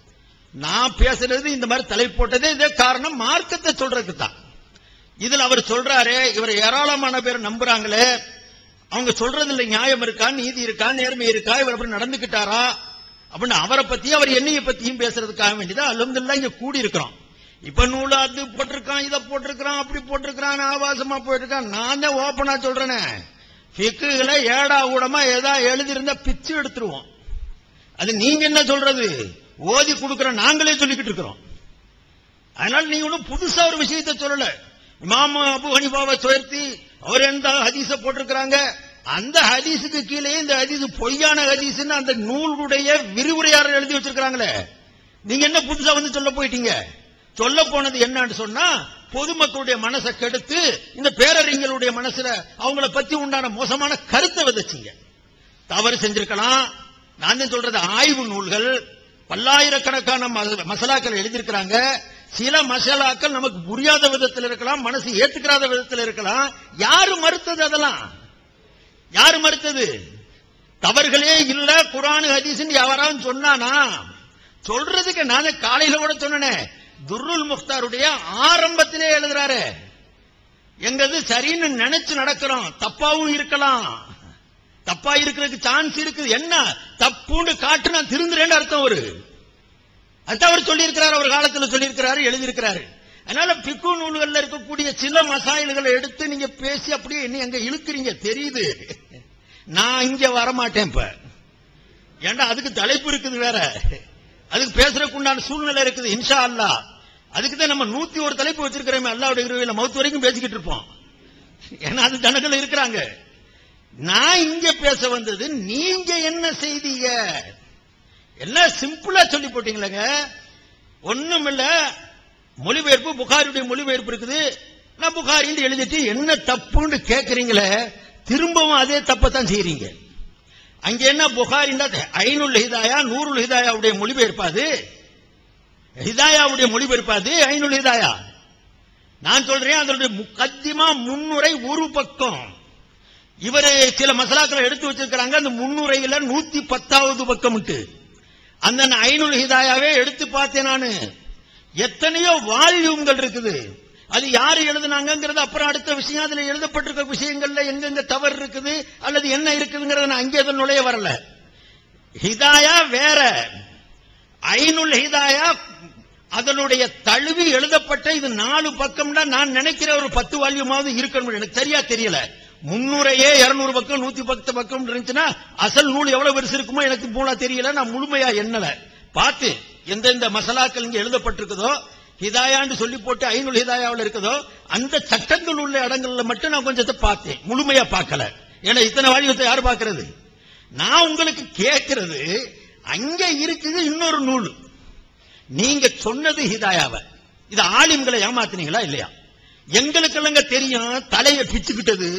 நான் பேசுறது இந்த மாதிரி தலைப்பு போட்டதே இதே காரணம் மார்க்கத்தை சொல்றதுக்கு தான் இதுல அவர் சொல்றாரு இவர் ஏராளமான பேர் நம்புறாங்களே அவங்க சொல்றதுல நியாயம் இருக்கா நீதி இருக்கா நேர்மை இருக்கா இவர் அப்படி நடந்துக்கிட்டாரா அப்படின்னு அவரை பத்தி அவர் என்னைய பத்தியும் பேசுறதுக்காக வேண்டிதான் அல்ஹம்துலில்லாஹ் இங்க கூடி இருக்கிறோம் இப்ப நூலு அது போட்டிருக்கான் இதை போட்டிருக்கான் அப்படி போட்டிருக்கான் ஆபாசமா போயிட்டிருக்கான் நான் தான் ஓப்பனா சொல்றேனே ஃபிக்குகளை ஏடா ஊடமா ஏதா எழுதியிருந்தா பிச்சு எடுத்துருவோம் அது நீங்க என்ன சொல்றது ஓதி கொடுக்கிற நாங்களே சொல்லிக்கிட்டு இருக்கிறோம் அதனால நீங்க ஒன்றும் புதுசா ஒரு விஷயத்தை சொல்லல இமாம் அபு ஹனிஃபாவை சுயர்த்தி அவர் எந்த ஹதீஸ போட்டிருக்கிறாங்க அந்த ஹதீஸுக்கு கீழே இந்த ஹதீஸ் பொய்யான ஹதீஸ்னு அந்த நூலுடைய விரிவுரையாளர் எழுதி வச்சிருக்காங்களே நீங்க என்ன புதுசா வந்து சொல்ல போயிட்டீங்க சொல்ல போனது என்னன்னு சொன்னா பொதுமக்களுடைய மனசை கெடுத்து இந்த பேரறிஞர்களுடைய மனசுல அவங்கள பத்தி உண்டான மோசமான கருத்தை விதைச்சீங்க தவறு செஞ்சிருக்கலாம் நான் தான் சொல்றது ஆய்வு நூல்கள் பல்லாயிரக்கணக்கான மச- மசாலாக்கள் எழுதியிருக்கிறாங்க சில மசாலாக்கள் நமக்கு புரியாத விதத்தில் இருக்கலாம் மனசு ஏத்துக்கிறாத விதத்தில் இருக்கலாம் யாரு மறுத்தது அதெல்லாம் யாரு மறுத்தது தவறுகளே இல்ல குரான் ஹதீஸ்னு யாராவது சொன்னானா சொல்றதுக்கு நானே காலையில கூட சொன்னேனே துர்ருல் முக்தாருடைய ஆரம்பத்திலே எழுதுறாரு எங்கது சரின்னு நினைச்சு நடக்கிறோம் தப்பாவும் இருக்கலாம் தப்பா இருக்கிறதுக்கு சான்ஸ் இருக்குது என்ன தப்புன்னு காட்டு நான் திருந்துறேன்னு அர்த்தம் ஒரு அதான் அவர் சொல்லியிருக்கிறார் அவர் காலத்துல சொல்லியிருக்கிறாரு எழுதியிருக்கிறாரு அதனால பிக்கு நூல்கள்ல இருக்கக்கூடிய சில மசாயில்களை எடுத்து நீங்க பேசி அப்படியே என்ன எங்க இழுக்கிறீங்க தெரியுது நான் இங்க வரமாட்டேன் இப்ப ஏன்டா அதுக்கு தலைப்பு இருக்குது வேற அதுக்கு பேசுறதுக்கு உண்டான சூழ்நிலை இருக்குது இன்ஷா அல்லாஹ் அதுக்கு தான் நம்ம நூத்தி ஒரு தலைப்பு வச்சிருக்கிறோமே அல்லாவுடைய கிருபையில மௌத்து வரைக்கும் பேசிக்கிட்டு இருப்போம் ஏன்னா அது ஜனங்கள் இருக்கிறாங்க நான் இங்க பேச வந்தது நீங்க என்ன செய்தீங்க எல்லாம் சிம்பிளா சொல்லி போட்டீங்களேங்க ஒண்ணும் இல்ல மொழிபெயர்ப்பு புகாரியுடைய மொழிபெயர்ப்பு இருக்குது நான் புகாரின்னு எழுதிட்டு என்ன தப்புன்னு கேக்குறீங்களே திரும்பவும் அதே தப்பத்தான் செய்றீங்க அங்க என்ன புகாரின்னா ஐநுல் ஹிதாயா நூறுல் ஹிதாயாவுடைய மொழிபெயர்ப்பு அது ஹிதாயாவுடைய மொழிபெயர்ப்பு அது ஐநுல் ஹிதாயா நான் சொல்றேன் அதனுடைய முக்கத்திமா முன்னுரை ஒரு பக்கம் இவரு சில மசாலாக்களை எடுத்து வச்சிருக்கிறாங்க அந்த முன்னுரையில நூத்தி பத்தாவது பக்கம் அந்த ஐநூல் ஹிதாயாவே எடுத்து பார்த்தேன் நானு எத்தனையோ வால்யூம்கள் இருக்குது அது யாரு எழுதுனாங்கிறது அப்புறம் அடுத்த விஷயம் அதுல எழுதப்பட்டிருக்க விஷயங்கள்ல எங்கெங்க தவறு இருக்குது அல்லது என்ன இருக்குதுங்கிறத நான் அங்கே அதில் நுழைய வரல ஹிதாயா வேற ஐநுல் ஹிதாயா அதனுடைய தழுவி எழுதப்பட்ட இது நாலு பக்கம்னா நான் நினைக்கிற ஒரு பத்து வால்யூமாவது இருக்கணும் எனக்கு சரியா தெரியல முன்னூறையே இருநூறு பக்கம் நூத்தி பத்து பக்கம் இருந்துச்சுன்னா அசல் நூல் எவ்வளவு பெருசு இருக்குமோ எனக்கு மூலா தெரியல நான் முழுமையா எண்ணல பார்த்து எந்தெந்த மசாலாக்கள் இங்க எழுதப்பட்டிருக்குதோ ஹிதாயான்னு சொல்லி போட்டு ஐநூல் ஹிதாயாவில் இருக்குதோ அந்த சட்டங்கள் உள்ள இடங்கள்ல மட்டும் நான் கொஞ்சத்தை பார்த்தேன் முழுமையா பார்க்கல ஏன்னா இத்தனை வாலிபத்தை யார் பார்க்கிறது நான் உங்களுக்கு கேட்கிறது அங்க இருக்குது இன்னொரு நூல் நீங்க சொன்னது ஹிதாயாவ இது ஆலிம்களை ஏமாத்துனீங்களா இல்லையா எங்களுக்கெல்லாம் தெரியும் தலையை பிச்சுக்கிட்டது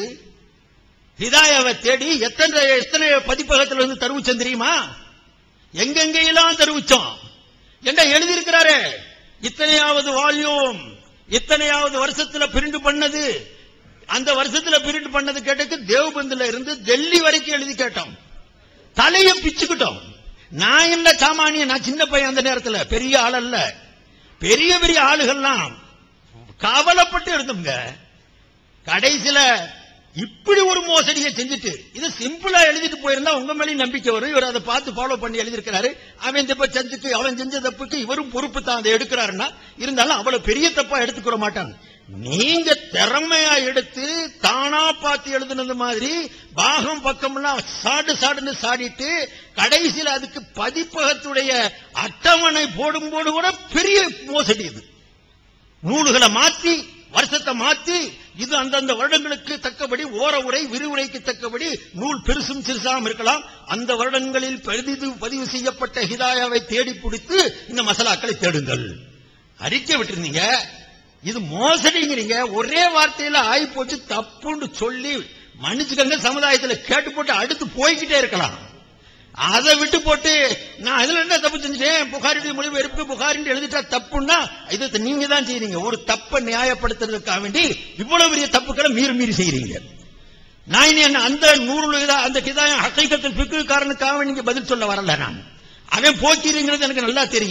ஹிதாயாவை தேடி எத்தனை எத்தனை பதிப்பகத்துல இருந்து தருவிச்சோம் தெரியுமா எங்கெங்கெல்லாம் தருவிச்சோம் என்ன எழுதியிருக்கிறாரு இத்தனையாவது வால்யூம் இத்தனையாவது வருஷத்துல பிரிண்ட் பண்ணது அந்த வருஷத்துல பிரிண்ட் பண்ணது கேட்டதுக்கு தேவபந்துல இருந்து டெல்லி வரைக்கும் எழுதி கேட்டோம் தலைய பிச்சுக்கிட்டோம் நான் இல்ல சாமானிய நான் சின்ன பையன் அந்த நேரத்துல பெரிய ஆள் அல்ல பெரிய பெரிய ஆளுகள்லாம் கவலைப்பட்டு இருந்தோங்க கடைசியில இப்படி ஒரு மோசடியை செஞ்சுட்டு இது சிம்பிளா எழுதிட்டு போயிருந்தா உங்க மேலேயும் நம்பிக்கை வரும் இவர் அதை பார்த்து ஃபாலோ பண்ணி எழுதியிருக்கிறாரு அவன் தப்ப செஞ்சுட்டு அவன் செஞ்ச தப்புக்கு இவரும் பொறுப்பு தான் அதை எடுக்கிறாருன்னா இருந்தாலும் அவ்வளவு பெரிய தப்பா எடுத்துக்கிற மாட்டாங்க நீங்க திறமையா எடுத்து தானா பார்த்து எழுதுனது மாதிரி பாகம் பக்கம்லாம் சாடு சாடுன்னு சாடிட்டு கடைசியில் அதுக்கு பதிப்பகத்துடைய அட்டவணை போடும்போது கூட பெரிய மோசடி இது நூல்களை மாத்தி வருஷத்தை மாத்தி இது அந்தந்த வருடங்களுக்கு தக்கபடி ஓர உரை விரிவுரைக்கு தக்கபடி நூல் பெருசும் சிறுசாம் இருக்கலாம் அந்த வருடங்களில் பெரிது பதிவு செய்யப்பட்ட ஹிதாயாவை தேடி பிடித்து இந்த மசாலாக்களை தேடுங்கள் அறிக்கை விட்டுருந்தீங்க இது மோசடிங்கிறீங்க ஒரே வார்த்தையில ஆகி போச்சு தப்புன்னு சொல்லி மன்னிச்சுக்கங்க சமுதாயத்துல கேட்டு போட்டு அடுத்து போய்கிட்டே இருக்கலாம் அதை விட்டு போட்டு நான் இதுல என்ன தப்பு செஞ்சுட்டேன் புகாரிடைய மொழிபெயர்ப்பு புகாரின்னு எழுதிட்டா தப்புன்னா இது நீங்க தான் செய்றீங்க ஒரு தப்பை நியாயப்படுத்துறதுக்காக வேண்டி இவ்வளவு பெரிய தப்புக்களை மீறி மீறி செய்றீங்க நான் இனி என்ன அந்த நூறு இதா அந்த கிதாயம் ஹக்கைக்கத்தில் பிக்கு காரணத்துக்காக நீங்க பதில் சொல்ல வரல நான் அவன் போக்கிறீங்கிறது எனக்கு நல்லா தெரியும்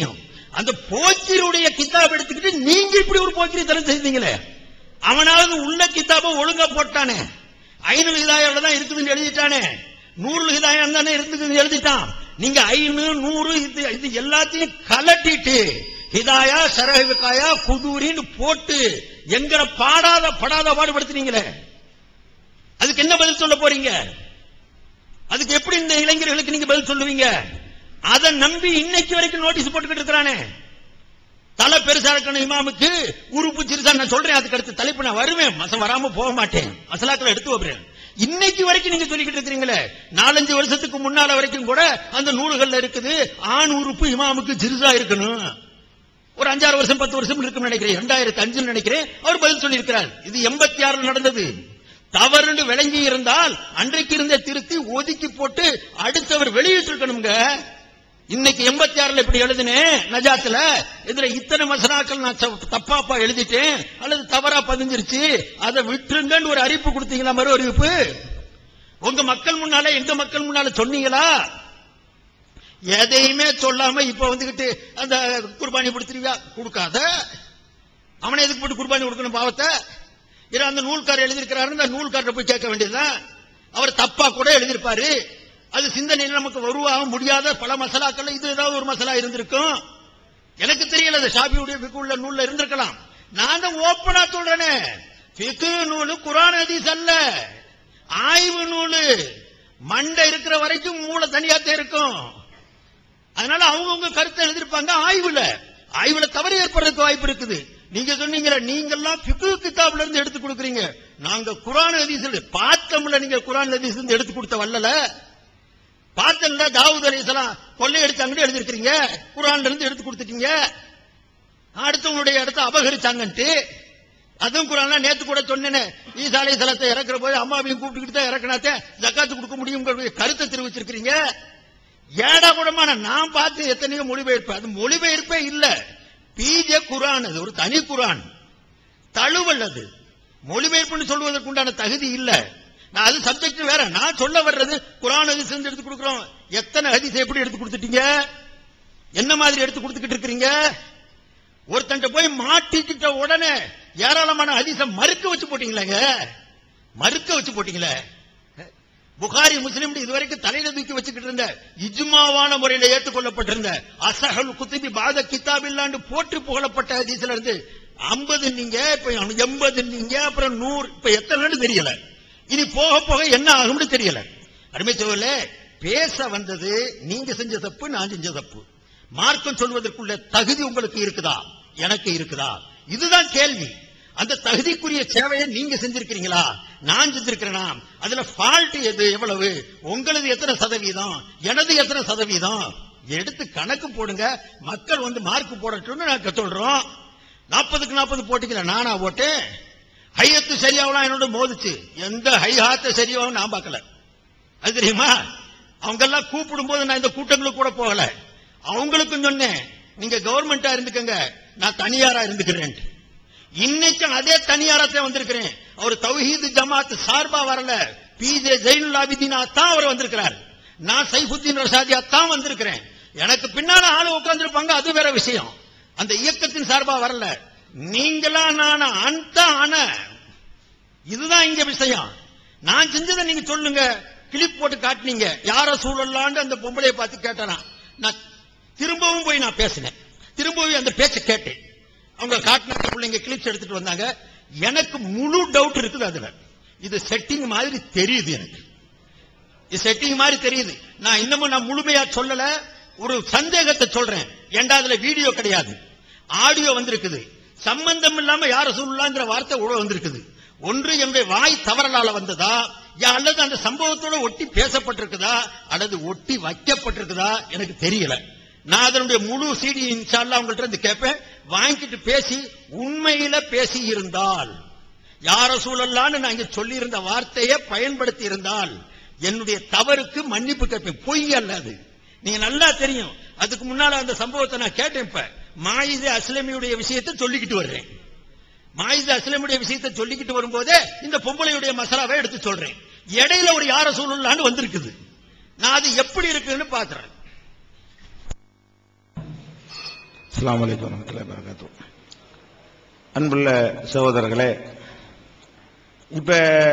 அந்த போக்கிருடைய கிதாப் எடுத்துக்கிட்டு நீங்க இப்படி ஒரு போக்கிரி தரம் செஞ்சீங்களே அவனாவது உள்ள கிதாப ஒழுங்கா போட்டானே ஐநூறு ஹிதாயோட தான் இருக்குதுன்னு எழுதிட்டானே நூறு ஹிதாயம் தானே இருக்குதுன்னு எழுதிட்டான் நீங்க ஐநூறு நூறு இது இது எல்லாத்தையும் கலட்டிட்டு ஹிதாயா சரஹிகாயா குதூரின்னு போட்டு எங்களை பாடாத படாத பாடுபடுத்துனீங்களே அதுக்கு என்ன பதில் சொல்ல போறீங்க அதுக்கு எப்படி இந்த இளைஞர்களுக்கு நீங்க பதில் சொல்லுவீங்க அதை நம்பி இன்னைக்கு வரைக்கும் நோட்டீஸ் போட்டுக்கிட்டு இருக்கிறானே தலை பெருசா இருக்கணும் இமாமுக்கு உறுப்பு சிறுசா நான் சொல்றேன் அதுக்கு அடுத்து தலைப்பு நான் வருவேன் மசம் வராம போக மாட்டேன் மசலாக்களை எடுத்து வைப்பேன் இன்னைக்கு வரைக்கும் நீங்க சொல்லிக்கிட்டு இருக்கிறீங்களே நாலஞ்சு வருஷத்துக்கு முன்னால வரைக்கும் கூட அந்த நூல்கள்ல இருக்குது ஆண் உறுப்பு இமாமுக்கு சிறுசா இருக்கணும் ஒரு அஞ்சாறு வருஷம் பத்து வருஷம் இருக்கும் நினைக்கிறேன் ரெண்டாயிரத்தி அஞ்சுல நினைக்கிறேன் அவர் பதில் சொல்லியிருக்கிறார் இது எண்பத்தி ஆறுல நடந்தது தவறுன்னு விளங்கி இருந்தால் அன்றைக்கு இருந்த திருத்தி ஒதுக்கி போட்டு அடுத்தவர் வெளியிட்டு இருக்கணுங்க இன்னைக்கு எண்பத்தி ஆறுல இப்படி எழுதினேன் நஜாத்துல இதுல இத்தனை மசனாக்கள் நான் தப்ப- தப்பாப்பா எழுதிட்டேன் அல்லது தவறா பதிஞ்சிருச்சு அதை விட்டுருங்கன்னு ஒரு அறிவிப்பு கொடுத்தீங்களா மறு அறிவிப்பு உங்க மக்கள் முன்னால எங்க மக்கள் முன்னால சொன்னீங்களா எதையுமே சொல்லாம இப்ப வந்துகிட்டு அந்த குர்பானி கொடுத்துருவியா கொடுக்காத அவனை எதுக்கு போட்டு குர்பானி கொடுக்கணும் பாவத்தை இரு அந்த நூல்காரர் எழுதியிருக்கிறாரு அந்த நூல்காரரை போய் கேட்க வேண்டியதுதான் அவர் தப்பா கூட எழுதியிருப்பாரு அது சிந்தனையில் நமக்கு உருவாக முடியாத பல மசாலாக்கள் இது ஏதாவது ஒரு மசாலா இருந்திருக்கும் எனக்கு தெரியல அது ஷாபியுடைய ஃபிக்கு உள்ள நூல்ல இருந்திருக்கலாம் நான் தான் ஓப்பனா சொல்றேனே ஃபிக்கு நூலு குரான் ஹதீஸ் அல்ல ஆய்வு நூலு மண்டை இருக்கிற வரைக்கும் மூளை தனியாத்தே இருக்கும் அதனால அவங்கவுங்க கருத்தை எழுதிருப்பாங்க ஆய்வுல ஆய்வுல தவறு ஏற்படுறதுக்கு வாய்ப்பு இருக்குது நீங்க சொன்னீங்க நீங்கெல்லாம் ஃபிக்கு கிதாப்ல இருந்து எடுத்து கொடுக்குறீங்க நாங்க குரான் ஹதீஸ் பார்த்தோம்ல நீங்க குரான் ஹதீஸ் இருந்து எடுத்து கொடுத்த வல்லல பார்த்தல தாவூத் அலைஹிஸ்ஸலாம் கொள்ளை அடிச்சாங்கன்னு எழுதிருக்கீங்க குரான்ல இருந்து எடுத்து கொடுத்துட்டீங்க அடுத்தவங்களுடைய இடத்த அபகரிச்சாங்கன்ட்டு அதுவும் குரான்ல நேத்து கூட சொன்னேனே ஈசா அலைஹிஸ்ஸலாத்தை இறக்குற போது அம்மாவையும் கூப்பிட்டுக்கிட்டு தான் இறக்குனாத்தே ஜக்காத்து கொடுக்க முடியும் கருத்தை தெரிவிச்சிருக்கிறீங்க ஏடா கூடமான நான் பார்த்து எத்தனையோ மொழிபெயர்ப்பு அது மொழிபெயர்ப்பே இல்ல பீஜ குரான் அது ஒரு தனி குரான் தழுவல் அது மொழிபெயர்ப்புன்னு சொல்வதற்கு உண்டான தகுதி இல்ல நான் அது சப்ஜெக்ட் வேற நான் சொல்ல வர்றது குரான் ஹதீஸ் இருந்து எடுத்து கொடுக்குறோம் எத்தனை ஹதீஸ் எப்படி எடுத்து கொடுத்துட்டீங்க என்ன மாதிரி எடுத்து கொடுத்துக்கிட்டு இருக்கிறீங்க ஒருத்தன்ட்ட போய் மாட்டிக்கிட்ட உடனே ஏராளமான ஹதீஸ மறுக்க வச்சு போட்டீங்களேங்க மறுக்க வச்சு போட்டீங்களே புகாரி முஸ்லிம் இதுவரைக்கும் தலையில தூக்கி வச்சுக்கிட்டு இருந்த இஜ்மாவான முறையில ஏற்றுக்கொள்ளப்பட்டிருந்த அசஹல் குத்துபி பாத கிதாபில்லாண்டு போற்றி புகழப்பட்ட ஹதீஸ்ல இருந்து ஐம்பது நீங்க இப்ப எண்பது நீங்க அப்புறம் நூறு இப்ப எத்தனைன்னு தெரியல இனி போக போக என்ன ஆகும்னு தெரியல அருமை சோழல பேச வந்தது நீங்க செஞ்ச தப்பு நான் செஞ்ச தப்பு மார்க்கம் சொல்வதற்குள்ள தகுதி உங்களுக்கு இருக்குதா எனக்கு இருக்குதா இதுதான் கேள்வி அந்த தகுதிக்குரிய சேவையை நீங்க செஞ்சிருக்கிறீங்களா நான் செஞ்சிருக்கிறேனா அதுல ஃபால்ட் எது எவ்வளவு உங்களது எத்தனை சதவீதம் எனது எத்தனை சதவீதம் எடுத்து கணக்கு போடுங்க மக்கள் வந்து மார்க் போடட்டும்னு நாங்க சொல்றோம் நாற்பதுக்கு நாற்பது போட்டிக்கல நானா போட்டேன் ஹையத்து சரியாவலாம் என்னோட மோதிச்சு எந்த ஹை ஹாத்த சரியாவும் நான் பார்க்கல அது தெரியுமா அவங்க எல்லாம் கூப்பிடும் போது நான் இந்த கூட்டங்களுக்கு கூட போகல அவங்களுக்கும் சொன்னேன் நீங்க கவர்மெண்டா இருந்துக்கங்க நான் தனியாரா இருந்துக்கிறேன் இன்னைக்கு அதே தனியாரத்தை வந்திருக்கிறேன் அவர் தௌஹீது ஜமாத் சார்பா வரல பிஜே ஜெயினுல் ஆபிதீனா தான் அவர் வந்திருக்கிறார் நான் சைஃபுத்தீன் ரசாதியா தான் வந்திருக்கிறேன் எனக்கு பின்னால ஆளு உட்கார்ந்திருப்பாங்க அது வேற விஷயம் அந்த இயக்கத்தின் சார்பா வரல நீங்களா நான் அந்த அன இதுதான் இங்க விஷயம் நான் செஞ்சதை நீங்க சொல்லுங்க கிளிப் போட்டு காட்டுனீங்க யார சூழலான்னு அந்த பொம்பளைய பார்த்து கேட்டாராம் நான் திரும்பவும் போய் நான் பேசினேன் திரும்பவும் அந்த பேச்சை கேட்டேன் அவங்க காட்டின பிள்ளைங்க கிளிப்ஸ் எடுத்துட்டு வந்தாங்க எனக்கு முழு டவுட் இருக்குது அதுல இது செட்டிங் மாதிரி தெரியுது எனக்கு இது செட்டிங் மாதிரி தெரியுது நான் இன்னமும் நான் முழுமையா சொல்லல ஒரு சந்தேகத்தை சொல்றேன் ஏண்டா அதுல வீடியோ கிடையாது ஆடியோ வந்திருக்குது சம்பந்தம் இல்லாம யார சொல்லலாங்கிற வார்த்தை உள்ள வந்திருக்குது ஒன்று என்னுடைய வாய் தவறலால வந்ததா யா அல்லது அந்த சம்பவத்தோட ஒட்டி பேசப்பட்டிருக்குதா அல்லது ஒட்டி வைக்கப்பட்டிருக்குதா எனக்கு தெரியல நான் அதனுடைய முழு சிடி இன்ஷால்லா உங்கள்ட்ட இருந்து கேட்பேன் வாங்கிட்டு பேசி உண்மையில பேசி இருந்தால் யார சூழல்லான்னு நான் இங்க சொல்லி இருந்த வார்த்தையை பயன்படுத்தி இருந்தால் என்னுடைய தவறுக்கு மன்னிப்பு கேட்பேன் பொய் அல்ல அது நீங்க நல்லா தெரியும் அதுக்கு முன்னால அந்த சம்பவத்தை நான் கேட்டேன் இப்ப மாயிது அஸ்லமியுடைய விஷயத்தை சொல்லிக்கிட்டு வர்றேன் மாயிது அஸ்லமுடைய விஷயத்தை சொல்லிக்கிட்டு வரும்போதே இந்த பொம்பளையுடைய மசாலாவை எடுத்து சொல்றேன் இடையில ஒரு யார சூழலான்னு வந்திருக்குது நான் அது எப்படி இருக்குன்னு பாக்குறேன் அஸ்ஸலாமு அலைக்கும் வரமத்துல்லாஹி வரகாத்துஹு அன்புள்ள சகோதரர்களே இப்ப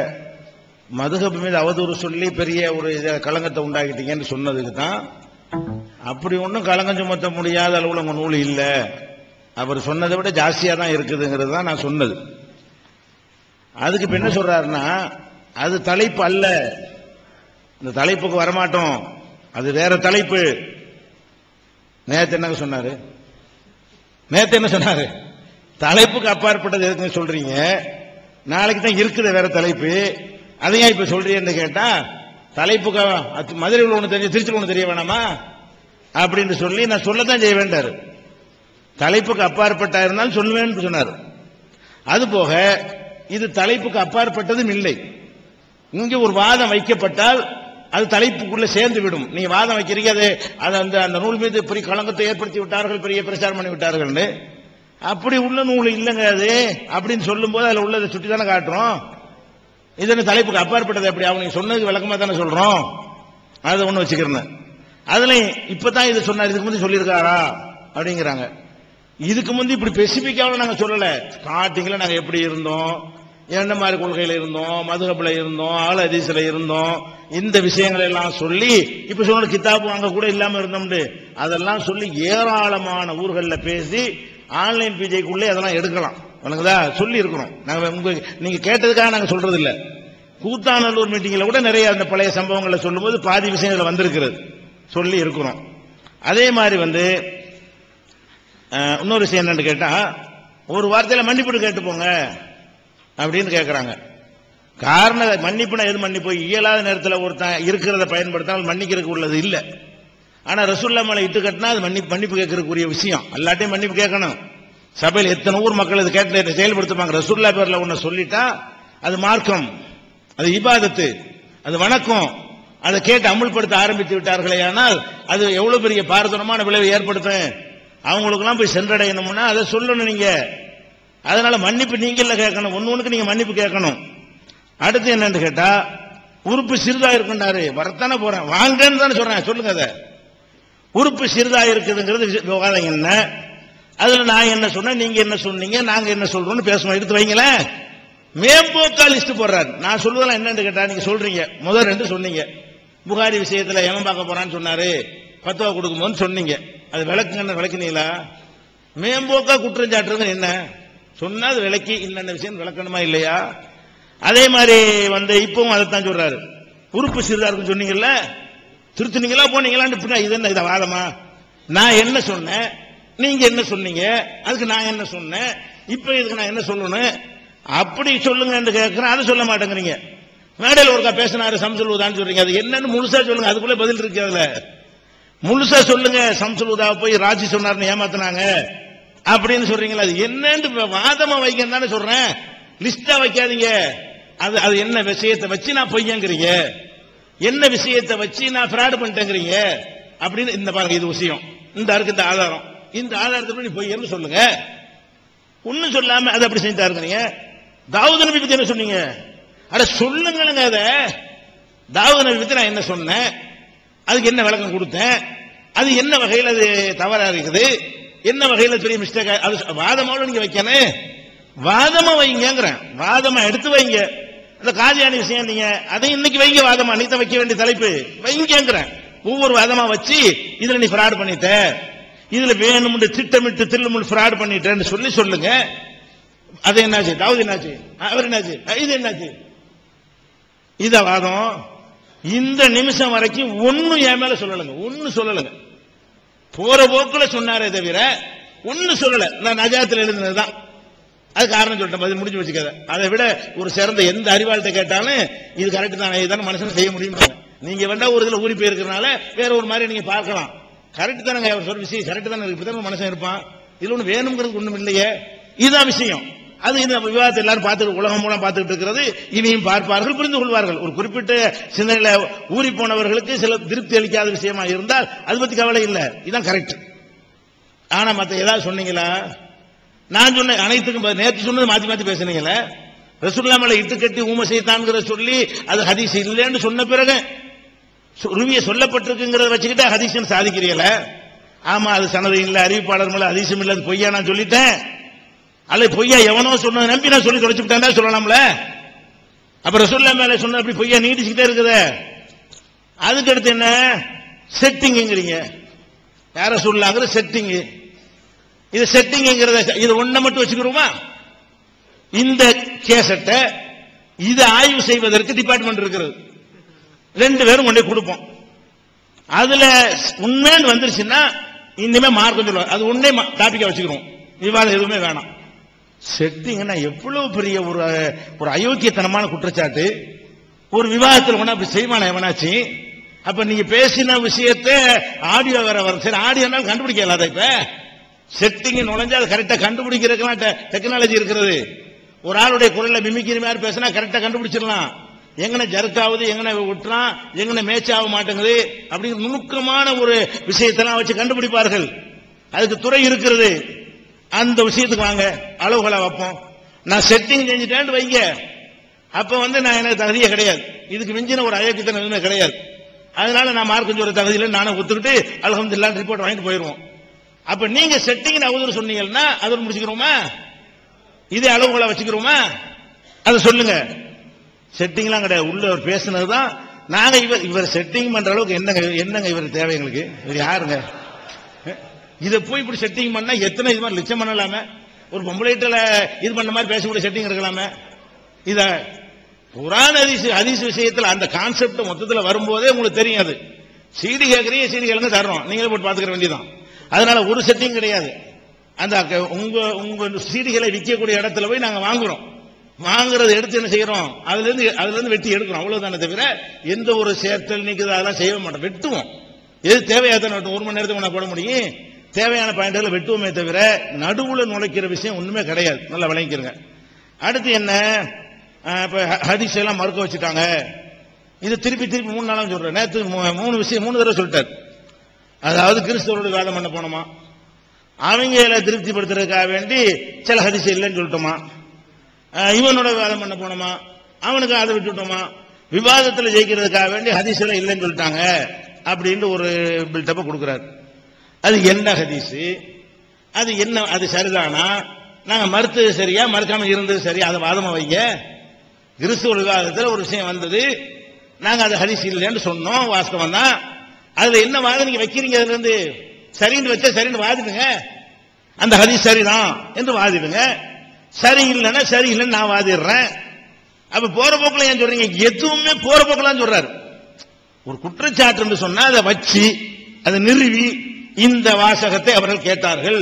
மதுகப் மீது அவதூறு சொல்லி பெரிய ஒரு இத களங்கத்தை உண்டாக்கிட்டீங்கன்னு சொன்னதுக்கு தான் அப்படி ஒன்றும் களங்கம் சுமத்த முடியாத அளவுல உங்க நூல் இல்ல அவர் சொன்னதை விட ஜாஸ்தியா தான் இருக்குதுங்கிறது தான் நான் சொன்னது அதுக்கு இப்ப என்ன சொல்றாருன்னா அது தலைப்பு அல்ல இந்த தலைப்புக்கு வரமாட்டோம் அது வேற தலைப்பு நேத்து என்னங்க சொன்னாரு நேத்து என்ன சொன்னாரு தலைப்புக்கு அப்பாற்பட்டது எதுக்குன்னு சொல்றீங்க நாளைக்கு தான் இருக்குது வேற தலைப்பு அதையும் இப்ப சொல்றீங்கன்னு கேட்டா தலைப்புக்கு அது மதுரையில் ஒண்ணு தெரியும் திருச்சியில் ஒண்ணு தெரிய வேணாமா அப்படின்னு சொல்லி நான் சொல்லத்தான் செய்ய வேண்டாரு தலைப்புக்கு அப்பாற்பட்டா இருந்தாலும் சொல்லுவேன்னு சொன்னார் அது போக இது தலைப்புக்கு அப்பாற்பட்டதும் இல்லை இங்க ஒரு வாதம் வைக்கப்பட்டால் அது தலைப்புக்குள்ள சேர்ந்து விடும் நீங்க வாதம் வைக்கிறீங்க அது அது அந்த அந்த நூல் மீது பெரிய களங்கத்தை ஏற்படுத்தி விட்டார்கள் பெரிய பிரச்சாரம் பண்ணி விட்டார்கள்னு அப்படி உள்ள நூல் இல்லைங்க அது அப்படின்னு சொல்லும்போது அதுல உள்ளதை சுட்டி தானே காட்டுறோம் இது என்ன தலைப்புக்கு அப்பாற்பட்டது எப்படி அவங்க சொன்னதுக்கு விளக்கமா தானே சொல்றோம் அதை ஒண்ணு வச்சுக்கிறேன் அதுலயும் இப்பதான் இது சொன்னார் இதுக்கு முந்தி சொல்லியிருக்காரா அப்படிங்கிறாங்க இதுக்கு முந்தி இப்படி ஸ்பெசிபிக்காவும் நாங்க சொல்லல ஸ்டார்டிங்ல நாங்க எப்படி இருந்தோம் என்ன மாதிரி கொள்கையில இருந்தோம் மதுகப்புல இருந்தோம் ஆள் அதிசல இருந்தோம் இந்த விஷயங்களை எல்லாம் சொல்லி இப்ப சொன்ன கிதாபு அங்க கூட இல்லாம இருந்தோம்னு அதெல்லாம் சொல்லி ஏராளமான ஊர்கள்ல பேசி ஆன்லைன் பிஜேக்குள்ளே அதெல்லாம் எடுக்கலாம் உனக்குதா சொல்லி இருக்கிறோம் நாங்க உங்க நீங்க கேட்டதுக்காக நாங்க சொல்றது இல்ல கூத்தாநல்லூர் மீட்டிங்ல கூட நிறைய அந்த பழைய சம்பவங்களை சொல்லும்போது பாதி விஷயங்கள் வந்திருக்கிறது சொல்லி இருக்கிறோம் அதே மாதிரி வந்து அஹ், இன்னொரு விஷயம் என்னன்னு கேட்டா ஒரு வார்த்தையில மன்னிப்பு கேட்டு போங்க அப்படின்னு கேட்கறாங்க காரணம் மன்னிப்புனா எது மன்னிப்பு இயலாத நேரத்தில் ஒருத்தன் இருக்கிறத பயன்படுத்தாமல் மன்னிக்கிறதுக்கு உள்ளது இல்ல ஆனா ரசூல்லா மேல இட்டு கட்டினா அது மன்னிப்பு மன்னிப்பு கேட்கறதுக்குரிய விஷயம் எல்லாட்டையும் மன்னிப்பு கேட்கணும் சபையில் எத்தனை ஊர் மக்கள் இது கேட்டு செயல்படுத்துவாங்க ரசூல்லா பேர்ல ஒண்ணு சொல்லிட்டா அது மார்க்கம் அது இபாதத்து அது வணக்கம் அதை கேட்டு அமுல்படுத்த ஆரம்பித்து விட்டார்களே ஆனால் அது எவ்வளவு பெரிய பாரதூரமான விளைவை ஏற்படுத்தும் அவங்களுக்கெல்லாம் போய் சென்றடையணும்னா அதை சொல்லணும் நீங்க அதனால மன்னிப்பு நீங்கள்ல கேட்கணும் ஒண்ணு ஒண்ணுக்கு நீங்க மன்னிப்பு கேட்கணும் அடுத்து என்னன்னு கேட்டா உறுப்பு சிறிதா இருக்குன்னாரு வரத்தானே போறேன் வாங்கன்னு தானே சொல்றேன் சொல்லுங்க அதை உறுப்பு சிறிதா இருக்குதுங்கிறது விஷ- விவாதம் என்ன அதுல நான் என்ன சொன்னேன் நீங்க என்ன சொன்னீங்க நாங்க என்ன சொல்றோம்னு பேசணும் எடுத்து வைங்களேன் மேம்போக்கா லிஸ்ட் போடுறாரு நான் சொல்லுவதெல்லாம் என்னன்னு கேட்டா நீங்க சொல்றீங்க முதல் ரெண்டு சொன்னீங்க புகாரி விஷயத்துல எவன் பார்க்க போறான்னு சொன்னாரு பத்துவா கொடுக்கும்போது சொன்னீங்க அது விளக்குங்கன்னு விளக்குனீங்களா மேம்போக்கா குற்றம் சாட்டுறது என்ன சொன்னா அது விளக்கி இன்னென்ன விஷயம் விளக்கணுமா இல்லையா அதே மாதிரி வந்து இப்பவும் அதைத்தான் சொல்றாரு உறுப்பு சிறிதா இருக்குன்னு சொன்னீங்கல்ல திருத்தினீங்களா போனீங்களான்னு பின்ன இது என்ன இதை வாதமா நான் என்ன சொன்னேன் நீங்க என்ன சொன்னீங்க அதுக்கு நான் என்ன சொன்னேன் இப்ப இதுக்கு நான் என்ன சொல்லணும் அப்படி சொல்லுங்கன்னு கேட்கிறேன் அதை சொல்ல மாட்டேங்கிறீங்க மேடையில் ஒருக்கா பேசினாரு சம்சல்வதான்னு சொல்றீங்க அது என்னன்னு முழுசா சொல்லுங்க அதுக்குள்ள பதில் இருக்கு அதுல முழுசா சொல்லுங்க சம்சல்வதாவை போய் ராஜி சொன்னார்னு ஏமாத்துனாங்க அப்படின்னு சொல்றீங்களா அது என்னன்னு இப்ப வாதமா வைக்கன்னு தானே சொல்றேன் லிஸ்டா வைக்காதீங்க அது அது என்ன விஷயத்தை வச்சு நான் பொய்யங்கிறீங்க என்ன விஷயத்தை வச்சு நான் ஃப்ராட் பண்ணிட்டேங்கிறீங்க அப்படின்னு இந்த பாருங்க இது விஷயம் இந்த இருக்கு இந்த ஆதாரம் இந்த ஆதாரத்தை நீ பொய்யன்னு சொல்லுங்க ஒண்ணும் சொல்லாம அதை அப்படி செஞ்சு இருக்கிறீங்க தாவூத் நபி பத்தி என்ன சொன்னீங்க அட சொல்லுங்களுங்க அத தாவூத் நபி பத்தி நான் என்ன சொன்னேன் அதுக்கு என்ன விளக்கம் கொடுத்தேன் அது என்ன வகையில் அது தவறா இருக்குது என்ன வகையில் பெரிய மிஸ்டேக் அது சொ- வாதமாவோட நீங்க வைக்கணும் வாதமா வைங்கிறேன் வாதமா எடுத்து வைங்க அந்த காதியானி விஷயம் நீங்க அதை இன்னைக்கு வைங்க வாதமா நீ தான் வைக்க வேண்டிய தலைப்பு வைங்கிறேன் ஒவ்வொரு வாதமா வச்சு இதுல நீ ஃப்ராட் பண்ணிட்ட இதுல வேணும்னு திட்டமிட்டு தில்லுமுள் ஃப்ராட் பண்ணிட்டேன்னு சொல்லி சொல்லுங்க அது என்னாச்சு தாவூத் என்னாச்சு அவர் என்னாச்சு இது என்னாச்சு இத வாதம் இந்த நிமிஷம் வரைக்கும் ஒண்ணும் என் மேல சொல்லலைங்க ஒண்ணு சொல்லலைங்க போற போக்குல சொன்னாரே தவிர ஒண்ணு சொல்லல நான் நஜாத்துல எழுதுனதுதான் அது காரணம் சொல்லிட்டேன் பதில் முடிஞ்சு வச்சுக்காத அதை விட ஒரு சிறந்த எந்த அறிவாளத்தை கேட்டாலும் இது கரெக்ட் தான் இதுதான் மனுஷன் செய்ய முடியும் நீங்க வேண்டா ஒரு இதுல ஊறி போயிருக்கிறனால வேற ஒரு மாதிரி நீங்க பார்க்கலாம் கரெக்ட் தானங்க அவர் சொல்ற விஷயம் கரெக்ட் தானே இப்படிதான் ஒரு மனுஷன் இருப்பான் இதுல ஒண்ணு வேணுங்கிறது ஒண்ணும் இல்லையே இதுதான் விஷயம் அது இந்த விவாதத்தை எல்லாரும் பார்த்து உலகம் மூலம் பார்த்துட்டு இருக்கிறது இனியும் பார்ப்பார்கள் புரிந்து கொள்வார்கள் ஒரு குறிப்பிட்ட சிந்தனையில ஊறி போனவர்களுக்கு சில திருப்தி அளிக்காத விஷயமா இருந்தால் அது பத்தி கவலை இல்லை இதுதான் கரெக்ட் ஆனா மத்த ஏதாவது சொன்னீங்களா நான் சொன்ன அனைத்துக்கும் பதில் நேற்று சொன்னது மாத்தி மாத்தி பேசுனீங்களே ரசூல்லா மேல இட்டு கட்டி ஊம செய்தான்ங்கிற சொல்லி அது ஹதீஸ் இல்லைன்னு சொன்ன பிறகு சு- ருவிய சொல்லப்பட்டிருக்குங்கிறத வச்சுக்கிட்டு ஹதீஸ்னு சாதிக்கிறீங்கள ஆமா அது சனது இல்ல அறிவிப்பாளர் மேல அதிசயம் இல்ல அது பொய்யா நான் சொல்லிட்டேன் அல்ல பொய்யா எவனோ சொன்னதை நம்பி நான் சொல்லி தொலைச்சுட்டேன் சொல்லலாம்ல அப்புறம் சொல்ல மேல சொன்ன அப்படி பொய்யா நீடிச்சுக்கிட்டே இருக்குதே அதுக்கு அடுத்து என்ன செட்டிங்கிறீங்க யார சொல்லாங்கிற செட்டிங் இது செட்டிங்கிறத இது ஒண்ண மட்டும் வச்சுக்கிறோமா இந்த கேசட்டை இதை ஆய்வு செய்வதற்கு டிபார்ட்மெண்ட் இருக்கிறது ரெண்டு பேரும் கொண்டு போய் கொடுப்போம் அதுல உண்மைன்னு வந்துருச்சுன்னா இனிமே மார்க்கம் சொல்லுவாங்க அது உன்னே டாபிக்கா வச்சுக்கிறோம் விவாதம் எதுவுமே வேணாம் செட்டிங்னா எவ்வளவு பெரிய ஒரு ஒரு அயோக்கியத்தனமான குற்றச்சாட்டு ஒரு விவாதத்தில் கொண்டா அப்படி செய்வானா எவனாச்சு அப்ப நீங்க பேசின விஷயத்த ஆடியோ வேற வரும் சரி ஆடியோனாலும் கண்டுபிடிக்க இல்லாத இப்ப செட்டிங் நுழைஞ்சா அது கரெக்டா கண்டுபிடிக்கிறதுக்கெல்லாம் டெக்னாலஜி இருக்கிறது ஒரு ஆளுடைய குரல்ல மிமிக்கிற மாதிரி பேசினா கரெக்டா கண்டுபிடிச்சிடலாம் எங்கன ஜர்க்காவது எங்கன விட்டுறான் எங்கன மேட்ச் ஆக மாட்டேங்குது அப்படிங்கிற நுணுக்கமான ஒரு விஷயத்தெல்லாம் வச்சு கண்டுபிடிப்பார்கள் அதுக்கு துறை இருக்கிறது அந்த விஷயத்துக்கு வாங்க அளவுகளை வைப்போம் நான் செட்டிங் செஞ்சுட்டேன்னு வைங்க அப்ப வந்து நான் எனக்கு தகுதியே கிடையாது இதுக்கு மிஞ்சின ஒரு அயோக்கியத்தனம் எதுவுமே கிடையாது அதனால நான் மார்க் சொல்ற தகுதியில நானும் ஒத்துக்கிட்டு அலகம்துல்லா ரிப்போர்ட் வாங்கிட்டு போயிருவோம் அப்ப நீங்க செட்டிங் அவதூறு சொன்னீங்கன்னா அதோட முடிச்சுக்கிறோமா இதே அளவுகளை வச்சுக்கிறோமா அதை சொல்லுங்க செட்டிங்லாம் கிடையாது உள்ள அவர் பேசுனது தான் நாங்க இவர் இவர் செட்டிங் பண்ற அளவுக்கு என்னங்க என்னங்க இவர் தேவை எங்களுக்கு இவர் யாருங்க இதை போய் இப்படி செட்டிங் பண்ணா எத்தனை இது மாதிரி லட்சம் பண்ணலாமே ஒரு பொம்பளைட்டில் இது பண்ண மாதிரி பேசக்கூடிய செட்டிங் இருக்கலாமே இத குரான் அதிசு அதிசு விஷயத்துல அந்த கான்செப்ட் மொத்தத்துல வரும்போதே உங்களுக்கு தெரியும் அது சீடி கேட்கறீங்க சீடி கேளுங்க தர்றோம் நீங்களே போட்டு பாத்துக்கிற வேண்டியதான் அதனால ஒரு செட்டிங் கிடையாது அந்த க- உங்க உங்க சீடிகளை விற்கக்கூடிய இடத்துல போய் நாங்க வாங்குறோம் வாங்குறத எடுத்து என்ன செய்யறோம் அதுல இருந்து அதுல இருந்து வெட்டி எடுக்கிறோம் அவ்வளவுதானே தவிர எந்த ஒரு சேர்த்தல் நீக்குது அதெல்லாம் செய்ய மாட்டோம் வெட்டுவோம் எது தேவையாதான வெட்டும் ஒரு மணி நேரத்துக்கு நான் போட முடியும் தேவையான பாயிண்ட்களை வெட்டுவோமே தவிர நடுவுல நுழைக்கிற விஷயம் ஒண்ணுமே கிடையாது நல்லா விளங்கிக்கிறங்க அடுத்து என்ன அஹ், இப்ப ஹ- ஹதீஸ் எல்லாம் மறுக்க வச்சுட்டாங்க இது திருப்பி திருப்பி மூணு நாளும் சொல்றேன் நேத்து மூ- மூணு விஷயம் மூணு தடவை சொல்லிட்டார் அதாவது கிறிஸ்தவரோட வாதம் பண்ண போனோமா அவங்கள திருப்திப்படுத்துறதுக்காக வேண்டி சில ஹதீஸ் இல்லைன்னு சொல்லிட்டோமா அஹ், இவனோட வாதம் பண்ண போனோமா அவனுக்கு அதை விட்டுட்டோமா விவாதத்தில் ஜெயிக்கிறதுக்காக வேண்டி ஹதீஸ் எல்லாம் இல்லைன்னு சொல்லிட்டாங்க அப்படின்னு ஒரு பில்டப்பை கொடுக்குறாரு அது என்ன ஹதீஸ் அது என்ன அது சரிதானா நாங்க மறுத்தது சரியா மறுக்காம இருந்தது சரியா அதை வாதமா வைங்க கிறிஸ்துவ விவாதத்தில் ஒரு விஷயம் வந்தது நாங்க அது ஹதீஸ் இல்லைன்னு சொன்னோம் வாஸ்தவம் தான் அதுல என்ன வாதம் நீங்க வைக்கிறீங்க அதுல இருந்து சரின்னு வச்சா சரின்னு வாதிடுங்க அந்த ஹதீஸ் சரிதான் என்று வாதிடுங்க சரி இல்லைன்னா சரி இல்லைன்னு நான் வாதிடுறேன் அப்ப போற போக்குல ஏன் சொல்றீங்க எதுவுமே போற போக்குலாம் சொல்றாரு ஒரு குற்றச்சாட்டு என்று சொன்னா அதை வச்சு அதை நிறுவி இந்த வாசகத்தை அவர்கள் கேட்டார்கள்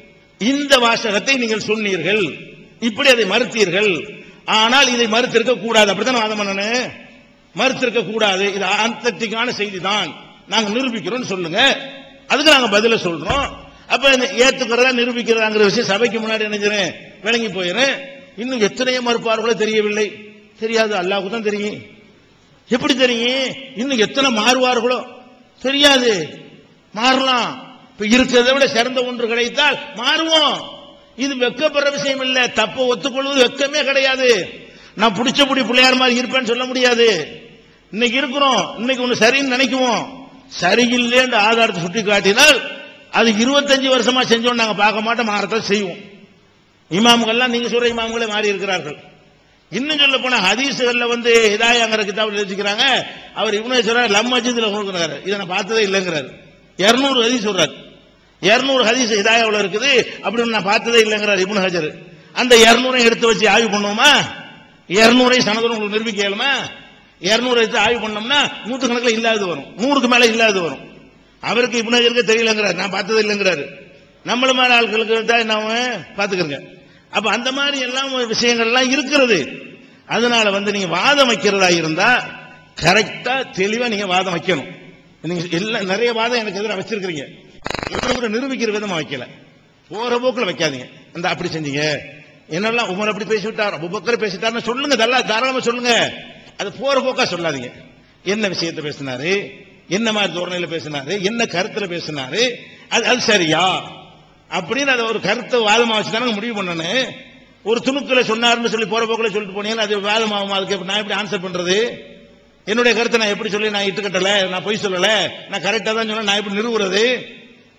இந்த வாசகத்தை நீங்கள் சொன்னீர்கள் இப்படி அதை மறுத்தீர்கள் ஆனால் இதை மறுத்திருக்க கூடாது அப்படித்தான் வாதம் பண்ணணும் மறுத்திருக்க கூடாது இது அந்தட்டிக்கான செய்தி தான் நாங்க நிரூபிக்கிறோம் சொல்லுங்க அதுக்கு நாங்க பதில சொல்றோம் அப்ப இந்த ஏத்துக்கிறதா நிரூபிக்கிறதாங்கிற விஷயம் சபைக்கு முன்னாடி நினைஞ்சிரு விளங்கி போயிரும் இன்னும் எத்தனையோ மறுப்பார்களோ தெரியவில்லை தெரியாது அல்லாஹ்வுக்கு தான் தெரியும் எப்படி தெரியும் இன்னும் எத்தனை மாறுவார்களோ தெரியாது மாறலாம் இப்ப இருக்கிறதை விட சிறந்த ஒன்று கிடைத்தால் மாறுவோம் இது வெக்கப்படுற விஷயம் இல்ல தப்ப ஒத்துக்கொள்வது வெக்கமே கிடையாது நான் பிடிச்சபடி பிள்ளையார் மாதிரி இருப்பேன்னு சொல்ல முடியாது இன்னைக்கு இருக்கிறோம் இன்னைக்கு ஒண்ணு சரின்னு நினைக்குவோம் சரியில்லைன்னு ஆதாரத்தை சுட்டி காட்டினால் அது இருபத்தஞ்சு வருஷமா செஞ்சோம் நாங்க பார்க்க மாட்டோம் மாறத்தான் செய்வோம் இமாம்கள்லாம் நீங்க சொல்ற இமாம்களே மாறி இருக்கிறார்கள் இன்னும் சொல்ல போனா ஹதீசுகள்ல வந்து ஹிதாயாங்கிற கிதாபில் எழுதிக்கிறாங்க அவர் இவனே சொல்றாரு லம் மஜித்ல கொடுக்குறாரு இதை நான் பார்த்ததே இல்லைங்கிறாரு இருநூறு ஹதீஸ் சொல்றாரு இருநூறு ஹதீஸ் ஹிதாயாவில் இருக்குது அப்படின்னு நான் பார்த்ததே இல்லைங்கிறாரு இப்னு ஹஜர் அந்த இருநூறையும் எடுத்து வச்சு ஆய்வு பண்ணுவோமா இருநூறையும் சனதும் உங்களுக்கு நிரூபிக்க இயலுமா இருநூறு எடுத்து ஆய்வு பண்ணோம்னா நூற்றுக்கணக்கில் இல்லாதது வரும் நூறுக்கு மேல இல்லாதது வரும் அவருக்கு இப்னு ஹஜருக்கு தெரியலங்கிறாரு நான் பார்த்ததே இல்லைங்கிறாரு நம்மள மாதிரி ஆட்களுக்கு தான் நாம பாத்துக்கிறங்க அப்ப அந்த மாதிரி எல்லாம் விஷயங்கள் எல்லாம் இருக்கிறது அதனால வந்து நீங்க வாதம் வைக்கிறதா இருந்தா கரெக்டா தெளிவா நீங்க வாதம் வைக்கணும் நீங்க எல்லாம் நிறைய வாதம் எனக்கு எதிராக வச்சிருக்கிறீங்க ஒருத்தர் கூட நிரூபிக்கிற விதமா வைக்கல போற போக்குல வைக்காதீங்க அந்த அப்படி செஞ்சீங்க என்னெல்லாம் உமர் அப்படி பேசிவிட்டார் அபுபக்கர் பேசிட்டாருன்னு சொல்லுங்க நல்லா தாராளமா சொல்லுங்க அது போற போக்கா சொல்லாதீங்க என்ன விஷயத்தை பேசினாரு என்ன மாதிரி தோரணையில பேசினாரு என்ன கருத்துல பேசினாரு அது அது சரியா அப்படின்னு அதை ஒரு கருத்தை வாதமா வச்சு தானே முடிவு பண்ணணும் ஒரு துணுக்குல சொன்னாருன்னு சொல்லி போற போக்குல சொல்லிட்டு போனீங்கன்னா அது வாதமாகும் அதுக்கு எப்படி- நான் எப்படி ஆன்சர் பண்றது என்னுடைய கருத்தை நான் எப்படி சொல்லி நான் இட்டுக்கட்டல நான் பொய் சொல்லல நான் கரெக்டா தான் சொன்னேன் நான் எப்படி நிறுவுறது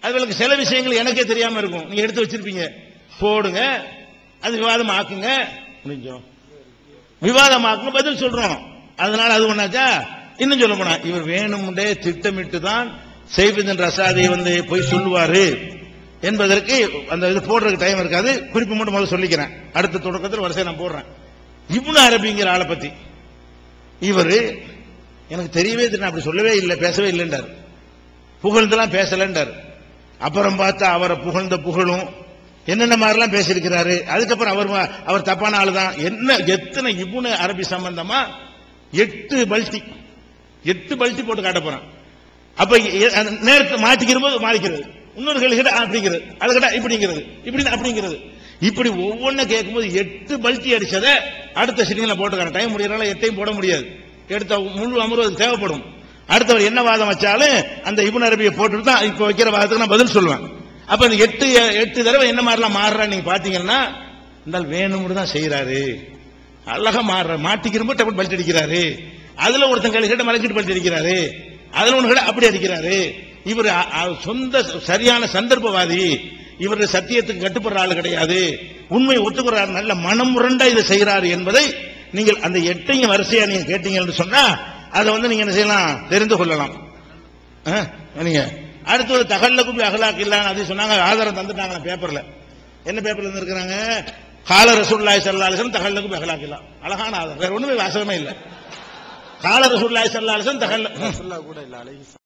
அதுகளுக்கு சில விஷயங்கள் எனக்கே தெரியாம இருக்கும் நீங்க எடுத்து வச்சிருப்பீங்க போடுங்க அது விவாதம் ஆக்குங்க முடிஞ்சோம் விவாதமாக்குங்க பதில் சொல்றோம் அதனால அது ஒண்ணாச்சா இன்னும் சொல்ல போனா இவர் வேணும்டே திட்டமிட்டு தான் செய்வதன் ரசாதை வந்து போய் சொல்லுவாரு என்பதற்கு அந்த இது போடுறதுக்கு டைம் இருக்காது குறிப்பு மட்டும் முதல்ல சொல்லிக்கிறேன் அடுத்த தொடக்கத்தில் வரிசை நான் போடுறேன் இப்னு அரபிங்கிற ஆளை பத்தி இவரு எனக்கு தெரியவே தெரியும் அப்படி சொல்லவே இல்லை பேசவே இல்லைன்றார் புகழ்ந்துலாம் பேசலன்றார் அப்புறம் பார்த்தா அவரை புகழ்ந்த புகழும் என்னென்ன மாதிரிலாம் பேசியிருக்கிறாரு அதுக்கப்புறம் அவர் ம- அவர் தப்பான ஆளு தான் என்ன எத்தனை இபுனு அரபி சம்பந்தமா எட்டு பல்டி எட்டு பல்டி போட்டு காட்ட போறான் அப்ப எ- அந்த நேரத்தை மாத்திக்கிற போது மாறிக்கிறது இன்னொரு கேள்வி கேட்டா அப்படிங்கிறது அது கேட்டா இப்படிங்கிறது இப்படி அப்படிங்கிறது இப்படி ஒவ்வொன்றும் கேட்கும்போது எட்டு பல்டி அடிச்சதை அடுத்த சிட்டிங்ல போட்டுக்கான டைம் முடியறனால எட்டையும் போட முடியாது எடுத்த முழு அமர்வு அதுக்கு தேவைப்படும் அடுத்தவர் என்ன வாதம் வச்சாலும் அந்த இபுன் அரபியை போட்டுட்டு தான் இப்ப வைக்கிற வாதத்துக்கு நான் பதில் சொல்லுவேன் அப்ப இந்த எட்டு எட்டு தடவை என்ன மாதிரிலாம் மாறுறான்னு நீங்க பாத்தீங்கன்னா இந்த ஆள் வேணும்னு தான் செய்யறாரு அழகா மாறுற மாட்டிக்கிறப்ப டபுள் பல்ட் அடிக்கிறாரு அதுல ஒருத்தன் கையில் கிட்ட மலைக்கிட்டு பல்ட் அடிக்கிறாரு அதுல ஒண்ணு கிட்ட அப்படி அடிக்கிறாரு இவர் அ- அ- சொந்த சரியான சந்தர்ப்பவாதி இவர் சத்தியத்துக்கு கட்டுப்படுற ஆள் கிடையாது உண்மை ஒத்துக்கிறார் நல்ல மனம் முரண்டா இதை செய்கிறாரு என்பதை நீங்கள் அந்த எட்டையும் வரிசையா நீங்க கேட்டீங்கன்னு சொன்னா அதை வந்து நீங்க என்ன செய்யலாம் தெரிந்து கொள்ளலாம் ஆ, நீங்க அடுத்து ஒரு தகல்லுக்கும் அகலாக்கு இல்லான்னு அது சொன்னாங்க ஆதாரம் தந்துட்டாங்க பேப்பர்ல என்ன பேப்பர்ல இருந்து இருக்கிறாங்க கால ரசூல்லாய் சல்லாலிசன் தகல்லுக்கும் அகலாக்கு இல்லா அழகான ஆதாரம் வேற ஒண்ணுமே வாசகமே இல்ல கால ரசூல்லாய் சல்லாலிசன் தகல்ல கூட இல்ல அலைஹி